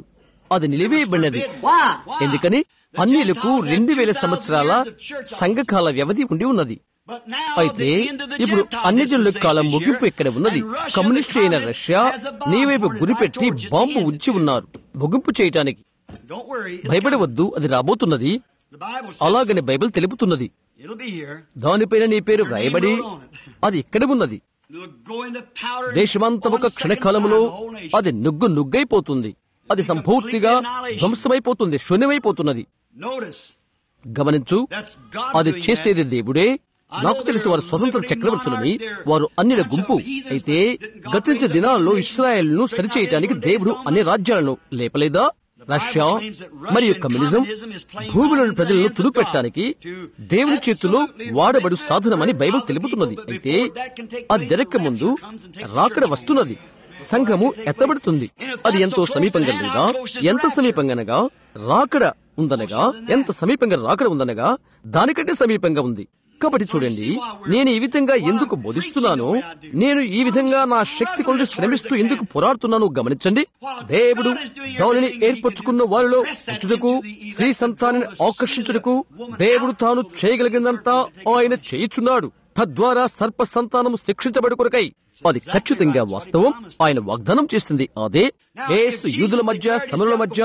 అది నిలివేయబడినది Why? ఎందుకని అన్యులకు రెండు వేల సంవత్సరాల సంఘకాల వ్యవధి ఉండి ఉన్నది But now అయితే the end of the ఇప్పుడు Gentile అన్ని జనుల dispensation కాలం is ముగింపు here, ఇక్కడ ఉన్నది and Russia, కమ్యూనిస్ట్ the అయిన communist, Russia has a bomb నీ వైపు pointed గురిపెట్టి right towards you at the bomb end. ఉంచి ఉన్నారు ముగింపు చేయటానికి Don't worry. it's భయపడవద్దు అది రాబోతున్నది coming. The Bible says అలాగని బైబిల్ తెలుపుతున్నది it'll be here. దానిపైన నీ పేరు వ్రాయబడి అది ఇక్కడ ఉన్నది It'll go into powder. దేశమంతా ఒక one second క్షణకాలములో time, the whole nation. అది నుగ్గు నుగ్గైపోతుంది అది సంపూర్తిగా ధ్వంసమైపోతుంది శూన్యమైపోతున్నది Notice గమనించు that's God అది doing చేసేది దేవుడే నాకు తెలిసి వారు స్వతంత్ర చక్రవర్తులని వారు అన్నిల గుంపు అయితే గతించే దినాల్లో ఇస్రాయల్ ను సరిచేయటానికి దేవుడు అన్ని రాజ్యాలను లేపలేదా రష్యా మరియు కమ్యూనిజం భూమిలోని ప్రజలను తుడిపెట్టడానికి దేవుని చేతిలో వాడబడు సాధనమని బైబిల్ తెలుపుతున్నది అయితే అది జరగక ముందు రాకడ వస్తున్నది సంఘము ఎత్తబడుతుంది అది ఎంతో సమీపంగా లేదా ఎంత సమీపంగానగా రాకడ ఉందనగా ఎంత సమీపంగా రాకడ ఉందనగా దానికంటే సమీపంగా ఉంది కాబట్టి చూడండి నేను ఈ విధంగా ఎందుకు బోధిస్తున్నానో నేను ఈ విధంగా నా శక్తి కొలిది శ్రమిస్తూ ఎందుకు పోరాడుతున్నానో గమనించండి దేవుడు దానిని ఏర్పరచుకున్న వారిలో ఉంచుటకు స్త్రీ సంతానాన్ని ఆకర్షించుటకు దేవుడు తాను చేయగలిగినంతా ఆయన చేయుచున్నాడు తద్వారా సర్ప సంతానం శిక్షించబడి కొరకై అది ఖచ్చితంగా వాస్తవం ఆయన వాగ్దానం చేసింది అదే ఏసు యూదుల మధ్య సమరుల మధ్య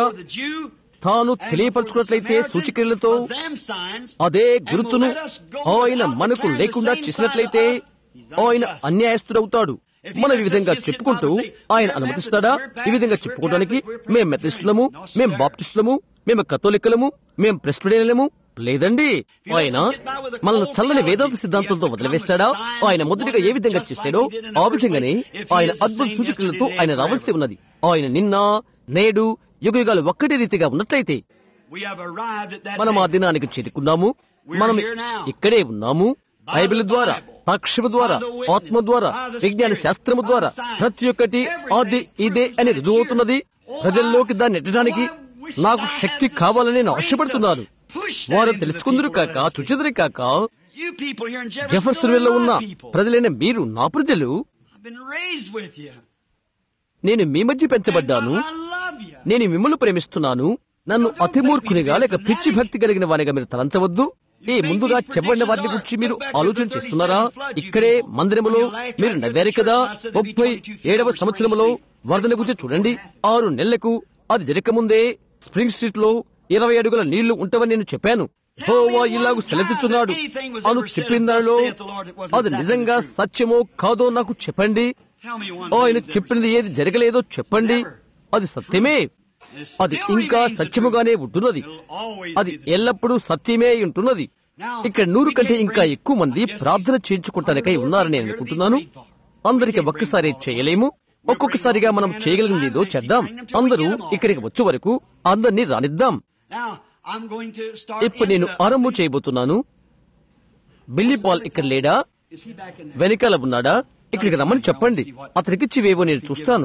తాను తెలియపరచుకున్నట్లయితే సూచికలతో అదే గుర్తును ఆయన మనకు లేకుండా చేసినట్లయితే ఆయన అన్యాయస్తుడవుతాడు మనం ఈ విధంగా చెప్పుకుంటూ ఆయన అనుమతిస్తాడా ఈ విధంగా చెప్పుకోవడానికి మేం మెథడిస్టులము మేం బాప్టిస్టులము మేము కథోలికలము మేం ప్రెస్పిడేనలము లేదండి ఆయన మనల్ని చల్లని వేదాంత సిద్ధాంతంతో వదిలివేస్తాడా ఆయన మొదటిగా ఏ విధంగా చేశాడో ఆ విధంగానే ఆయన అద్భుత సూచకులతో ఆయన రావాల్సి ఉన్నది ఆయన నిన్న నేడు యుగయుగాలు ఒక్కటి రీతిగా ఉన్నట్లయితే మనం ఆ దినానికి చేరుకున్నాము మనం ఇక్కడే ఉన్నాము బైబిల్ ద్వారా సాక్ష్యము ద్వారా ఆత్మ ద్వారా విజ్ఞాన శాస్త్రము ద్వారా ప్రతి ఒక్కటి అది ఇదే అని రుజువవుతున్నది ప్రజల్లోకి దాన్ని నెట్టడానికి నాకు శక్తి కావాలని నేను ఆశపడుతున్నాను వారు తెలుసుకుందరు కాక చుచెదరి కాక జెఫర్సన్ లో ఉన్న ప్రజలైన మీరు నా ప్రజలు నేను మీ మధ్య పెంచబడ్డాను నేను మిమ్మల్ని ప్రేమిస్తున్నాను నన్ను అతిమూర్ఖునిగా లేక పిచ్చి భక్తి కలిగిన వానిగా మీరు తలంచవద్దు ఈ ముందుగా చెప్పబడిన వాటిని గురించి మీరు ఆలోచన చేస్తున్నారా ఇక్కడే మందిరములో మీరు నవ్వారు కదా ముప్పై ఏడవ సంవత్సరములో వరదని గురించి చూడండి ఆరు నెలలకు అది జరగకముందే స్ప్రింగ్ స్ట్రీట్ లో ఇరవై అడుగుల నీళ్లు ఉంటవని నేను చెప్పాను హోవా ఇలాగూ సెలవిస్తున్నాడు అను చెప్పిన దానిలో అది నిజంగా సత్యమో కాదో నాకు చెప్పండి ఆయన చెప్పినది ఏది జరగలేదో చెప్పండి అది సత్యమే అది ఇంకా సత్యముగానే ఉంటున్నది అది ఎల్లప్పుడూ సత్యమే అయి ఉంటున్నది ఇక్కడ నూరు కంటే ఇంకా ఎక్కువ మంది ప్రార్థన చేయించుకుంటానికై ఉన్నారని నేను అనుకుంటున్నాను అందరికి ఒక్కసారి చేయలేము ఒక్కొక్కసారిగా మనం చేయగలిగింది ఏదో చేద్దాం అందరూ ఇక్కడికి వచ్చే వరకు అందరినీ రానిద్దాం ఇప్పుడు నేను ఆరంభం చేయబోతున్నాను బిల్లీ పాల్ ఇక్కడ లేడా వెనకాల ఉన్నాడా ఇక్కడికి రమ్మని చెప్పండి అతనికిచ్చివేవో నేను చూస్తాను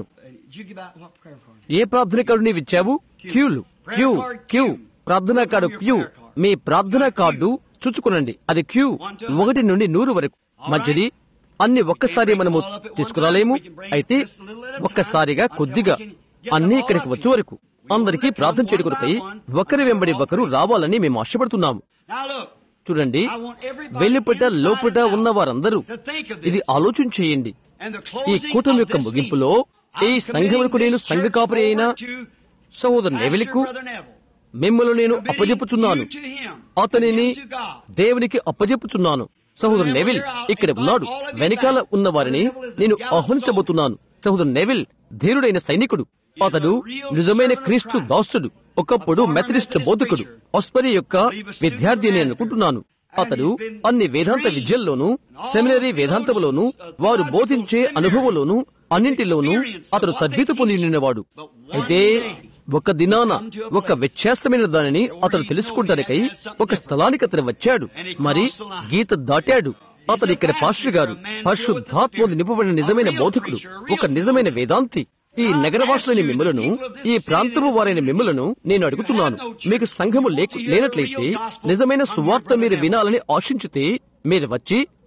ఏ ప్రార్థన కార్డు నీవిచ్చావు క్యూలు క్యూ క్యూ ప్రార్థనా కార్డు క్యూ మీ ప్రార్థనా కార్డు చూచుకునండి అది క్యూ ఒకటి నుండి నూరు వరకు మంచిది అన్ని ఒక్కసారి మనము తీసుకురాలేము అయితే ఒక్కసారిగా కొద్దిగా అన్ని ఇక్కడికి వచ్చే వరకు అందరికీ ప్రార్థన చేయడం కొరకై ఒకరి వెంబడి ఒకరు రావాలని మేము ఆశపడుతున్నాము చూడండి వెలుపట లోపట ఉన్న వారందరూ ఇది ఆలోచన చేయండి ఈ కూటమి యొక్క ముగింపులో ఈ సంఘములకు నేను సంఘ కాపరి అయిన సహోదరు నెవిలికు మిమ్మల్ని నేను అప్పజెప్పుచున్నాను అతనిని దేవునికి అప్పజెప్పుచున్నాను సహోదరు నెవిల్ ఇక్కడ ఉన్నాడు వెనకాల ఉన్న వారిని నేను ఆహ్వానించబోతున్నాను సహోదరు నెవిల్ ధీరుడైన సైనికుడు అతడు నిజమైన క్రీస్తు దాసుడు ఒకప్పుడు మెథడిస్ట్ బోధకుడు ఆస్పరి యొక్క విద్యార్థి అని అనుకుంటున్నాను అతడు అన్ని వేదాంత విద్యల్లోనూ సెమినరీ వేదాంతములోనూ వారు బోధించే అనుభవంలోనూ అన్నింటిలోనూ అతడు తద్భీత పొంది నిన్నవాడు అయితే ఒక దినాన ఒక వ్యత్యాసమైన దానిని అతడు తెలుసుకుంటానికై ఒక స్థలానికి అతను వచ్చాడు మరి గీత దాటాడు అతడు ఇక్కడ పాస్టర్ గారు పరిశుద్ధాత్మ నింపబడిన నిజమైన బోధకుడు ఒక నిజమైన వేదాంతి ఈ నగరవాసులైన మిమ్మలను ఈ ప్రాంతము వారైన మిమ్మలను నేను అడుగుతున్నాను మీకు సంఘము లేకు లేనట్లయితే నిజమైన సువార్త మీరు వినాలని ఆశించితే మీరు వచ్చి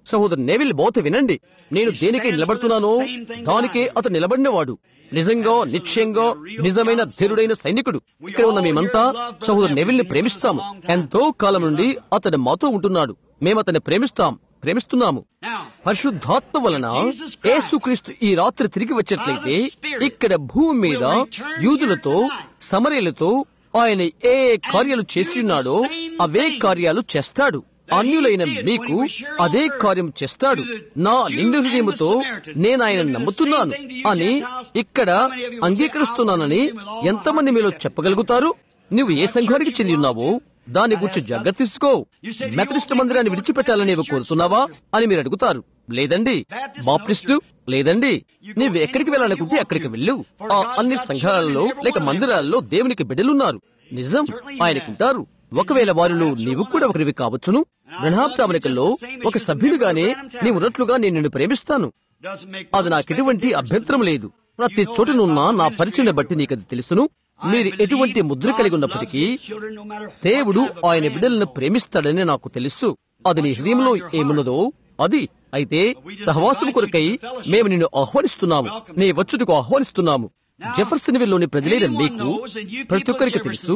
సహోదరు నేవిల్ బోత వినండి నేను దేనికై నిలబడుతున్నానో దానికే అతను నిలబడినవాడు నిజంగా నిశ్చయంగా నిజమైన ధీరుడైన సైనికుడు ఇక్కడ ఉన్న మేమంతా సహోదరు నెవిల్ని ప్రేమిస్తాము ఎంతో కాలం నుండి అతడు మాతో ఉంటున్నాడు మేము అతన్ని ప్రేమిస్తాం ప్రేమిస్తున్నాము Now, పరిశుద్ధాత్మ వలన యేసుక్రీస్తు ఈ రాత్రి తిరిగి వచ్చేట్లయితే ఇక్కడ భూమి మీద యూదులతో సమరయులతో ఆయన ఏ ఏ కార్యాలు చేసి ఉన్నాడో అవే కార్యాలు చేస్తాడు అన్యులైన మీకు అదే కార్యం చేస్తాడు నా నిండు హృదయముతో నేను ఆయన నమ్ముతున్నాను అని ఇక్కడ అంగీకరిస్తున్నానని ఎంతమంది మీలో చెప్పగలుగుతారు నువ్వు ఏ సంఘానికి చెంది ఉన్నావో దాని గురించి జాగ్రత్త తీసుకో మెథడిస్ట్ మందిరాన్ని విడిచిపెట్టాలని నీవు కోరుతున్నావా అని మీరు అడుగుతారు లేదండి బాప్టిస్టు లేదండి నీవు ఎక్కడికి వెళ్ళాలనుకుంటే అక్కడికి వెళ్ళు ఆ అన్ని సంఘాలలో లేక మందిరాలలో దేవునికి బిడ్డలున్నారు నిజం ఆయనకుంటారు ఒకవేళ వారిలో నీవు కూడా ఒకరివి కావచ్చును బ్రహ్మాప్తామనికల్లో ఒక సభ్యుడిగానే నీవు ఉన్నట్లుగా నేను నిన్ను ప్రేమిస్తాను doesn't make అది నాకు ఎటువంటి అభ్యంతరం లేదు ప్రతి చోటనున్న నా పరిచయం బట్టి నీకు అది తెలుసును మీరు ఎటువంటి ముద్ర కలిగి ఉన్నప్పటికీ దేవుడు ఆయన బిడ్డలను ప్రేమిస్తాడని నాకు తెలుసు అది నీ హృదయంలో ఏమున్నదో అది అయితే సహవాసం కొరకై మేము నిన్ను ఆహ్వానిస్తున్నాము నీ వచ్చుటకు ఆహ్వానిస్తున్నాము జెఫర్సన్ విల్లోని ప్రజలైన మీకు ప్రతి ఒక్కరికి తెలుసు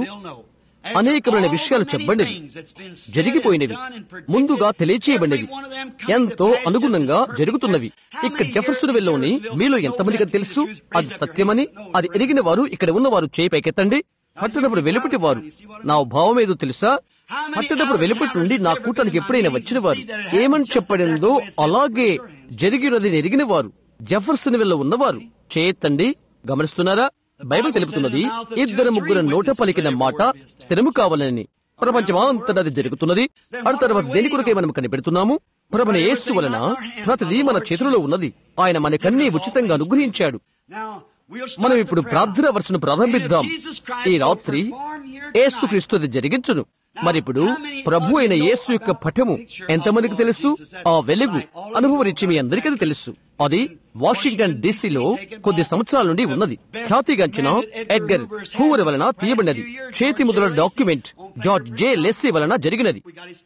అనేకమైన విషయాలు చెప్పబడినవి జరిగిపోయినవి ముందుగా తెలియచేయబడినవి ఎంతో అనుగుణంగా జరుగుతున్నవి ఇక్కడ జెఫర్సన్ విల్లోని మీలో ఎంతమందికి తెలుసు అది సత్యమని అది ఎరిగిన వారు ఇక్కడ ఉన్నవారు చేయి పైకెత్తండి పట్టినప్పుడు వెలుపటి వారు నా భావం ఏదో తెలుసా పట్టినప్పుడు వెలుపటి నుండి నా కూటానికి ఎప్పుడైనా వచ్చిన వారు ఏమని చెప్పడిందో అలాగే జరిగినది ఎరిగిన వారు జెఫర్సన్ విల్ల ఉన్నవారు చేయెత్తండి గమనిస్తున్నారా బైబిల్ తెలుపుతున్నది ఇద్దరు ముగ్గురు నోట పలికిన మాట స్థిరము కావాలని ప్రపంచమంతటా అది జరుగుతున్నది ఆ తర్వాత దేని కొరకే మనం కనిపెడుతున్నాము ప్రభుని యేసు వలన ప్రతిదీ మన చేతులలో ఉన్నది ఆయన మనకన్నీ ఉచితంగా అనుగ్రహించాడు మనం ఇప్పుడు ప్రార్థన వర్షను ప్రారంభిద్దాం ఈ రాత్రి యేసుక్రీస్తు అది జరిగించును మరిప్పుడు ప్రభు అయిన యేసు యొక్క పఠము ఎంతమందికి తెలుసు ఆ వెలుగు అనుభవరించి మీ అందరికీ అది తెలుసు అది వాషింగ్టన్ డీసీలో కొద్ది సంవత్సరాల నుండి ఉన్నది ఖ్యాతిగాంచిన ఎడ్గర్ హూవర్ వలన తీయబడినది చేతి ముద్ర డాక్యుమెంట్ జార్జ్ జే లెస్సీ వలన జరిగినది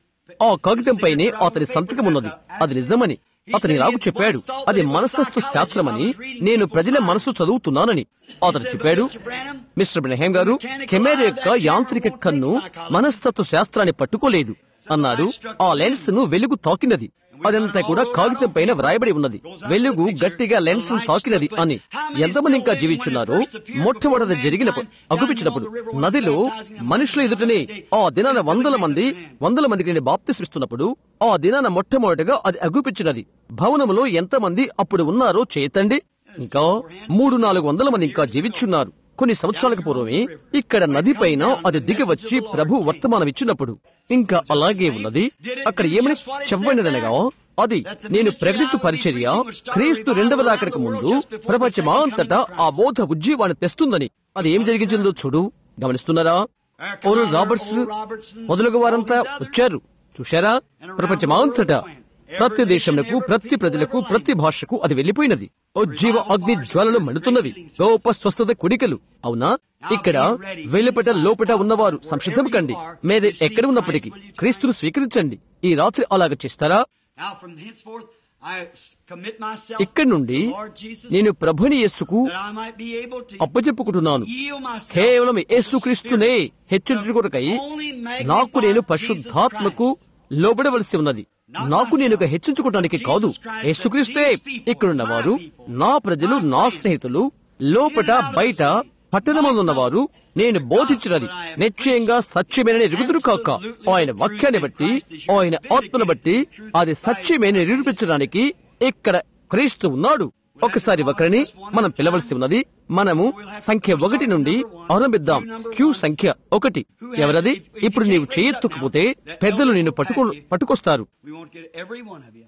ఆ కాగితంపైనే అతని సంతకం ఉన్నది అది నిజమని అతని రాగు చెప్పాడు అది మనస్తత్వ శాస్త్రమని నేను ప్రజల మనసు చదువుతున్నానని అతను చెప్పాడు మిస్టర్ బ్రహేం గారు కెమెరా యొక్క యాంత్రిక కన్ను మనస్తత్వ శాస్త్రాన్ని పట్టుకోలేదు అన్నాడు ఆ లెన్స్ ను వెలుగు తాకినది అదంతా కూడా కాగితం పైన వ్రాయబడి ఉన్నది వెలుగు గట్టిగా లెన్స్ తాకినది అని ఎంతమంది ఇంకా జీవించున్నారో మొట్టమొదటి జరిగిన అగుపించినప్పుడు నదిలో మనుషుల ఎదుటనే ఆ దినాన వందల మంది వందల మందికి నేను బాప్తిస్మిస్తున్నప్పుడు ఆ దినాన మొట్టమొదటిగా అది అగుపించినది భవనములో ఎంతమంది అప్పుడు ఉన్నారో చేతండి ఇంకా మూడు నాలుగు వందల మంది ఇంకా జీవించున్నారు కొన్ని సంవత్సరాలకు పూర్వమే ఇక్కడ నది పైన అది దిగి వచ్చి ప్రభు వర్తమానం ఇచ్చినప్పుడు ఇంకా అలాగే ఉన్నది అక్కడ ఏమని చెప్పబడినదనగా అది నేను ప్రకటించు పరిచర్య క్రీస్తు రెండవ రాకడకు ముందు ప్రపంచమాంతటా ఆ బోధ ఉజ్జీవాన్ని తెస్తుందని అది ఏం జరిగించిందో చూడు గమనిస్తున్నారా ఓరల్ రాబర్ట్స్ మొదలగు వారంతా వచ్చారు చూశారా ప్రపంచమాంతటా ప్రతి దేశములకు ప్రతి ప్రజలకు ప్రతి భాషకు అది వెళ్లిపోయినది ఓ జీవ అగ్ని జ్వాలలు మండుతున్నవి గొప్ప స్వస్థత కుడికలు అవునా ఇక్కడ వెలుపట లోపట ఉన్నవారు సంసిద్ధం కండి మీరు ఎక్కడ ఉన్నప్పటికీ క్రీస్తును స్వీకరించండి ఈ రాత్రి అలాగ చేస్తారా Now from henceforth I commit myself ఇక్కడి నుండి to the Lord Jesus నేను ప్రభుని యేసుకు that I might be able to అప్పచెప్పుకుంటున్నాను yield myself కేవలం to the యేసుక్రీస్తునే Spirit. హెచ్చరించు కొరకై Only magnify నాకు నేను Jesus పరిశుద్ధాత్మకు Christ. లోబడవలసి ఉన్నది నాకు నేను ఇక హెచ్చించుకోవటానికి కాదు యేసుక్రీస్తే ఇక్కడున్న వారు నా ప్రజలు నా స్నేహితులు లోపట బయట పట్టణమందున్నవారు నేను బోధించినది నిశ్చయంగా సత్యమేనని ఎరుగుదురు కాక ఆయన వాక్యాన్ని బట్టి ఆయన ఆత్మను బట్టి అది సత్యమేని నిరూపించడానికి ఇక్కడ క్రీస్తు ఉన్నాడు ఒకసారి ఒకరిని మనం పిలవలసి ఉన్నది మనము సంఖ్య ఒకటి నుండి ఆరంభిద్దాం క్యూ సంఖ్య ఒకటి ఎవరది ఇప్పుడు నీవు చేయెత్తుకుపోతే పెద్దలు నిన్ను పట్టుకో పట్టుకొస్తారు We won't get every one of you.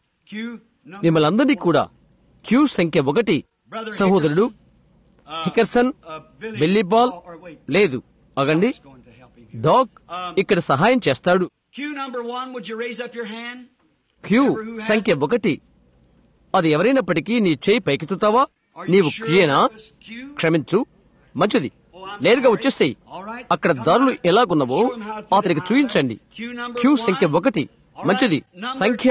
Q number మిమ్మల్ని అందరినీ కూడా క్యూ సంఖ్య ఒకటి సహోదరుడు uh, Hickerson uh, Billy Billy Ball oh, or wait, లేదు అగండి Doc's going to help him here. Doc ఇక్కడ సహాయం చేస్తాడు Q number one, would you raise up your hand? Q సంఖ్య ఒకటి అది ఎవరైనప్పటికీ నీ చేయి పైకెత్తుతావా Are నీవు you sure క్రియేనా that was Q? క్షమించు మంచిది నేరుగా వచ్చేసేయి అక్కడ దారులు ఎలాగున్నవో అతనికి చూయించండి క్యూ సంఖ్య ఒకటి మంచిది సంఖ్య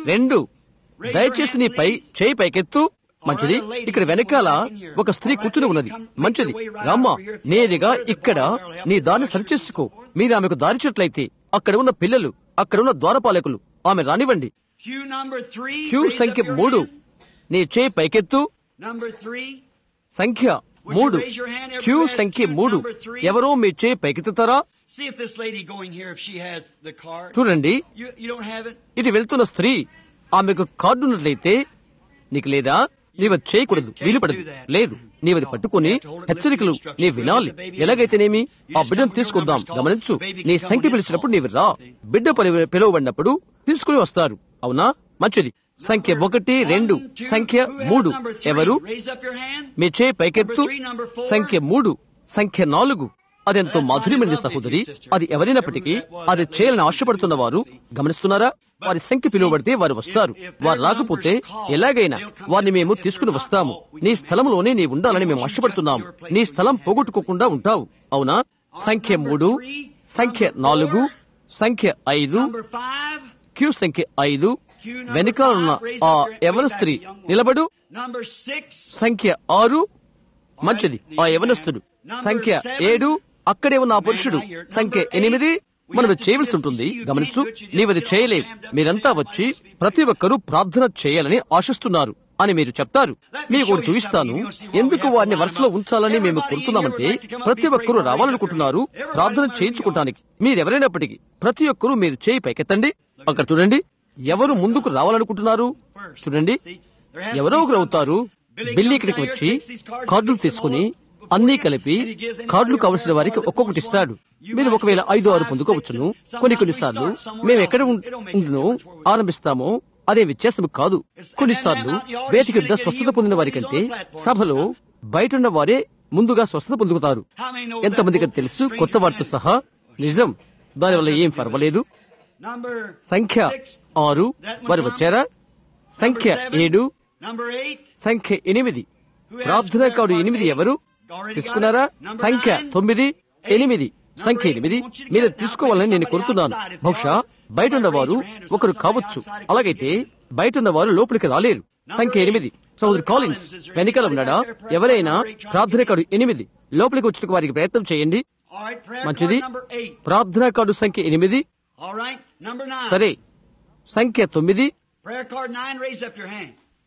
రెండు దయచేసి నీపై చేయి పైకెత్తు మంచిది ఇక్కడ వెనకాల ఒక స్త్రీ కూర్చుని ఉన్నది మంచిది రామ్మ నేరుగా ఇక్కడ నీ దాన్ని సరిచేసుకో మీరు ఆమెకు దారిచట్లయితే అక్కడ ఉన్న పిల్లలు అక్కడ ఉన్న ద్వారపాలకులు ఆమె రానివ్వండి Cue number three. Q raise up సంఖ్య your మూడు hand. నీ చేయి పైకెత్తు Number three. సంఖ్య మూడు క్యూ సంఖ్య మూడు ఎవరో మీ చేయి పైకెత్తుతారా See if this lady going here, if she has the card. చూడండి You, you don't have it? ఇటు వెళ్తున్న స్త్రీ ఆమెకు కార్డు ఉన్నట్లయితే నీకు లేదా నీవది చేయకూడదు వీలుపడదు లేదు నీవది పట్టుకుని హెచ్చరికలు నీ వినాలి ఎలాగైతేనేమి ఆ బిడ్డను తీసుకొద్దాం గమనించు నీ సంఖ్య పిలిచినప్పుడు నీవు రా బిడ్డ పిలువ- పిలువబడినప్పుడు తీసుకుని వస్తారు అవునా మంచిది సంఖ్య ఒకటి రెండు One, two, సంఖ్య who has మూడు number three? ఎవరు Raise up your hand. మీ చేయి పైకెత్తు Number three, number four. సంఖ్య మూడు సంఖ్య నాలుగు అదెంతో మాధుర్యమైన సహోదరి అది ఎవరైనప్పటికీ అది చేయాలని ఆశపడుతున్న వారు గమనిస్తున్నారా వారి సంఖ్య పిలువబడితే వారు వస్తారు వారు రాకపోతే ఎలాగైనా వారిని మేము తీసుకుని వస్తాము నీ స్థలంలోనే నీ ఉండాలని మేము ఆశపడుతున్నాము నీ స్థలం పోగొట్టుకోకుండా ఉంటావు అవునా సంఖ్య మూడు సంఖ్య నాలుగు సంఖ్య ఐదు Number five. క్యూ సంఖ్య ఐదు Cue number వెనకాల ఉన్న five. Raise ఆ up your- యవన way back, స్త్రీ young woman. నిలబడు Number six. సంఖ్య ఆరు మంచిది ఆ యవనస్తుడు సంఖ్య ఏడు అక్కడే ఉన్న ఆ పురుషుడు సంఖ్య ఎనిమిది మనం చేయవలసి ఉంటుంది గమనించు నీవది చేయలేవు మీరంతా వచ్చి ప్రతి ఒక్కరూ ప్రార్థన చేయాలని ఆశిస్తున్నారు అని మీరు చెప్తారు మీకు ఒకటి చూపిస్తాను ఎందుకు వారిని వరుసలో ఉంచాలని మేము కోరుతున్నామంటే ప్రతి ఒక్కరూ రావాలనుకుంటున్నారు ప్రార్థన చేయించుకోవటానికి మీరెవరైనప్పటికీ ప్రతి ఒక్కరూ మీరు చేయి పైకెత్తండి అక్కడ చూడండి ఎవరు ముందుకు రావాలనుకుంటున్నారు చూడండి ఎవరో ఒకరు అవుతారు బిల్లి ఇక్కడికి వచ్చి కార్డులు తీసుకుని అన్నీ కలిపి కార్డులు కావలసిన వారికి ఒక్కొక్కటి ఇస్తాడు మీరు ఒకవేళ ఐదు ఆరు పొందుకోవచ్చును కొన్ని కొన్నిసార్లు మేము ఎక్కడ ఉం- ఉండునో ఆరంభిస్తామో అదే వ్యత్యాసం కాదు కొన్నిసార్లు వేదిక యుద్ధ స్వస్థత పొందిన వారి కంటే సభలో బయటున్న వారే ముందుగా స్వస్థత పొందుతారు ఎంతమందికి తెలుసు కొత్త వారితో సహా నిజం దానివల్ల ఏం పర్వాలేదు Number సంఖ్య six. ఆరు వారు వచ్చారా సంఖ్య Number seven. ఏడు Number eight. సంఖ్య ఎనిమిది ప్రార్థనా కార్డు ఎనిమిది ఎవరు తీసుకున్నారా సంఖ్య తొమ్మిది ఎనిమిది సంఖ్య ఎనిమిది మీరు తీసుకోవాలని నేను కోరుతున్నాను బహుశా బయట ఉన్నవారు ఒకరు కావచ్చు అలాగైతే బయట ఉన్నవారు లోపలికి రాలేరు సంఖ్య ఎనిమిది సోదరు కాలిన్స్ వెనకాల ఉన్నాడా ఎవరైనా ప్రార్థన కార్డు ఎనిమిది లోపలికి వచ్చుటకు వారికి ప్రయత్నం చేయండి All right, prayer మంచిది card number eight. ప్రార్థనా కార్డు సంఖ్య ఎనిమిది All right, number nine. సరే సంఖ్య తొమ్మిది Prayer card nine, raise up your hand.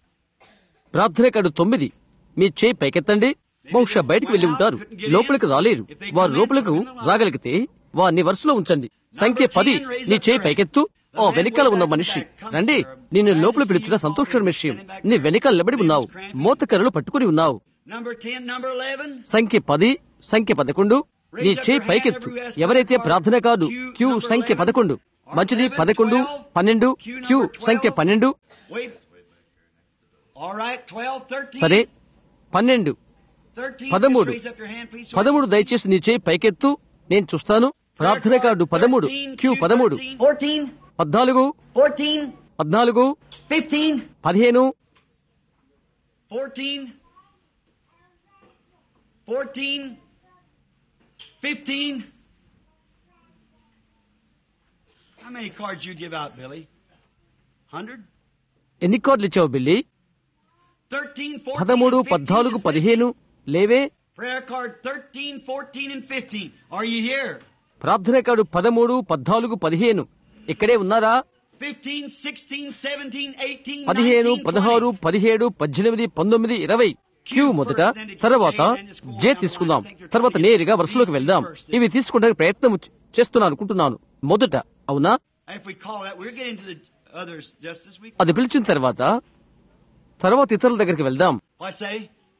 ప్రార్థన కార్డు తొమ్మిది మీ చేయి పైకెత్తండి బహుశా బయటకు వెళ్లి ఉంటారు లోపలికి రాలేరు వారు లోపలకు రాగలిగితే వారిని వరుసలో ఉంచండి సంఖ్య పది నీ చేయి పైకెత్తు ఓ వెనకాల ఉన్న మనిషి రండి నిన్ను లోపల పిలుచున్న సంతోషకరమైన విషయం నీ వెనకాల నిలబడి ఉన్నావు మోతకర్రలు పట్టుకుని ఉన్నావు Number ten, number eleven. సంఖ్య పది సంఖ్య పదకొండు నీ చేయి పైకెత్తు ఎవరైతే ప్రార్థన కాదు క్యూ సంఖ్య పదకొండు మంచిది పదకొండు పన్నెండు క్యూ సంఖ్య పన్నెండు Wait. All right, twelve, thirteen. సరే పన్నెండు Thirteen. పదమూడు. Just raise up your hand, please. పదమూడు దయచేసి నీ చేయి పైకెత్తు నేను చూస్తాను ప్రార్థన కార్డు పదమూడు క్యూ పదమూడు Fourteen, పద్నాలుగు fourteen, పద్నాలుగు fifteen, పదిహేను Fourteen. Fourteen. Fifteen. How many cards you give out, Billy? Hundred? ఎన్ని కార్డులు ఇచ్చావు బిల్లి Thirteen, fourteen, పదమూడు and 15 పద్నాలుగు is పదిహేను లేవే missing. Prayer card thirteen, fourteen, and fifteen. Are you here? ప్రార్థన కార్డు పదమూడు పద్నాలుగు పదిహేను ఇక్కడే ఉన్నారా Fifteen, sixteen, seventeen, eighteen, పదిహేను 19, పదహారు 20. పదిహేడు పద్దెనిమిది పంతొమ్మిది ఇరవై క్యూ మొదట తర్వాత జే తీసుకుందాం తర్వాత నేరుగా వరుసలోకి వెళ్దాం ఇవి తీసుకుంటానికి ప్రయత్నం చేస్తున్నాను అనుకుంటున్నాను మొదట అవునా If we call that, we're getting to the others just as we. అది పిలిచిన తర్వాత తర్వాత ఇతరుల దగ్గరికి వెళ్దాం I say.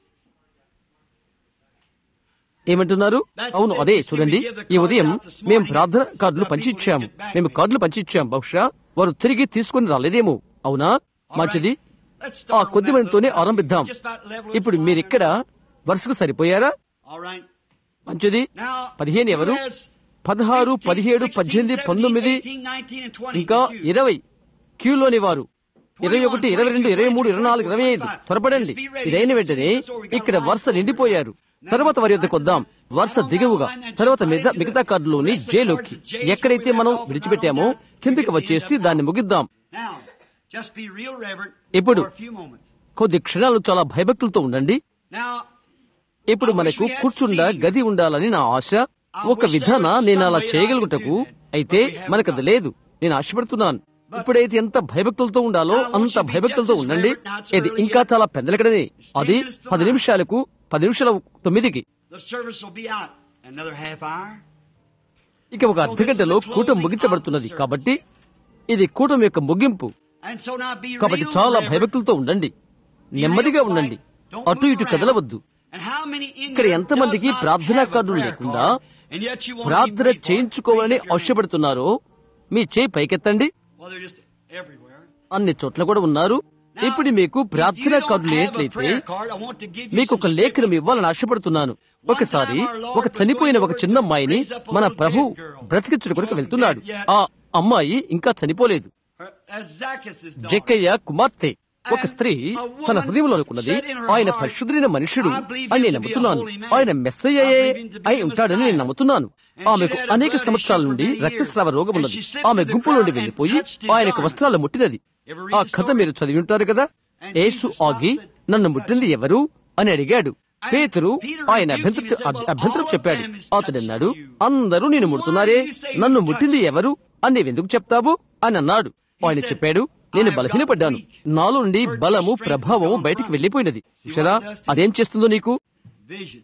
ఏమంటున్నారు అవును అదే చూడండి ఈ ఉదయం మేము ప్రార్థన కార్డులు పంచి ఇచ్చాము మేము కార్డులు పంచి ఇచ్చాము బహుశా వారు తిరిగి తీసుకుని రాలేదేమో అవునా మంచిది Let's ఆ start కొద్ది on that మందితోనే little- ఆరంభిద్దాం just about level with ఇప్పుడు the మీరు line. ఇక్కడ వరుసకు సరిపోయారా All right. మంచిది Now, పదిహేను ఎవరు who has పదహారు 15, పదిహేడు 16, పద్దెనిమిది 17, పంతొమ్మిది 18, 19, and 20 ఇంకా for you. ఇరవై క్యూలోని వారు ఇరవై ఒకటి ఇరవై రెండు ఇరవై మూడు ఇరవై నాలుగు ఇరవై ఐదు త్వరపడండి ఇదైన వెంటనే ఇక్కడ వరుస నిండిపోయారు తర్వాత వారి యొద్దకు వద్దాం వరుస దిగువగా తర్వాత మిగతా మిగతా కార్డులోని జేలోకి ఎక్కడైతే మనం విడిచిపెట్టామో కిందికి వచ్చేసి దాన్ని ముగిద్దాం Now, Just be real reverent ఇప్పుడు for a few moments. కొద్ది క్షణాలు చాలా భయభక్తులతో ఉండండి Now, ఇప్పుడు మనకు కూర్చుండ గది ఉండాలని నా ఆశ ఒక విధాన నేను అలా చేయగలుగుటకు అయితే మనకది లేదు నేను ఆశపడుతున్నాను ఇప్పుడైతే ఎంత భయభక్తులతో ఉండాలో అంత భయభక్తులతో ఉండండి ఇది ఇంకా చాలా పెద్దలకడని అది పది నిమిషాలకు పది నిమిషాల తొమ్మిదికి the service will be out another half hour. ఇక ఒక అర్ధ గంటలో కూటం ముగించబడుతున్నది కాబట్టి ఇది కూటం యొక్క ముగింపు And so now be కాబట్టి real చాలా reverent. భయభక్తులతో ఉండండి నెమ్మదిగా ఉండండి అటు ఇటు కదలవద్దు And how many in ఇక్కడ here ఎంతమందికి does not ప్రార్థనా have a కార్డులు prayer లేకుండా card, and yet you want to be ప్రార్థన prayed for? చేయించుకోవాలని Raise up your hand. ఆశపడుతున్నారో మీ చేయి పైకెత్తండి Well, they're just everywhere. అన్ని చోట్ల కూడా ఉన్నారు Now, ఇప్పుడు మీకు if you ప్రార్థనా don't కార్డు have a లేనట్లయితే prayer card, I want to give you మీకు ఒక some లేఖనం scripture. ఇవ్వాలని ఆశపడుతున్నాను ఒకసారి ఒక చనిపోయిన ఒక చిన్న అమ్మాయిని మన ప్రభు బ్రతికించుట కొరకు వెళ్తున్నాడు ఆ అమ్మాయి ఇంకా చనిపోలేదు Her- as Zacchaeus' daughter. జక్కయ్య కుమార్తె ఒక స్త్రీ తన హృదయంలో అనుకున్నది ఆయన పరిశుద్ధులైన మనుషుడు అని నేను నమ్ముతున్నాను ఆయన మెస్సయ్యే అయి ఉంటాడని నేను నమ్ముతున్నాను ఆమెకు అనేక సంవత్సరాల నుండి రక్తస్రావ రోగం ఉన్నది ఆమె గుంపు నుండి వెళ్లిపోయి ఆయనకు వస్త్రాలు ముట్టినది ఆ కథ మీరు చదివి ఉంటారు కదా యేసు ఆగి నన్ను ముట్టింది ఎవరు అని అడిగాడు పేతురు ఆయన అభ్యంతరం అభ్యంతరం చెప్పాడు అతడు అన్నాడు అందరూ నేను ముడుతున్నారే నన్ను ముట్టింది ఎవరు అని నీవెందుకు చెప్తావు అని అన్నాడు ఆయన చెప్పాడు నేను బలహీనపడ్డాను నాలో నుండి బలము ప్రభావము బయటికి వెళ్లిపోయినది చూసారా అదేం చేస్తుందో నీకు Vision.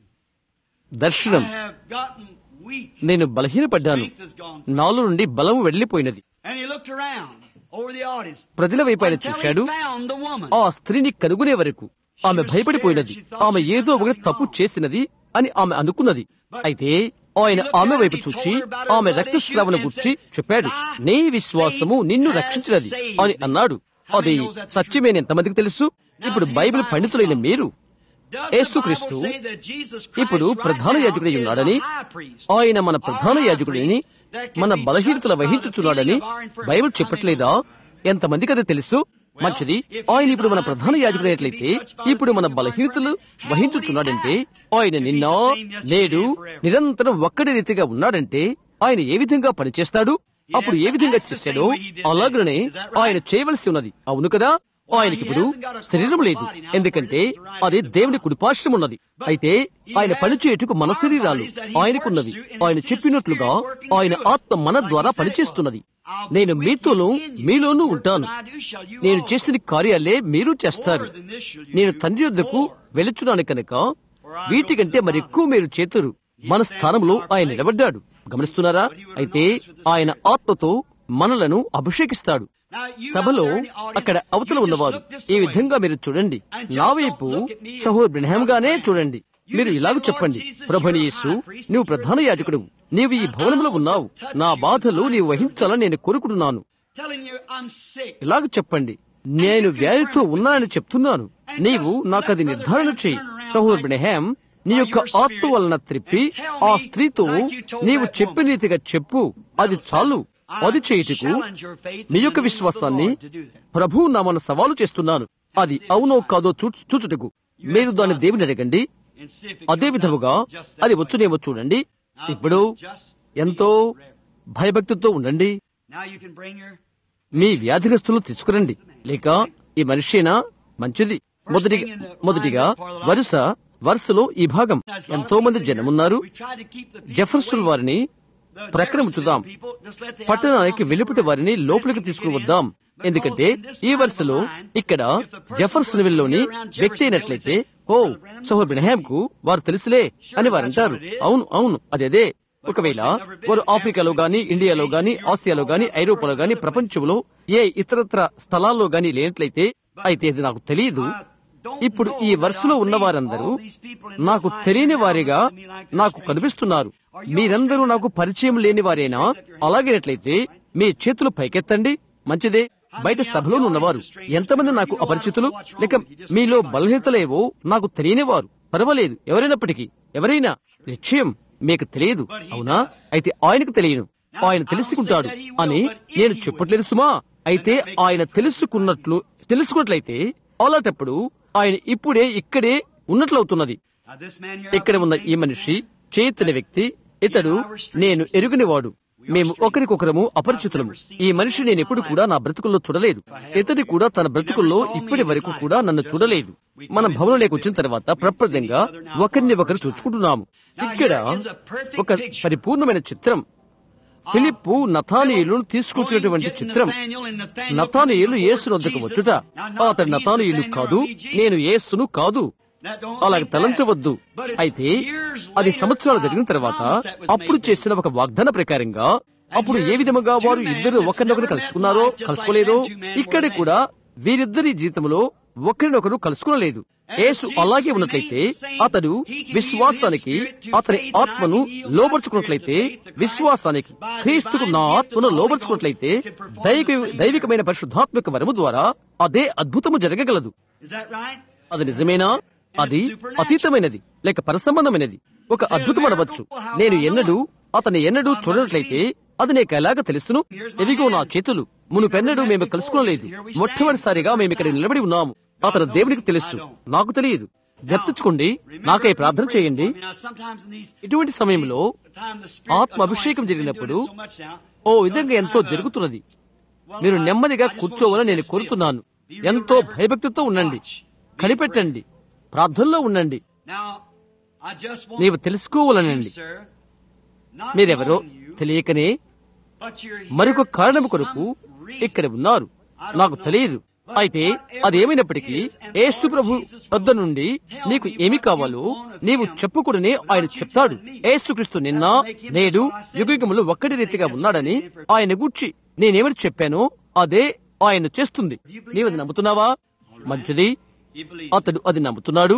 దర్శనం I have gotten weak. నేను బలహీనపడ్డాను Strength has gone. నాలో నుండి బలము వెళ్లిపోయినది And he looked around over the audience ప్రజల వైపు ఆయన until చూశాడు he found the woman. ఆ స్త్రీని కనుగొనే వరకు ఆమె భయపడిపోయినది ఆమె ఏదో ఒకటి తప్పు చేసినది అని ఆమె అనుకున్నది అయితే ఆయన ఆమె వైపు చూచి ఆమె రక్తస్రావణ గుర్చి చెప్పాడు నీ విశ్వాసము నిన్ను రక్షించినది అని అన్నాడు అది సత్యమేని ఎంతమందికి తెలుసు ఇప్పుడు బైబిల్ పండితులైన మీరు Does the యేసుక్రీస్తు Bible say that Jesus Christ ఇప్పుడు right ప్రధాన now యాజకుడై is ఉన్నాడని a high priest? ఆయన మన ప్రధాన యాజకుడిని మన బలహీనతలు వహించుచున్నాడని బైబిల్ చెప్పట్లేదా ఎంతమందికి అది తెలుసు మంచిది ఆయన ఇప్పుడు మన ప్రధాన యాజకుడైనట్లయితే ఇప్పుడు మన బలహీనతలు వహించుచున్నాడంటే ఆయన నిన్న నేడు నిరంతరం ఒక్కడి రీతిగా ఉన్నాడంటే ఆయన ఏ విధంగా పనిచేస్తాడు అప్పుడు ఏ విధంగా చేశాడో అలాగనే ఆయన చేయవలసి ఉన్నది అవును కదా ఆయనకి ఇప్పుడు శరీరం లేదు ఎందుకంటే అది దేవుని కుడిపార్శ్వం ఉన్నది అయితే ఆయన పనిచేయుటకు మన శరీరాలు ఆయనకున్నవి ఆయన చెప్పినట్లుగా ఆయన ఆత్మ మన ద్వారా పనిచేస్తున్నది నేను మీతోనూ మీలోనూ ఉంటాను నేను చేసిన కార్యాలే మీరు చేస్తారు నేను తండ్రి యొద్దకు వెలుచున్నాను కనుక వీటికంటే మరి ఎక్కువ మీరు చేతురు మన స్థానంలో ఆయన నిలబడ్డాడు గమనిస్తున్నారా అయితే ఆయన ఆత్మతో మనలను అభిషేకిస్తాడు సభలో అక్కడ అవతల ఉన్నవారు ఈ విధంగా మీరు చూడండి నా వైపు సహోదరు బ్రహ్మ గానే చూడండి మీరు ఇలాగ చెప్పండి ప్రభుని యేసు నీవు ప్రధాన యాజకుడు నీవు ఈ భవనంలో ఉన్నావు నా బాధలు నీవు వహించాలని నేను కోరుకుంటున్నాను Telling you I'm sick. ఇలాగ చెప్పండి నేను వ్యాధితో ఉన్నానని చెప్తున్నాను నీవు నాకు అది నిర్ధారణ చేయి సహోదరు బ్రహ్మ నీ యొక్క ఆత్మ వలన త్రిప్పి ఆ స్త్రీతో నీవు చెప్పిన రీతిగా చెప్పు అది చాలు అది చేయుటకు నీ యొక్క విశ్వాసాన్ని ప్రభు నామన సవాలు చేస్తున్నాను అది అవునో కాదో చూ చూచుటకు మీరు దాన్ని దేవుని అడగండి అదే విధముగా అది వచ్చునేమో చూడండి ఇప్పుడు ఎంతో భయభక్తితో ఉండండి Now you can bring your మీ వ్యాధిగ్రస్తులు తీసుకురండి లేక ఈ మనిషినా మంచిది మొదటి మొదటిగా వరుస వరుసలో ఈ భాగం ఎంతో మంది జనమున్నారు we try to keep the people Jefferson away. వారిని The ప్రక్కన Jefferson ఉంచుదాం people, just let the పట్టణానికి outside వెలుపటి వారిని లోపలికి తీసుకుని వద్దాం ఎందుకంటే ఈ వరుసలో ఇక్కడ జెఫర్సన్ విల్లోని వ్యక్తి అయినట్లయితే ఓ సహోర్ బ్రహ్యాంకు వారు తెలుసులే అని వారు అంటారు అవును అవును అదేదే ఒకవేళ వారు ఆఫ్రికాలో గాని ఇండియాలో గాని ఆసియాలో గాని ఐరోపాలో గాని ప్రపంచంలో ఏ ఇతరత్ర స్థలాల్లో గాని లేనట్లయితే అయితే ఇది నాకు తెలియదు ఇప్పుడు ఈ వరుసలో ఉన్న వారందరూ నాకు తెలియని వారిగా నాకు కనిపిస్తున్నారు మీరందరూ నాకు పరిచయం లేని వారేనా అలాగేనట్లయితే మీ చేతులు పైకెత్తండి మంచిదే బయట సభలో ఉన్నవారు ఎంతమంది నాకు అపరిచితులు లేక మీలో బలహీనతలేవో నాకు తెలియని వారు పర్వాలేదు ఎవరైనప్పటికీ ఎవరైనా నిశ్చయం మీకు తెలియదు అవునా అయితే ఆయనకు తెలియను ఆయన తెలుసుకుంటాడు అని నేను చెప్పట్లేదు సుమా అయితే ఆయన తెలుసుకున్నట్లు తెలుసుకున్నట్లయితే అలాంటప్పుడు ఆయన ఇప్పుడే ఇక్కడే ఉన్నట్లవుతున్నది Now this man here, ఇక్కడ ఉన్న ఈ మనిషి చేతిన వ్యక్తి ఇతడు నేను ఎరుగనివాడు మేము ఒకరికొకరము అపరిచితులము ఈ మనిషి నేను ఎప్పుడు కూడా నా బ్రతుకుల్లో చూడలేదు ఇతడి కూడా తన బ్రతుకుల్లో ఇప్పటి వరకు కూడా నన్ను చూడలేదు మన భవనంలోకి వచ్చిన తర్వాత ప్రప్రదంగా ఒకరిని ఒకరు చూచుకుంటున్నాము ఇక్కడ ఒక పరిపూర్ణమైన చిత్రం ఫిలిప్పు నథానీయులను తీసుకొచ్చినటువంటి చిత్రం నథానీయులు యేసు వద్దకు వచ్చుట అతడు నథానీయులు కాదు నేను యేసును కాదు అలాగ తలంచవద్దు అయితే అది సంవత్సరాలు జరిగిన తర్వాత అప్పుడు చేసిన ఒక వాగ్దాన ప్రకారంగా అప్పుడు ఏ విధముగా వారు ఇద్దరు ఒకరినొకరు కలుసుకున్నారో కలుసుకోలేదో ఇక్కడ కూడా వీరిద్దరి జీవితంలో ఒకరినొకరు కలుసుకోలేదు యేసు అలాగే ఉన్నట్లయితే అతడు విశ్వాసానికి అతని ఆత్మను లోబర్చుకున్నట్లయితే విశ్వాసానికి క్రీస్తుకు నా ఆత్మను లోబర్చుకున్నట్లయితే దైవిక దైవికమైన పరిశుద్ధాత్మక వరము ద్వారా అదే అద్భుతము జరగగలదు అది నిజమేనా అది అతీతమైనది లేక పరసంబంధమైనది ఒక అద్భుతం అనవచ్చు నేను ఎన్నడూ అతని ఎన్నడూ చూడనట్లయితే అది నీకు ఎలాగ తెలుసును ఎవిగో నా చేతులు మునుపెన్నడూ మేము కలుసుకోలేదు మొట్టమొదటిసారిగా మేము ఇక్కడ నిలబడి ఉన్నాము అతను దేవునికి తెలుసు నాకు తెలియదు గుర్తుంచుకోండి నాకై ప్రార్థన చేయండి ఇటువంటి సమయంలో ఆత్మ అభిషేకం జరిగినప్పుడు ఓ విధంగా ఎంతో జరుగుతున్నది మీరు నెమ్మదిగా కూర్చోవాలని నేను కోరుతున్నాను ఎంతో భయభక్తితో ఉండండి కనిపెట్టండి ప్రార్థనలో ఉండండి నీవు తెలుసుకోవాలనండి మీరెవరో తెలియకనే మరొక కారణం కొరకు ఇక్కడ ఉన్నారు నాకు తెలియదు అయితే అదేమైనప్పటికీ యేసు ప్రభు వద్ద నుండి నీకు ఏమి కావాలో నీవు చెప్పుకుడనే ఆయన చెప్తాడు యేసుక్రీస్తు నిన్న నేడు యుగయుగములు ఒక్కటి రీతిగా ఉన్నాడని ఆయన గూర్చి నేనేమని చెప్పానో అదే ఆయన చేస్తుంది నీవది నమ్ముతున్నావా మంచిది అతడు అది నమ్ముతున్నాడు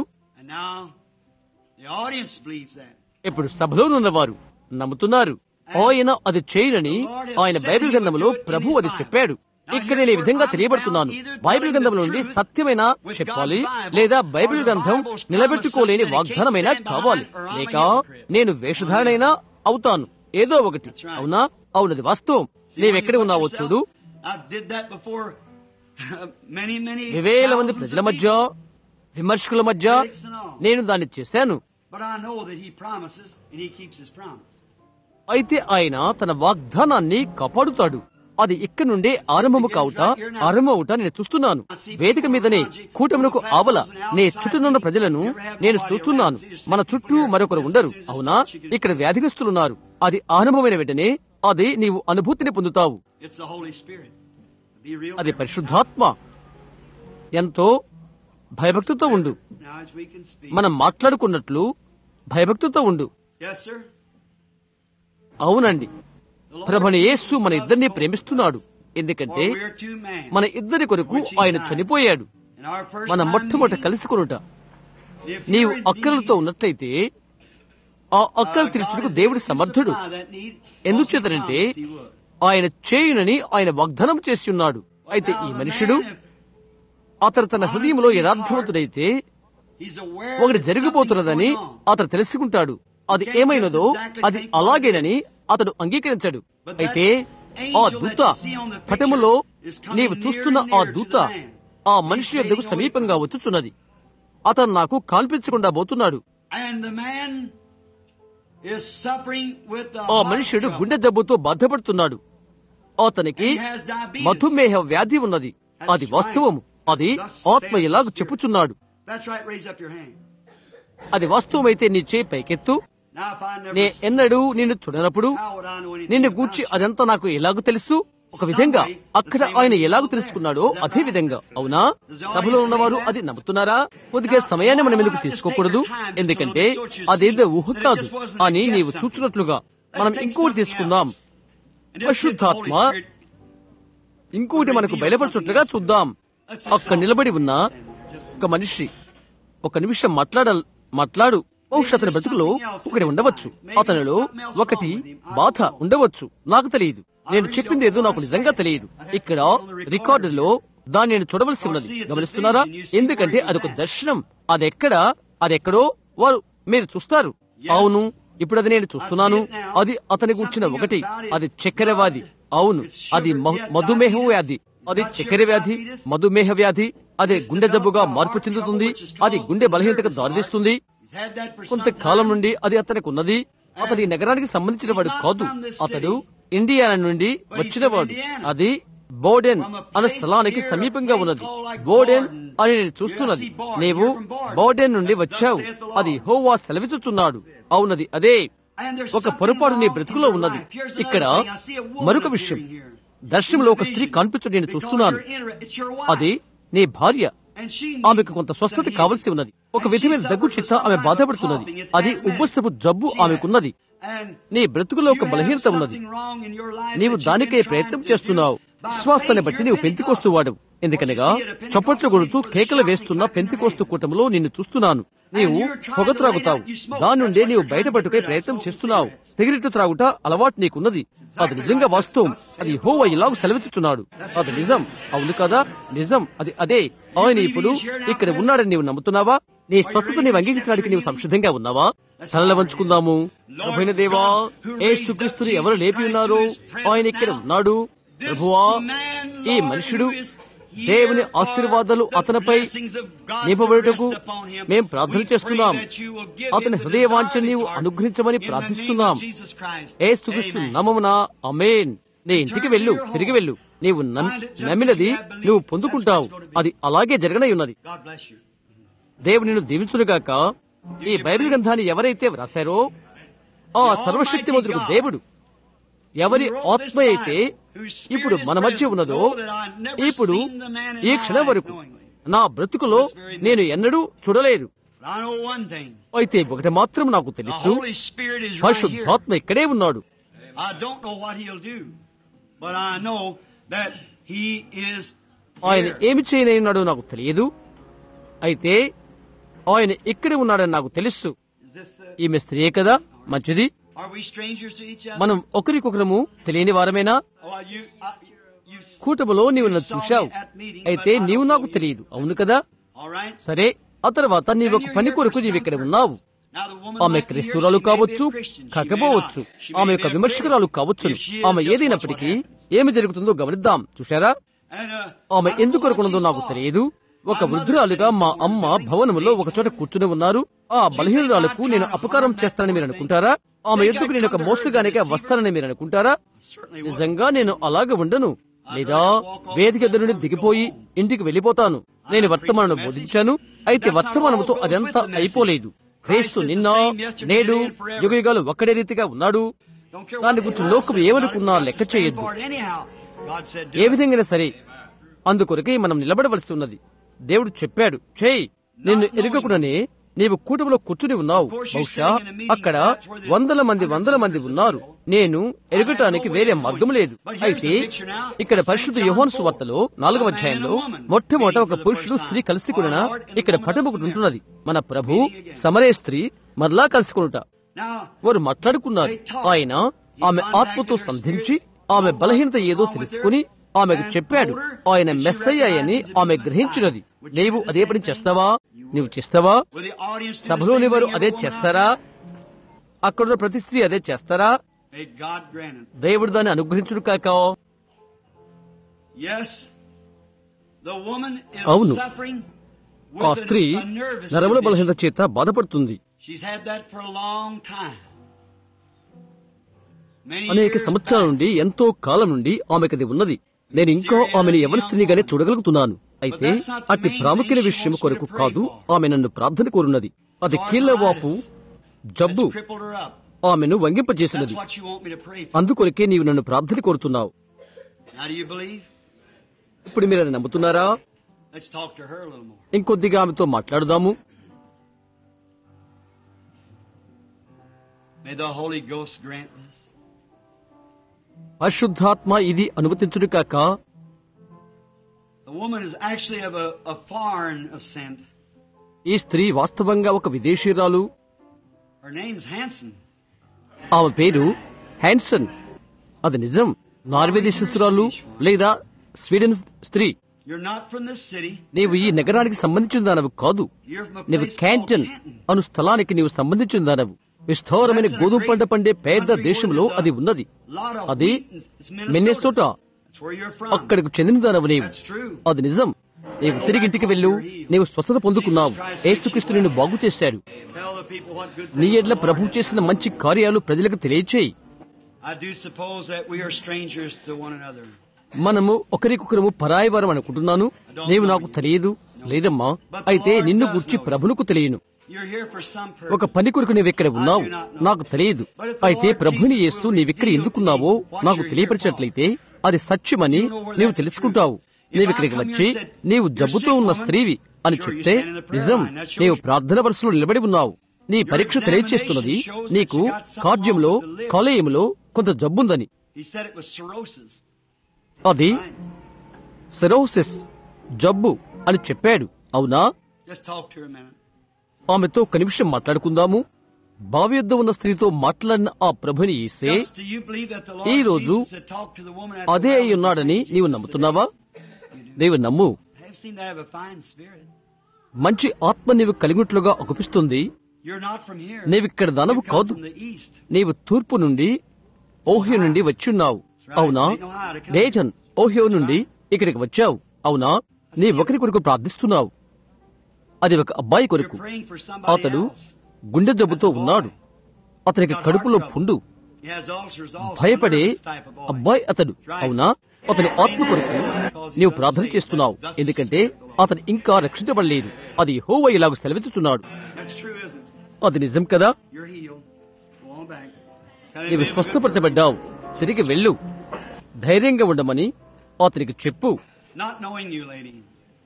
ఇప్పుడు సభలో ఉన్నవారు నమ్ముతున్నారు ఆయన అది చేయనని ఆయన బైబిల్ గ్రంథంలో ప్రభు అది చెప్పాడు ఇక్కడ నేను ఈ విధంగా తెలియబడుతున్నాను బైబిల్ గ్రంథం నుండి సత్యమైన చెప్పాలి లేదా బైబిల్ గ్రంథం నిలబెట్టుకోలేని వాగ్దానమైనా కావాలి లేక నేను వేషధారణైనా అవుతాను ఏదో ఒకటి అవునా అవునది వాస్తవం నీవెక్కడ ఉన్నావో చూడు వేల మంది ప్రజల మధ్య విమర్శకుల మధ్య నేను దాన్ని చేశాను అయితే ఆయన తన వాగ్దానాన్ని కాపాడుతాడు అది ఇక్కడ నుండే ఆరంభము కావుట ఆరంభమవుట నేను చూస్తున్నాను వేదిక మీదనే కూటమునకు ఆవల నే చుట్టూనున్న ప్రజలను నేను చూస్తున్నాను మన చుట్టూ మరొకరు ఉండరు అవునా ఇక్కడ వ్యాధిగ్రస్తులున్నారు అది ఆరంభమైన వెంటనే అది నీవు అనుభూతిని పొందుతావు అది పరిశుద్ధాత్మ ఎంతో భయభక్తితో ఉండు మనం మాట్లాడుకున్నట్లు భయభక్తితో ఉండు అవునండి ప్రభుని యేసు మన ఇద్దరిని ప్రేమిస్తున్నాడు ఎందుకంటే మన ఇద్దరి కొరకు ఆయన చనిపోయాడు మన మొట్టమొదట కలుసుకొనుట నీవు అక్కలతో ఉన్నట్లయితే ఆ అక్కలు తీర్చుటకు దేవుడి సమర్థుడు ఎందుచేతనంటే ఆయన చేయునని ఆయన వాగ్దానం చేసి ఉన్నాడు అయితే ఈ మనుషుడు అతను తన హృదయంలో యథార్థవంతుడైతే ఒకటి జరిగిపోతున్నదని అతను తెలుసుకుంటాడు అది ఏమైనదో అది అలాగేనని అతడు అంగీకరించాడు అయితే ఆ దూత పటములో నీవు చూస్తున్న ఆ దూత ఆ మనిషి యొద్దకు సమీపంగా వచ్చుచున్నది అతను నాకు కాల్పించకుండా పోతున్నాడు ఆ మనుష్యుడు గుండె జబ్బుతో బాధపడుతున్నాడు అతనికి మధుమేహ వ్యాధి ఉన్నది అది వాస్తవము అది ఆత్మ ఎలాగ చెప్పుచున్నాడు అది వాస్తవమైతే నీ చేయి పైకెత్తు నే ఎన్నడూ నిన్ను చూడనప్పుడు నిన్ను గూర్చి అదంతా నాకు ఎలాగో తెలుసు ఒక విధంగా అక్కడ ఆయన ఎలాగో తెలుసుకున్నాడో అదే విధంగా అవునా సభలో ఉన్నవారు అది నమ్ముతున్నారా కొద్దిగా సమయాన్ని మనం ఎందుకు తీసుకోకూడదు ఎందుకంటే అదేదో ఊహ కాదు అని నీవు చూచున్నట్లుగా మనం ఇంకోటి తీసుకుందాం పరిశుద్ధాత్మ ఇంకోటి మనకు బయలుపరచుట్లుగా చూద్దాం అక్కడ నిలబడి ఉన్న ఒక మనిషి ఒక నిమిషం మాట్లాడ మాట్లాడు బహుశా అతని బ్రతుకులో ఒకటి ఉండవచ్చు అతనిలో ఒకటి బాధ ఉండవచ్చు నాకు తెలియదు నేను చెప్పింది ఏదో నాకు నిజంగా తెలియదు ఇక్కడ రికార్డులో దాన్ని నేను చూడవలసి ఉన్నది గమనిస్తున్నారా ఎందుకంటే అదొక దర్శనం అదెక్కడ అదెక్కడో వారు మీరు చూస్తారు అవును ఇప్పుడు అది నేను చూస్తున్నాను అది అతని కూర్చున్న ఒకటి అది చక్కెర వ్యాధి అవును అది మధుమేహ వ్యాధి అది చక్కెర వ్యాధి మధుమేహ వ్యాధి అదే గుండె జబ్బుగా మార్పు చెందుతుంది అది గుండె బలహీనతకు దారితీస్తుంది కొంతకాలం నుండి అది అతనికి ఉన్నది అతని నగరానికి సంబంధించిన వాడు కాదు అతడు ఇండియానా నుండి వచ్చినవాడు అది బోడెన్ అనే స్థలానికి సమీపంగా ఉన్నది బోడెన్ అని నేను చూస్తున్నది నీవు బోడెన్ నుండి వచ్చావు అది హోవా సెలవిచుచున్నాడు అవునది అదే ఒక పొరపాటు నీ బ్రతుకులో ఉన్నది ఇక్కడ మరొక విషయం దర్శనంలో ఒక స్త్రీ కనిపించడం నేను చూస్తున్నాను అది నీ భార్య ఆమెకు కొంత స్వస్థత కావలసి ఉన్నది ఒక విధమైన దగ్గు చిత్త ఆమె బాధపడుతున్నది అది ఉబ్బసపు జబ్బు ఆమెకున్నది నీ బ్రతుకులో ఒక బలహీనత ఉన్నది నీవు దానికై ప్రయత్నం చేస్తున్నావు విశ్వాసాన్ని బట్టి నీవు పెంతికోస్తూ వాడు ఎందుకనగా చప్పట్లు కొడుతూ కేకలు వేస్తున్న పెంతికోస్తు కూటమిలో నిన్ను చూస్తున్నాను నీవు పొగ త్రాగుతావు దాని నుండి నీవు బయటపట్టుకై ప్రయత్నం చేస్తున్నావు సిగరెట్ త్రాగుట అలవాటు నీకున్నది అది నిజంగా వాస్తవం అది హోవ ఇలాగ సెలవిస్తున్నాడు అది నిజం అవును కదా నిజం అది అదే ఆయన ఇప్పుడు ఇక్కడ ఉన్నాడని నీవు నమ్ముతున్నావా నీ స్వస్థత నీవు అంగీకరించడానికి నీవు సంసిద్ధంగా ఉన్నావా తలల వంచుకుందాము ప్రభుైన దేవా ఏ సుక్రీస్తుని ఎవరు లేపి ఉన్నారు ఆయన ఇక్కడ ఉన్నాడు ప్రభువా ఈ మనుషుడు దేవుని ఆశీర్వాదాలు అతనిపై నింపబడుటకు మేం ప్రార్థన చేస్తున్నాం అతని హృదయ వాంఛ నీవు అనుగ్రహించమని ప్రార్థిస్తున్నాం ఏ సుక్రీస్తు నమమున అమేన్ నీ ఇంటికి వెళ్ళు తిరిగి వెళ్ళు నీవు నమ్మినది నువ్వు పొందుకుంటావు అది అలాగే జరగనై ఉన్నది దేవుని నిన్ను దీవించునుగాక ఈ బైబిల్ గ్రంథాన్ని ఎవరైతే వ్రాసారో ఆ సర్వశక్తిమంతుడు దేవుడు ఎవరి ఆత్మ అయితే ఇప్పుడు మన మధ్య ఉన్నదో ఇప్పుడు ఈ క్షణం వరకు నా బ్రతుకులో నేను ఎన్నడూ చూడలేదు అయితే ఒకటి మాత్రం నాకు తెలుసు పరిశుద్ధాత్మ ఇక్కడే ఉన్నాడు ఆయన ఏమి చేయనన్నాడో నాకు తెలియదు అయితే ఆయన ఇక్కడే ఉన్నాడని నాకు తెలుసు ఈమె స్త్రీయే కదా మంచిది మనం ఒకరికొకరము తెలియని వారమేనా కూటములో నీవు నన్ను చూశావు అయితే నీవు నాకు తెలియదు అవును కదా సరే ఆ తర్వాత నీవు ఒక పని కొరకు నీవు ఇక్కడ ఉన్నావు ఆమె క్రైస్తవురాలు కావచ్చు కాకపోవచ్చు ఆమె యొక్క విమర్శకురాలు కావచ్చు ఆమె ఏదైనప్పటికీ ఏమి జరుగుతుందో గమనిద్దాం చూశారా ఆమె ఎందుకు కొరకున్నదో నాకు తెలియదు ఒక వృద్ధురాలుగా మా అమ్మ భవనంలో ఒక చోట కూర్చుని ఉన్నారు ఆ బలహీనురాలకు నేను అపకారం చేస్తానని మీరు అనుకుంటారా ఆమె ఎందుకు నేను ఒక మోసగానిగా వస్తానని మీరు అనుకుంటారా నిజంగా నేను అలాగే ఉండను లేదా వేదిక ఎదురు నుండి దిగిపోయి ఇంటికి వెళ్ళిపోతాను నేను వర్తమానం బోధించాను అయితే వర్తమానంతో అదంతా అయిపోలేదు క్రీస్తు నిన్న నేడు యుగయుగాలు ఒక్కడే రీతిగా ఉన్నాడు దాని గురించి లోకం ఏమనుకున్నా లెక్క చేయొద్దు ఏ విధంగా సరే అందుకొరకే మనం నిలబడవలసి ఉన్నది దేవుడు చెప్పాడు చేయి నిన్ను ఎరగకుండానే నీవు కూటమిలో కూర్చుని ఉన్నావు బహుశా అక్కడ వందల మంది వందల మంది ఉన్నారు నేను ఎరగటానికి వేరే మార్గం లేదు అయితే ఇక్కడ పరిశుద్ధ యోహోన్ సువార్తలో నాలుగవ అధ్యాయంలో మొట్టమొదట ఒక పురుషుడు స్త్రీ కలిసి కొనిన ఇక్కడ పటం ఒకటి ఉంటున్నది మన ప్రభు సమరే స్త్రీ మరలా కలుసుకునుట వారు మాట్లాడుకున్నారు ఆయన ఆమె ఆత్మతో సంధించి ఆమె బలహీనత ఏదో తెలుసుకుని ఆమెకు చెప్పాడు ఆయన మెస్సయ్య అని ఆమె గ్రహించినది నీవు అదే పని చేస్తావా నీవు చేస్తావా సభలోని వారు అదే చేస్తారా అక్కడ ప్రతి స్త్రీ అదే చేస్తారా దేవుడు దాన్ని అనుగ్రహించుడు కాక అవును ఆ స్త్రీ నరముల బలహీనత చేత బాధపడుతుంది అనేక సంవత్సరాల నుండి ఎంతో కాలం నుండి ఆమెకది ఉన్నది నేను ఇంకా ఆమెను ఎవరి స్త్రీగానే చూడగలుగుతున్నాను అయితే అట్టి ప్రాముఖ్యమైన విషయం కొరకు కాదు ఆమె నన్ను ప్రార్థన కోరున్నది అది కీళ్లవాపు జబ్బు ఆమెను వంగింపజేసినది అందుకొరకే నీవు నన్ను ప్రార్థన కోరుతున్నావు ఇప్పుడు మీరు అది నమ్ముతున్నారా ఇంకొద్దిగా ఆమెతో మాట్లాడుదాము May the Holy Ghost grant this. పరిశుద్ధాత్మ ఇది అనుమతించుడు కాక The woman is actually of a, a foreign ascent. ఈ స్త్రీ వాస్తవంగా ఒక విదేశీయురాలు Her name's Hanson. ఆమె పేరు హ్యాన్సన్ అది నిజం నార్వే దేశస్తురాలు లేదా స్వీడన్ స్త్రీ You're not from this city. నీవు ఈ నగరానికి సంబంధించిన దానవు కాదు You're from a నీవు place క్యాంటన్ called Canton. అను స్థలానికి నీవు సంబంధించిన దానవు విస్తారమైన గోధుమ పంట పండే పెద్ద దేశంలో అది ఉన్నది Lot of అది wheat in- it's Minnesota. Minnesota That's where you're from. అక్కడికి చెందిన దానవు నీవు That's true. అది నిజం నీవు తిరిగి ఇంటికి వెళ్ళు నీవు స్వస్థత పొందుకున్నావు ఏసుక్రీస్తు నిన్ను బాగు చేశాడు Tell the people what good నీ things ఎడ్ల the Lord ప్రభు has చేసిన మంచి కార్యాలు ప్రజలకు తెలియచేయి I do suppose that we are strangers to one another. మనము ఒకరికొకరము పరాయవారం అనుకుంటున్నాను నీవు నాకు తెలియదు లేదమ్మా అయితే నిన్ను గుర్చి ప్రభునుకు తెలియను You're here for some ఒక purpose. పని కొరకు నీవెక్కడ ఉన్నావు నాకు తెలియదు అయితే ప్రభుని యేసు నీవెక్కడ ఎందుకున్నావో నాకు తెలియపరిచినట్లయితే అది సత్యమని నీవు తెలుసుకుంటావు నీవిక్కడికి వచ్చి నీవు జబ్బుతో ఉన్న స్త్రీవి అని చెప్తే నిజం నీవు ప్రార్థన వరుసలో నిలబడి ఉన్నావు నీ పరీక్ష తెలియచేస్తున్నది నీకు కార్యంలో కాలేయంలో కొంత జబ్బుందని He said it was cirrhosis. అది సెరోసిస్ జబ్బు అని చెప్పాడు అవునా Just talk to her a minute. ఆమెతో ఒక నిమిషం మాట్లాడుకుందాము బావి యొద్ద ఉన్న స్త్రీతో మాట్లాడిన ఆ ప్రభుని ఈసే Just, do you believe that the Lord ఈ రోజు Jesus had talked to the woman at the అదే well అయి was the ఉన్నాడని same నీవు Jesus నమ్ముతున్నావా today? నీవు నమ్ము I have seen that have a fine spirit. మంచి ఆత్మ నీవు కలిగినట్లుగా అగుపిస్తుంది You're not from here. నీవిక్కడ దానవు You come కాదు from the east. నీవు తూర్పు నుండి ఓహియో నుండి వచ్చున్నావు అవునా డేటన్ ఓహియో నుండి ఇక్కడికి వచ్చావు అవునా నీ ఒకరి కొరకు ప్రార్థిస్తున్నావు అది ఒక అబ్బాయి You're కొరకు praying for somebody అతడు else. గుండె జబ్బుతో ఉన్నాడు అతనికి కడుపులో పుండు He has ulcers also. భయపడే nervous type of boy. అబ్బాయి అతడు అవునా అతని ఆత్మ కొరకు నీవు ప్రార్థన చేస్తున్నావు ఎందుకంటే అతను ఇంకా రక్షించబడలేదు అది హోవ ఇలాగ సెలవిస్తున్నాడు That's true, isn't it? అది నిజం కదా You're healed. Go on back. Tell him నీవు to- స్వస్థపరచబడ్డావు తిరిగి వెళ్ళు ధైర్యంగా ఉండమని అతనికి చెప్పు Not knowing you, lady.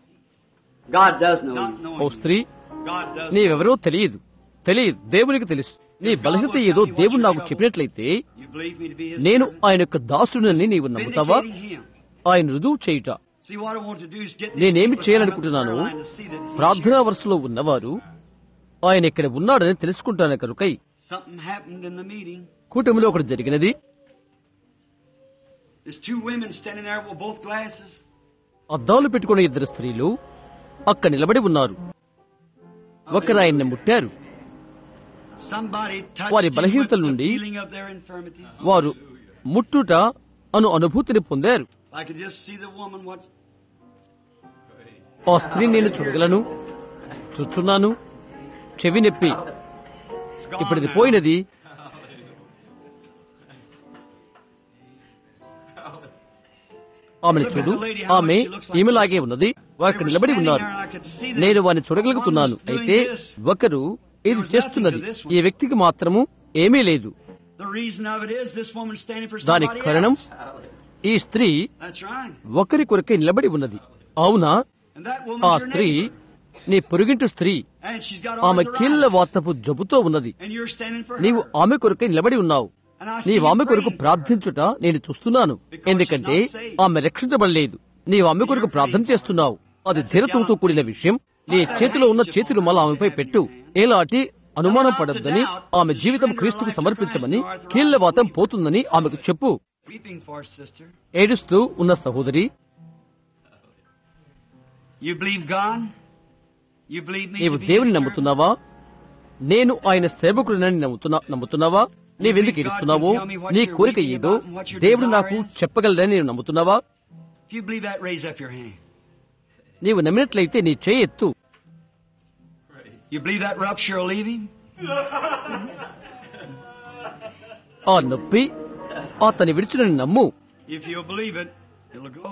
God does know Not you. knowing oh you. స్త్రీ God does. నీవెవరో తెలియదు తెలియదు దేవునికి తెలుసు నీ బలహీనత ఏదో దేవుడు నాకు చెప్పినట్లయితే You believe me to be his నేను servant? ఆయన యొక్క దాసుడని నీవు నమ్ముతావా Vindicating him. ఆయన రుజువు చేయుట See, what I want to do is get these నేనేమి people చేయాలనుకుంటున్నాను signed up in the prayer line to see that he's ప్రార్థనా here. వరుసలో ఉన్నవారు ఆయన ఇక్కడ ఉన్నాడని తెలుసుకుంటాను కనుకై Something happened in the meeting. కూటమిలో ఒకటి జరిగినది There's two women standing there with both glasses. అద్దాలు పెట్టుకున్న ఇద్దరు స్త్రీలు అక్కడ నిలబడి ఉన్నారు ఒకరు ఆయన్ని ముట్టారు Somebody touched వారి him with బలహీనతల the నుండి feeling of their infirmities. వారు ముట్టుట అను అనుభూతిని పొందారు I could just see the woman what ఆ స్త్రీ నేను చూడగలను చూచున్నాను చెవి నొప్పి it's gone ఇప్పుడు ఇది now. పోయినది ఆమెను చూడు ఆమె ఈమెలాగే ఉన్నది వారు అక్కడ నిలబడి ఉన్నారు నేను వారిని చూడగలుగుతున్నాను అయితే ఒకరు ఇది చేస్తున్నది ఈ వ్యక్తికి మాత్రము ఏమీ లేదు The reason of it is this woman standing for దానికి somebody కారణం else. ఈ స్త్రీ That's right. ఒకరి కొరకే నిలబడి ఉన్నది అవునా And that ఆ woman's your స్త్రీ neighbor. నీ పొరుగింటి స్త్రీ And she's got ఆమె కీళ్ల arthritis. వాతపు జబ్బుతో ఉన్నది And you're standing for నీవు her. ఆమె కొరకే నిలబడి ఉన్నావు And I see నీవు you ఆమె కొరకు praying. ప్రార్థించుట నేను చూస్తున్నాను ఎందుకంటే ఆమె రక్షించబడలేదు నీవు ఆమె కొరకు ప్రార్థన చేస్తున్నావు అది ధీరత్వంతో కూడిన విషయం నీ చేతిలో ఉన్న చేతి రుమాలు ఆమెపై పెట్టు ఎలాంటి అనుమానం పడద్దని ఆమె జీవితం క్రీస్తుకు సమర్పించమని కీళ్లవాతం పోతుందని ఆమెకు చెప్పు Weeping for us, sister. ఏడుస్తూ ఉన్న సహోదరి You believe God? You believe me నీవు to be దేవుని his servant? నమ్ముతున్నావా నేను ఆయన సేవకుడినని నమ్ముతున్నా నమ్ముతున్నావా నీవెందుకు ఏడుస్తున్నావో నీ కోరిక ఏదో దేవుడు నాకు చెప్పగలడని నేను నమ్ముతున్నావా If you believe that, raise up your hand. నీవు నమ్మినట్లయితే నీ చేయి ఎత్తు You believe that rupture will leave him? ఆ నొప్పి అతని విడిచినని నమ్ము If you'll believe it, it'll go.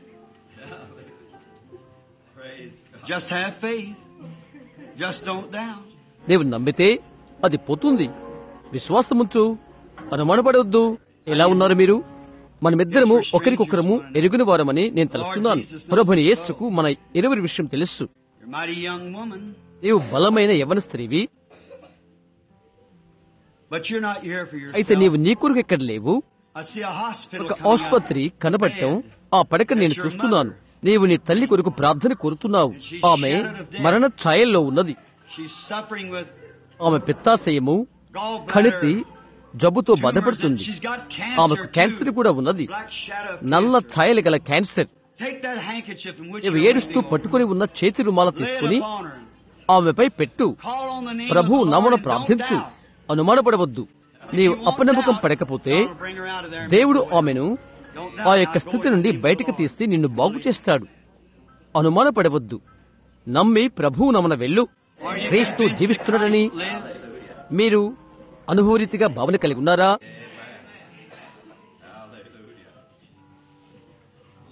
Just have faith. Just don't doubt. నీవు నమ్మితే అది పోతుంది విశ్వాసముంచు అనుమానపడవద్దు ఎలా ఉన్నారు మీరు మనమిద్దరము ఒకరికొకరము ఎరుగుని వారమని నేను తెలుస్తున్నాను ప్రభుని యేసుకు మన ఇరువురి విషయం తెలుసు You're a mighty young woman, నీవు బలమైన యవన స్త్రీవి but you're not here for yourself. అయితే నీవు నీ కొరకు ఎక్కడ లేవు I see a hospital ఒక coming up. ఆసుపత్రి కనబడటం ఆ పడక నేను చూస్తున్నాను నీవు నీ తల్లి కొరకు ప్రార్థన కోరుతున్నావు ఆమె మరణ ఛాయల్లో ఉన్నది She's suffering with ఆమె పిత్తాశయము gallbladder కణితి జబ్బుతో tumors and బాధపడుతుంది She's got cancer ఆమెకు క్యాన్సర్ too. కూడా ఉన్నది Black shadow of నల్ల cancer. ఛాయలు గల cancer Take that handkerchief in which నీవు you're ఏడుస్తూ weeping పట్టుకుని ఉన్న చేతి రుమాల over. Lay it తీసుకుని upon her. ఆమెపై పెట్టు Call on the name Prabhu of the Lord నామన and don't ప్రార్థించు doubt. అనుమానపడవద్దు If నీవు you won't అపనమ్మకం doubt, పడకపోతే God will bring her out of there. దేవుడు ఆమెను Don't ఆ doubt. యొక్క Now go స్థితి in the నుండి name of the బయటకు Lord. తీసి నిన్ను బాగు చేస్తాడు అనుమానపడవద్దు నమ్మి ప్రభువు నమన వెళ్ళు Are you క్రీస్తు convinced that జీవిస్తున్నాడని Christ lives? మీరు అనుభవరీతిగా భావన కలిగి ఉన్నారా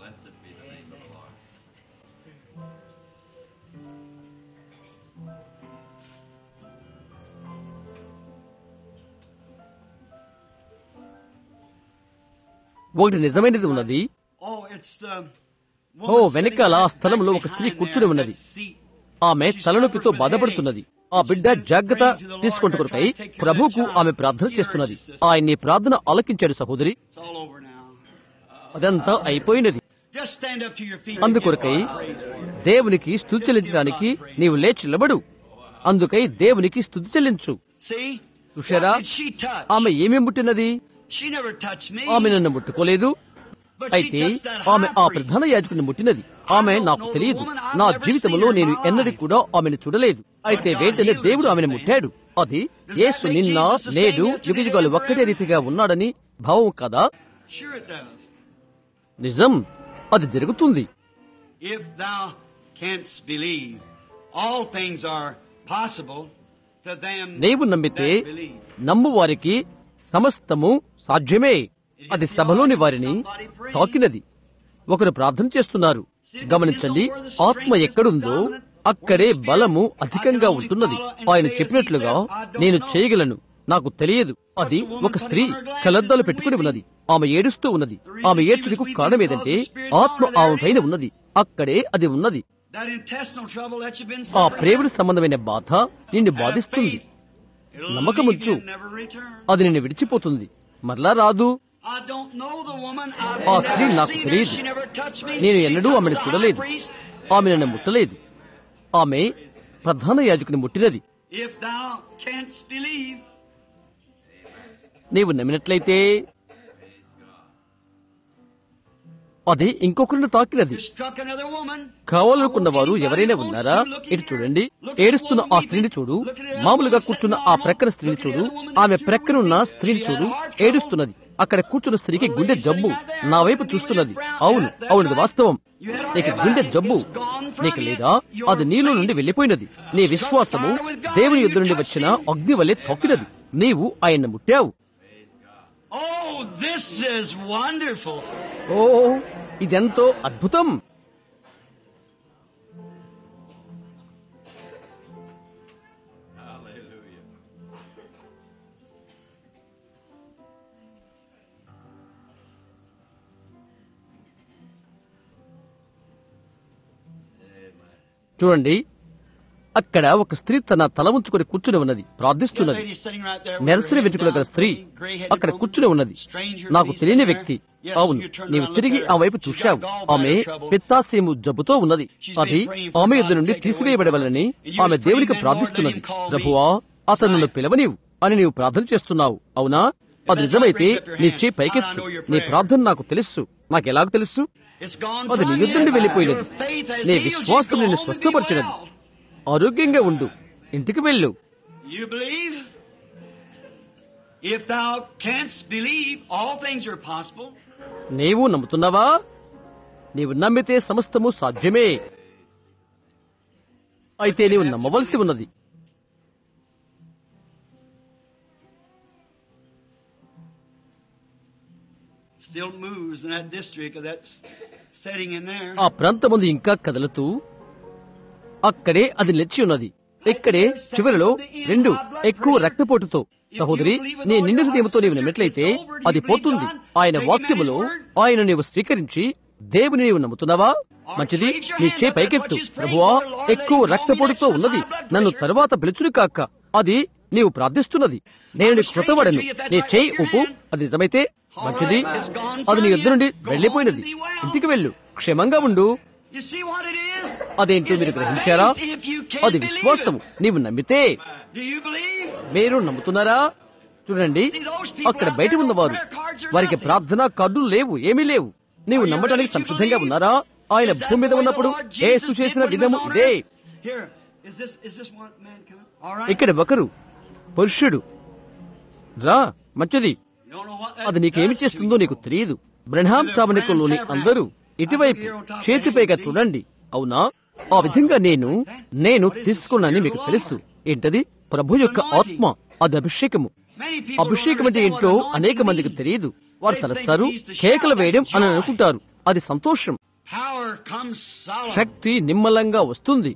ఒకటి నిజమైనది ఉన్నది Oh, it's the ఓ వెనకాల ఆ స్థలంలో ఒక స్త్రీ కూర్చుని ఉన్నది ఆమె తలనొప్పితో బాధపడుతున్నది ఆ బిడ్డ జాగ్రత్త తీసుకుంటు కొరకై ప్రభువుకు ఆమె ప్రార్థన చేస్తున్నది ఆయన్ని ప్రార్థన ఆలకించాడు సహోదరి It's all over now. అదంతా అయిపోయినది Just stand up to your feet. అందుకొరకై దేవునికి స్థుతి చెల్లించడానికి నీవు లేచి నిలబడు అందుకై దేవునికి స్థుతి చెల్లించు See? చూశారా What did she touch? ఆమె ఏమేం ముట్టినది She never touched me. ఆమె నన్ను ముట్టుకోలేదు but she అయితే touched that ఆమె high ఆ priest. ప్రధాన యాజకుని ముట్టినది ఆమె నాకు తెలియదు నా జీవితంలో నేను ఎన్నడూ కూడా ఆమెను చూడలేదు అయితే వెంటనే దేవుడు ఆమెను ముట్టాడు అది యేసు నిన్న నేడు యుగ యుగాలు ఒక్కటే రీతిగా ఉన్నాడని భావం కదా Sure it does. నిజం అది జరుగుతుంది If thou canst believe, all things are possible to them నీవు నమ్మితే that believe. నమ్ము వారికి సమస్తము సాధ్యమే అది సభలోని వారిని తాకినది ఒకరు ప్రార్థన చేస్తున్నారు గమనించండి ఆత్మ ఎక్కడుందో అక్కడే బలము అధికంగా ఉంటున్నది ఆయన చెప్పినట్లుగా నేను చేయగలను నాకు తెలియదు అది ఒక స్త్రీ కలద్దాలు పెట్టుకుని ఉన్నది ఆమె ఏడుస్తూ ఉన్నది ఆమె ఏడ్చుటకు కారణం ఏదంటే ఆత్మ ఆమె పైన ఉన్నది అక్కడే అది ఉన్నది That intestinal trouble that you've been ఆ suffering, ప్రేమల సంబంధమైన బాధ నిన్ను బాధిస్తుంది it'll నమ్మకముంచు. leave you and never return. అది నిన్ను విడిచిపోతుంది మరలా రాదు I don't know the woman. I've ఆ never స్త్రీ నాకు seen her. తెలియదు. She never touched me. నేను She ఎన్నడూ touched ఆమెను the చూడలేదు high priest. ఆమె నన్ను ముట్టలేదు ఆమె ప్రధాన యాజకుని ముట్టినది If thou canst believe, నీవు నమ్మినట్లయితే అది ఇంకొకరిని తాకినది you struck another woman. కావాలనుకున్న వారు ఎవరైనా ఉన్నారా ఇటు చూడండి ఏడుస్తున్న ఆ స్త్రీని చూడు మామూలుగా కూర్చున్న ఆ ప్రక్కన స్త్రీని చూడు ఆమె ప్రక్కనున్న స్త్రీని చూడు ఏడుస్తున్నది అక్కడ కూర్చున్న స్త్రీకి గుండె జబ్బు నా వైపు చూస్తున్నది అవును అవును ఇది వాస్తవం నీకు గుండె జబ్బు నీకు లేదా అది నీలో నుండి వెళ్లిపోయినది నీ విశ్వాసము దేవుని యుద్ధ నుండి వచ్చిన అగ్ని వలె తొక్కినది నీవు ఆయన ముట్టావు Oh, this is wonderful. ఓ ఇదెంతో అద్భుతం చూడండి అక్కడ ఒక స్త్రీ తన తల ఉంచుకొని కూర్చుని ఉన్నది ప్రార్థిస్తున్నది Lady sitting right there with నెరసరి her head వెంట్రుకల గల down, స్త్రీ gray-headed అక్కడ woman, కూర్చుని ఉన్నది stranger నాకు lady తెలియని sitting వ్యక్తి there. Yes, అవును you turned నీవు around, తిరిగి looked at ఆ her. వైపు She's చూశావు got gallbladder ఆమె trouble. పిత్తాశయము జబ్బుతో ఉన్నది She's అది been praying for ఆమె God యుద్ధ to నుండి take it తీసివేయబడవలని away from her. ఆమె And you దేవునికి was praying, ప్రార్థిస్తున్నది Lord, let him call me. ప్రభువా అతను నన్ను పిలవనీవు అని నీవు ప్రార్థన చేస్తున్నావు అవునా అది నిజమైతే నీ చేయి పైకెత్తు నీ ప్రార్థన నాకు తెలుసు నాకు ఎలాగ తెలుసు It's gone అది నీ from యుద్ధ you. నుండి వెళ్ళిపోయినది Your faith has నీ healed you. విశ్వాసం Go నిన్ను home and be స్వస్థపరిచినది well. ఆరోగ్యంగా ఉండు ఇంటికి వెళ్ళు You believe? If thou canst believe, all things are possible. నీవు నమ్ముతున్నావా నీవు నమ్మితే సమస్తము సాధ్యమే అయితే నీవు నమ్మవలసి ఉన్నది Still moves in that district of that s- setting in there. ఆ ప్రాంతమందు ఇంకా కదలుతూ అక్కడే అది నిలిచి ఉన్నది ఇక్కడే చివరిలో రెండు ఎక్కువ రక్తపోటుతో సహోదరి నీ నిండు హృదయంతో నీవు నమ్మినట్లయితే అది పోతుంది ఆయన వాక్యములో ఆయన నీవు స్వీకరించి దేవుని నీవు నమ్ముతున్నావా మంచిది నీ చే పైకెత్తు ప్రభువా ఎక్కువ రక్తపోటుతో ఉన్నది నన్ను తరువాత పిలుచును కాక అది నీవు ప్రార్థిస్తున్నది నేను నీకు కృతవడను నీ చేయి ఉపు అది నిజమైతే మంచిది అది నీ యుద్ధ నుండి వెళ్లిపోయినది ఇంటికి వెళ్ళు క్షేమంగా ఉండు You see what it is? అదేంటో మీరు It's గ్రహించారా faith if you can అది believe విశ్వాసము it. నీవు నమ్మితే Do you believe? మీరు నమ్ముతున్నారా చూడండి అక్కడ బయట ఉన్నవారు వారికి ప్రార్థనా కార్డులు లేవు ఏమీ లేవు నీవు నమ్మటానికి సంసిద్ధంగా ఉన్నారా ఆయన Is that భూమి మీద the way the ఉన్నప్పుడు Lord Jesus యేసు did చేసిన when he was విధము on ఇదే earth? Here, is this is this one man coming? All right. ఇక్కడ ఒకరు పురుషుడు రా మంచిది You don't know what that అది నీకేమి does to చేస్తుందో you. నీకు తెలియదు బ్రహ్మాం చావనికుల్లోని అందరూ ఇటువైపు చేతిపైగా చూడండి అవునా ఆ విధంగా నేను నేను తీసుకున్నానని మీకు తెలుసు ఏంటది ప్రభు యొక్క ఆత్మ అది అభిషేకము Many people don't అభిషేకం అంటే understand ఏంటో what anointing అనేక మందికి means. తెలియదు వారు They తలస్తారు think it means to shout, కేకలు వేయడం that's అని joy. అనుకుంటారు అది సంతోషం Power comes solemn. శక్తి నిమ్మలంగా వస్తుంది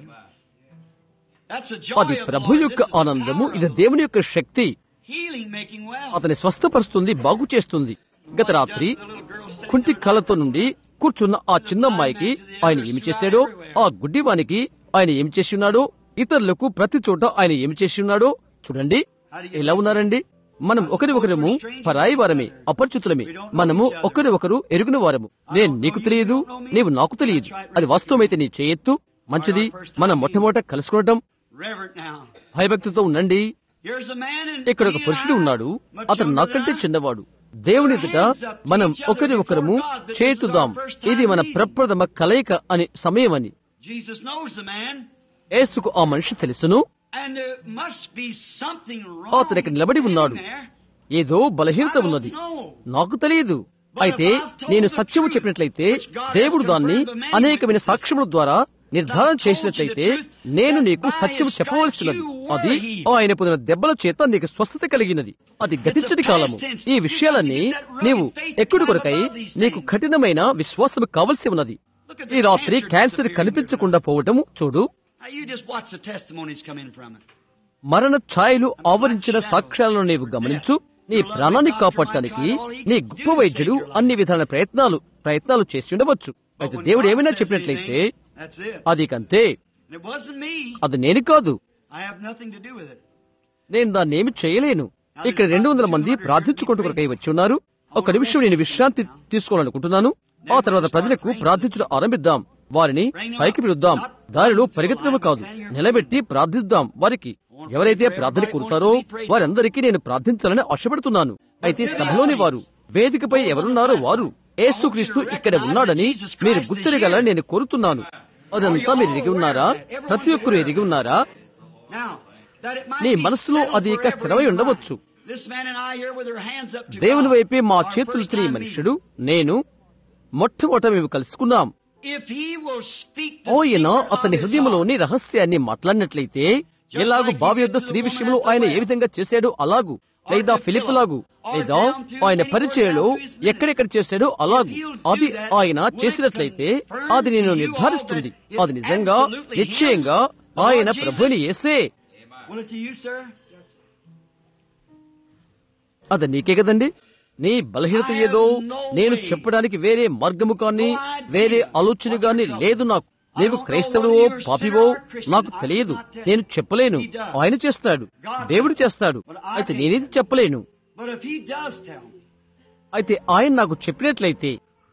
That's a joy అది of the ప్రభు Lord. యొక్క This is the ఆనందము power ఇది of దేవుని యొక్క శక్తి healing, making well. అతని స్వస్థపరుస్తుంది బాగు చేస్తుంది గత రాత్రి కుంటి కళ్ళతో నుండి కూర్చున్న ఆ చిన్న అమ్మాయికి ఆయన ఏమి చేశాడో ఆ గుడ్డివానికి ఆయన ఏమి చేసి ఉన్నాడో ఇతరులకు ప్రతి చోట ఆయన ఏమి చేసి ఉన్నాడో చూడండి ఎలా ఉన్నారండి మనం ఒకరి ఒకరము పరాయి వారమే అపరిచితులమే మనము ఒకరి ఒకరు ఎరుగున వారము నేను నీకు తెలియదు నీవు నాకు తెలియదు అది వాస్తవమైతే నీ చేయెత్తు మంచిది మనం మొట్టమొదట కలుసుకోవటం Reverent now. భయభక్తితో ఉండండి Here's a man in ఇక్కడ ఒక పురుషుడు ఉన్నాడు అతను నాకంటే చిన్నవాడు దేవుని ఎదుట మనం ఒకరి ఒకరము చేతుదాం ఇది మన ప్రప్రథమ కలయిక అని సమయమని Jesus knows the man, యేసుకు ఆ మనిషి తెలుసును and there must be something wrong. అతను ఇక్కడ నిలబడి ఉన్నాడు there. ఏదో బలహీనత ఉన్నది నాకు తెలియదు అయితే నేను సత్యము చెప్పినట్లయితే దేవుడు దాన్ని అనేకమైన సాక్ష్యముల ద్వారా నిర్ధారణ చేసినట్లయితే నేను నీకు సత్యము చెప్పవలసినది అది ఆయన పొందిన దెబ్బల చేత నీకు స్వస్థత కలిగినది అది గతించని కాలము ఈ విషయాలన్నీ నీవు ఎక్కడి కొరకై నీకు కఠినమైన విశ్వాసము కావలసి ఉన్నది ఈ రాత్రి క్యాన్సర్ కనిపించకుండా పోవటము చూడు Now you just watch the testimonies come in from it. మరణ ఛాయలు ఆవరించిన సాక్ష్యాలను నీవు గమనించు నీ ప్రాణాన్ని కాపాడటానికి నీ గొప్ప వైద్యుడు అన్ని విధాల ప్రయత్నాలు ప్రయత్నాలు చేసి ఉండవచ్చు అయితే దేవుడు ఏమైనా చెప్పినట్లయితే That's it. అది కంతే And it wasn't me. అది నేను కాదు I have nothing to do with it. నేను దాన్ని ఏమి చేయలేను ఇక్కడ రెండు వందల మంది ప్రార్థించుకుంటూ కొరకై వచ్చి ఉన్నారు ఒక నిమిషం నేను విశ్రాంతి తీసుకోవాలనుకుంటున్నాను ఆ తర్వాత ప్రజలకు ప్రార్థించడం ఆరంభిద్దాం వారిని పైకి పిలుద్దాం దారిలో పరిగెత్తడం కాదు నిలబెట్టి ప్రార్థిద్దాం వారికి ఎవరైతే ప్రార్థన కోరుతారో వారందరికీ నేను ప్రార్థించాలని ఆశపడుతున్నాను అయితే సభలోని వారు వేదికపై ఎవరున్నారో వారు యేసుక్రీస్తు ఇక్కడ ఉన్నాడని మీరు గుర్తిరగలని నేను కోరుతున్నాను అదంతా మీరు ఎరిగి ఉన్నారా ప్రతి ఒక్కరు ఎరిగి ఉన్నారా Now, that it might నీ be మనసులో settled అది ఇక forever స్థిరమై in your ఉండవచ్చు mind. This man and I here with our hands up to దేవుని God. వైపే మా Our చేతులు first తిరిగి time మనుషుడు నేను మొట్టమొదట మేము కలుసుకున్నాం meeting. If he will speak the ఆయన secret of అతని his హృదయంలోని రహస్యాన్ని మాట్లాడినట్లయితే ఎలాగు బావి యొద్ద స్త్రీ విషయంలో ఆయన ఏ విధంగా చేశాడో అలాగు లేదా ఫిలిప్ లాగు లేదా ఆయన పరిచయలో ఎక్కడెక్కడ చేశాడో అలాగు అది ఆయన చేసినట్లయితే అది నేను నిర్ధారిస్తుంది అది నిజంగా నిశ్చయంగా ఆయన ప్రభుని ఏసే Will it to you, sir? అది నీకే కదండి నీ బలహీనత ఏదో నేను చెప్పడానికి వేరే మార్గము కానీ వేరే ఆలోచన గాని లేదు నాకు నీవు క్రైస్తవుడివో పాపివో నాకు తెలియదు నేను చెప్పలేను ఆయన చేస్తాడు దేవుడు చేస్తాడు అయితే నేనేది చెప్పలేను But if he does tell me, అయితే ఆయన నాకు చెప్పినట్లయితే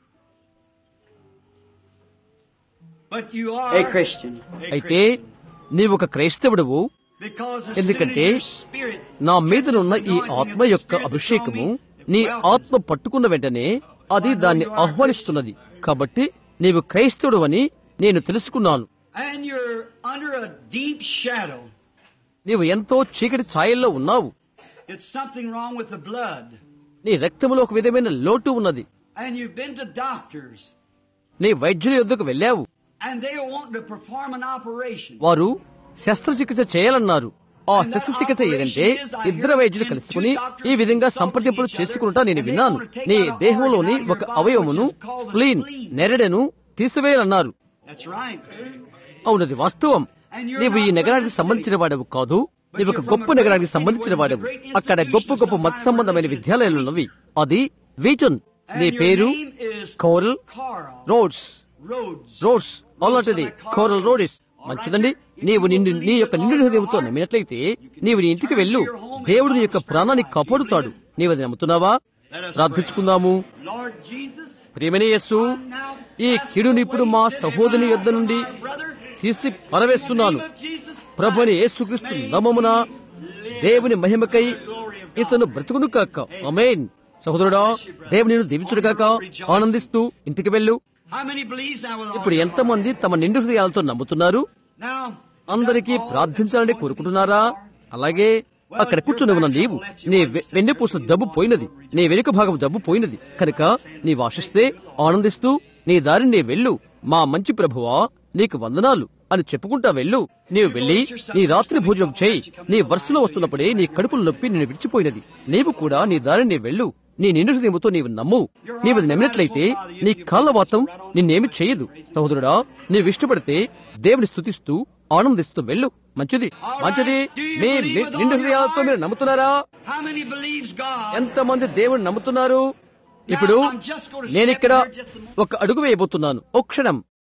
but you are A Christian. అయితే నీవు ఒక క్రైస్తవుడువు because as ఎందుకంటే soon as your spirit నా మీదనున్న ఈ ఆత్మ యొక్క అభిషేకము నీ ఆత్మ పట్టుకున్న వెంటనే అది దాన్ని ఆహ్వానిస్తున్నది కాబట్టి నీవు క్రైస్తవుడు అని నేను తెలుసుకున్నాను and you're under a deep shadow, నీవు ఎంతో చీకటి ఛాయల్లో ఉన్నావు it's something wrong with the blood. నీ రక్తములో ఒక విధమైన లోటు ఉన్నది And you've been to doctors, నీ వైద్యుల యొద్దకు వెళ్ళావు and they are wanting to perform an operation. వారు శస్త్రచికిత్స చేయాలన్నారు ఆ శస్త్రచికిత్స ఏదంటే ఇద్దరు వైద్యులు కలుసుకుని ఈ విధంగా సంప్రదింపులు చేసుకుంటా నేను విన్నాను నీ దేహంలోని ఒక అవయవమును స్ప్లీన్ నెరడను తీసివేయాలన్నారు That's right. అవునది వాస్తవం నీవు ఈ నగరానికి సంబంధించిన వాడవు కాదు నీవు ఒక గొప్ప నగరానికి సంబంధించిన వాడవు అక్కడ గొప్ప గొప్ప మత సంబంధమైన విద్యాలయాలు ఉన్నవి అది వీటన్ నీ And your పేరు name is Coral Carl Rhodes Rhodes. Rhodes అలాంటిది కోరల్ రోడిస్ మంచిదండి నీవు నిన్ను నీ యొక్క నిండు హృదయంతో నమ్మినట్లయితే నీవు నీ ఇంటికి వెళ్ళు దేవుడు నీ యొక్క ప్రాణాన్ని కాపాడుతాడు నీవు అది నమ్ముతున్నావా ప్రార్థించుకుందాము Lord Jesus, ప్రేమని యేసు ఈ కిడుని ఇప్పుడు మా సహోదరుని యొద్ద నుండి తీసి పరవేస్తున్నాను ప్రభుని యేసుక్రీస్తు నామమున దేవుని మహిమకై ఇతను బ్రతుకును కాక అమేన్ సహోదరుడా దేవుని నిన్ను దీవించుడు కాక ఆనందిస్తూ ఇంటికి వెళ్ళు how many believes now with all ఇప్పుడు your ఎంతమంది తమ నిండు హృదయాలతో నమ్ముతున్నారు heart? Now, అందరికీ ప్రార్థించాలని కోరుకుంటున్నారా అలాగే అక్కడ కూర్చుని ఉన్న నీవు నీ వె- వెన్నెపూస జబ్బు పోయినది నీ వెనుక భాగం జబ్బు పోయినది కనుక నీవు ఆశిస్తే ఆనందిస్తూ నీ దారిని నీ వెళ్ళు మా మంచి ప్రభువా నీకు వందనాలు అని చెప్పుకుంటా వెళ్ళు నీవు వెళ్ళి నీ రాత్రి భోజనం చేయి నీ వరుసలో వస్తున్నప్పుడే నీ కడుపులు నొప్పి నేను విడిచిపోయినది నీవు కూడా నీ దారిని నీ వెళ్ళు నీ నిండు హృదయముతో నీవు నమ్ము నీవు అది నమ్మినట్లయితే నీ కాళ్ళవాతం నిన్నేమి చేయదు సహోదరుడా నీవు ఇష్టపడితే దేవుని స్తుతిస్తూ ఆనందిస్తూ వెళ్ళు మంచిది మంచిది మీ మీ నిండు హృదయాలతో మీరు నమ్ముతున్నారా How many believes God? ఎంతమంది దేవుని నమ్ముతున్నారు ఇప్పుడు నేనిక్కడ ఒక అడుగు వేయబోతున్నాను ఒక క్షణం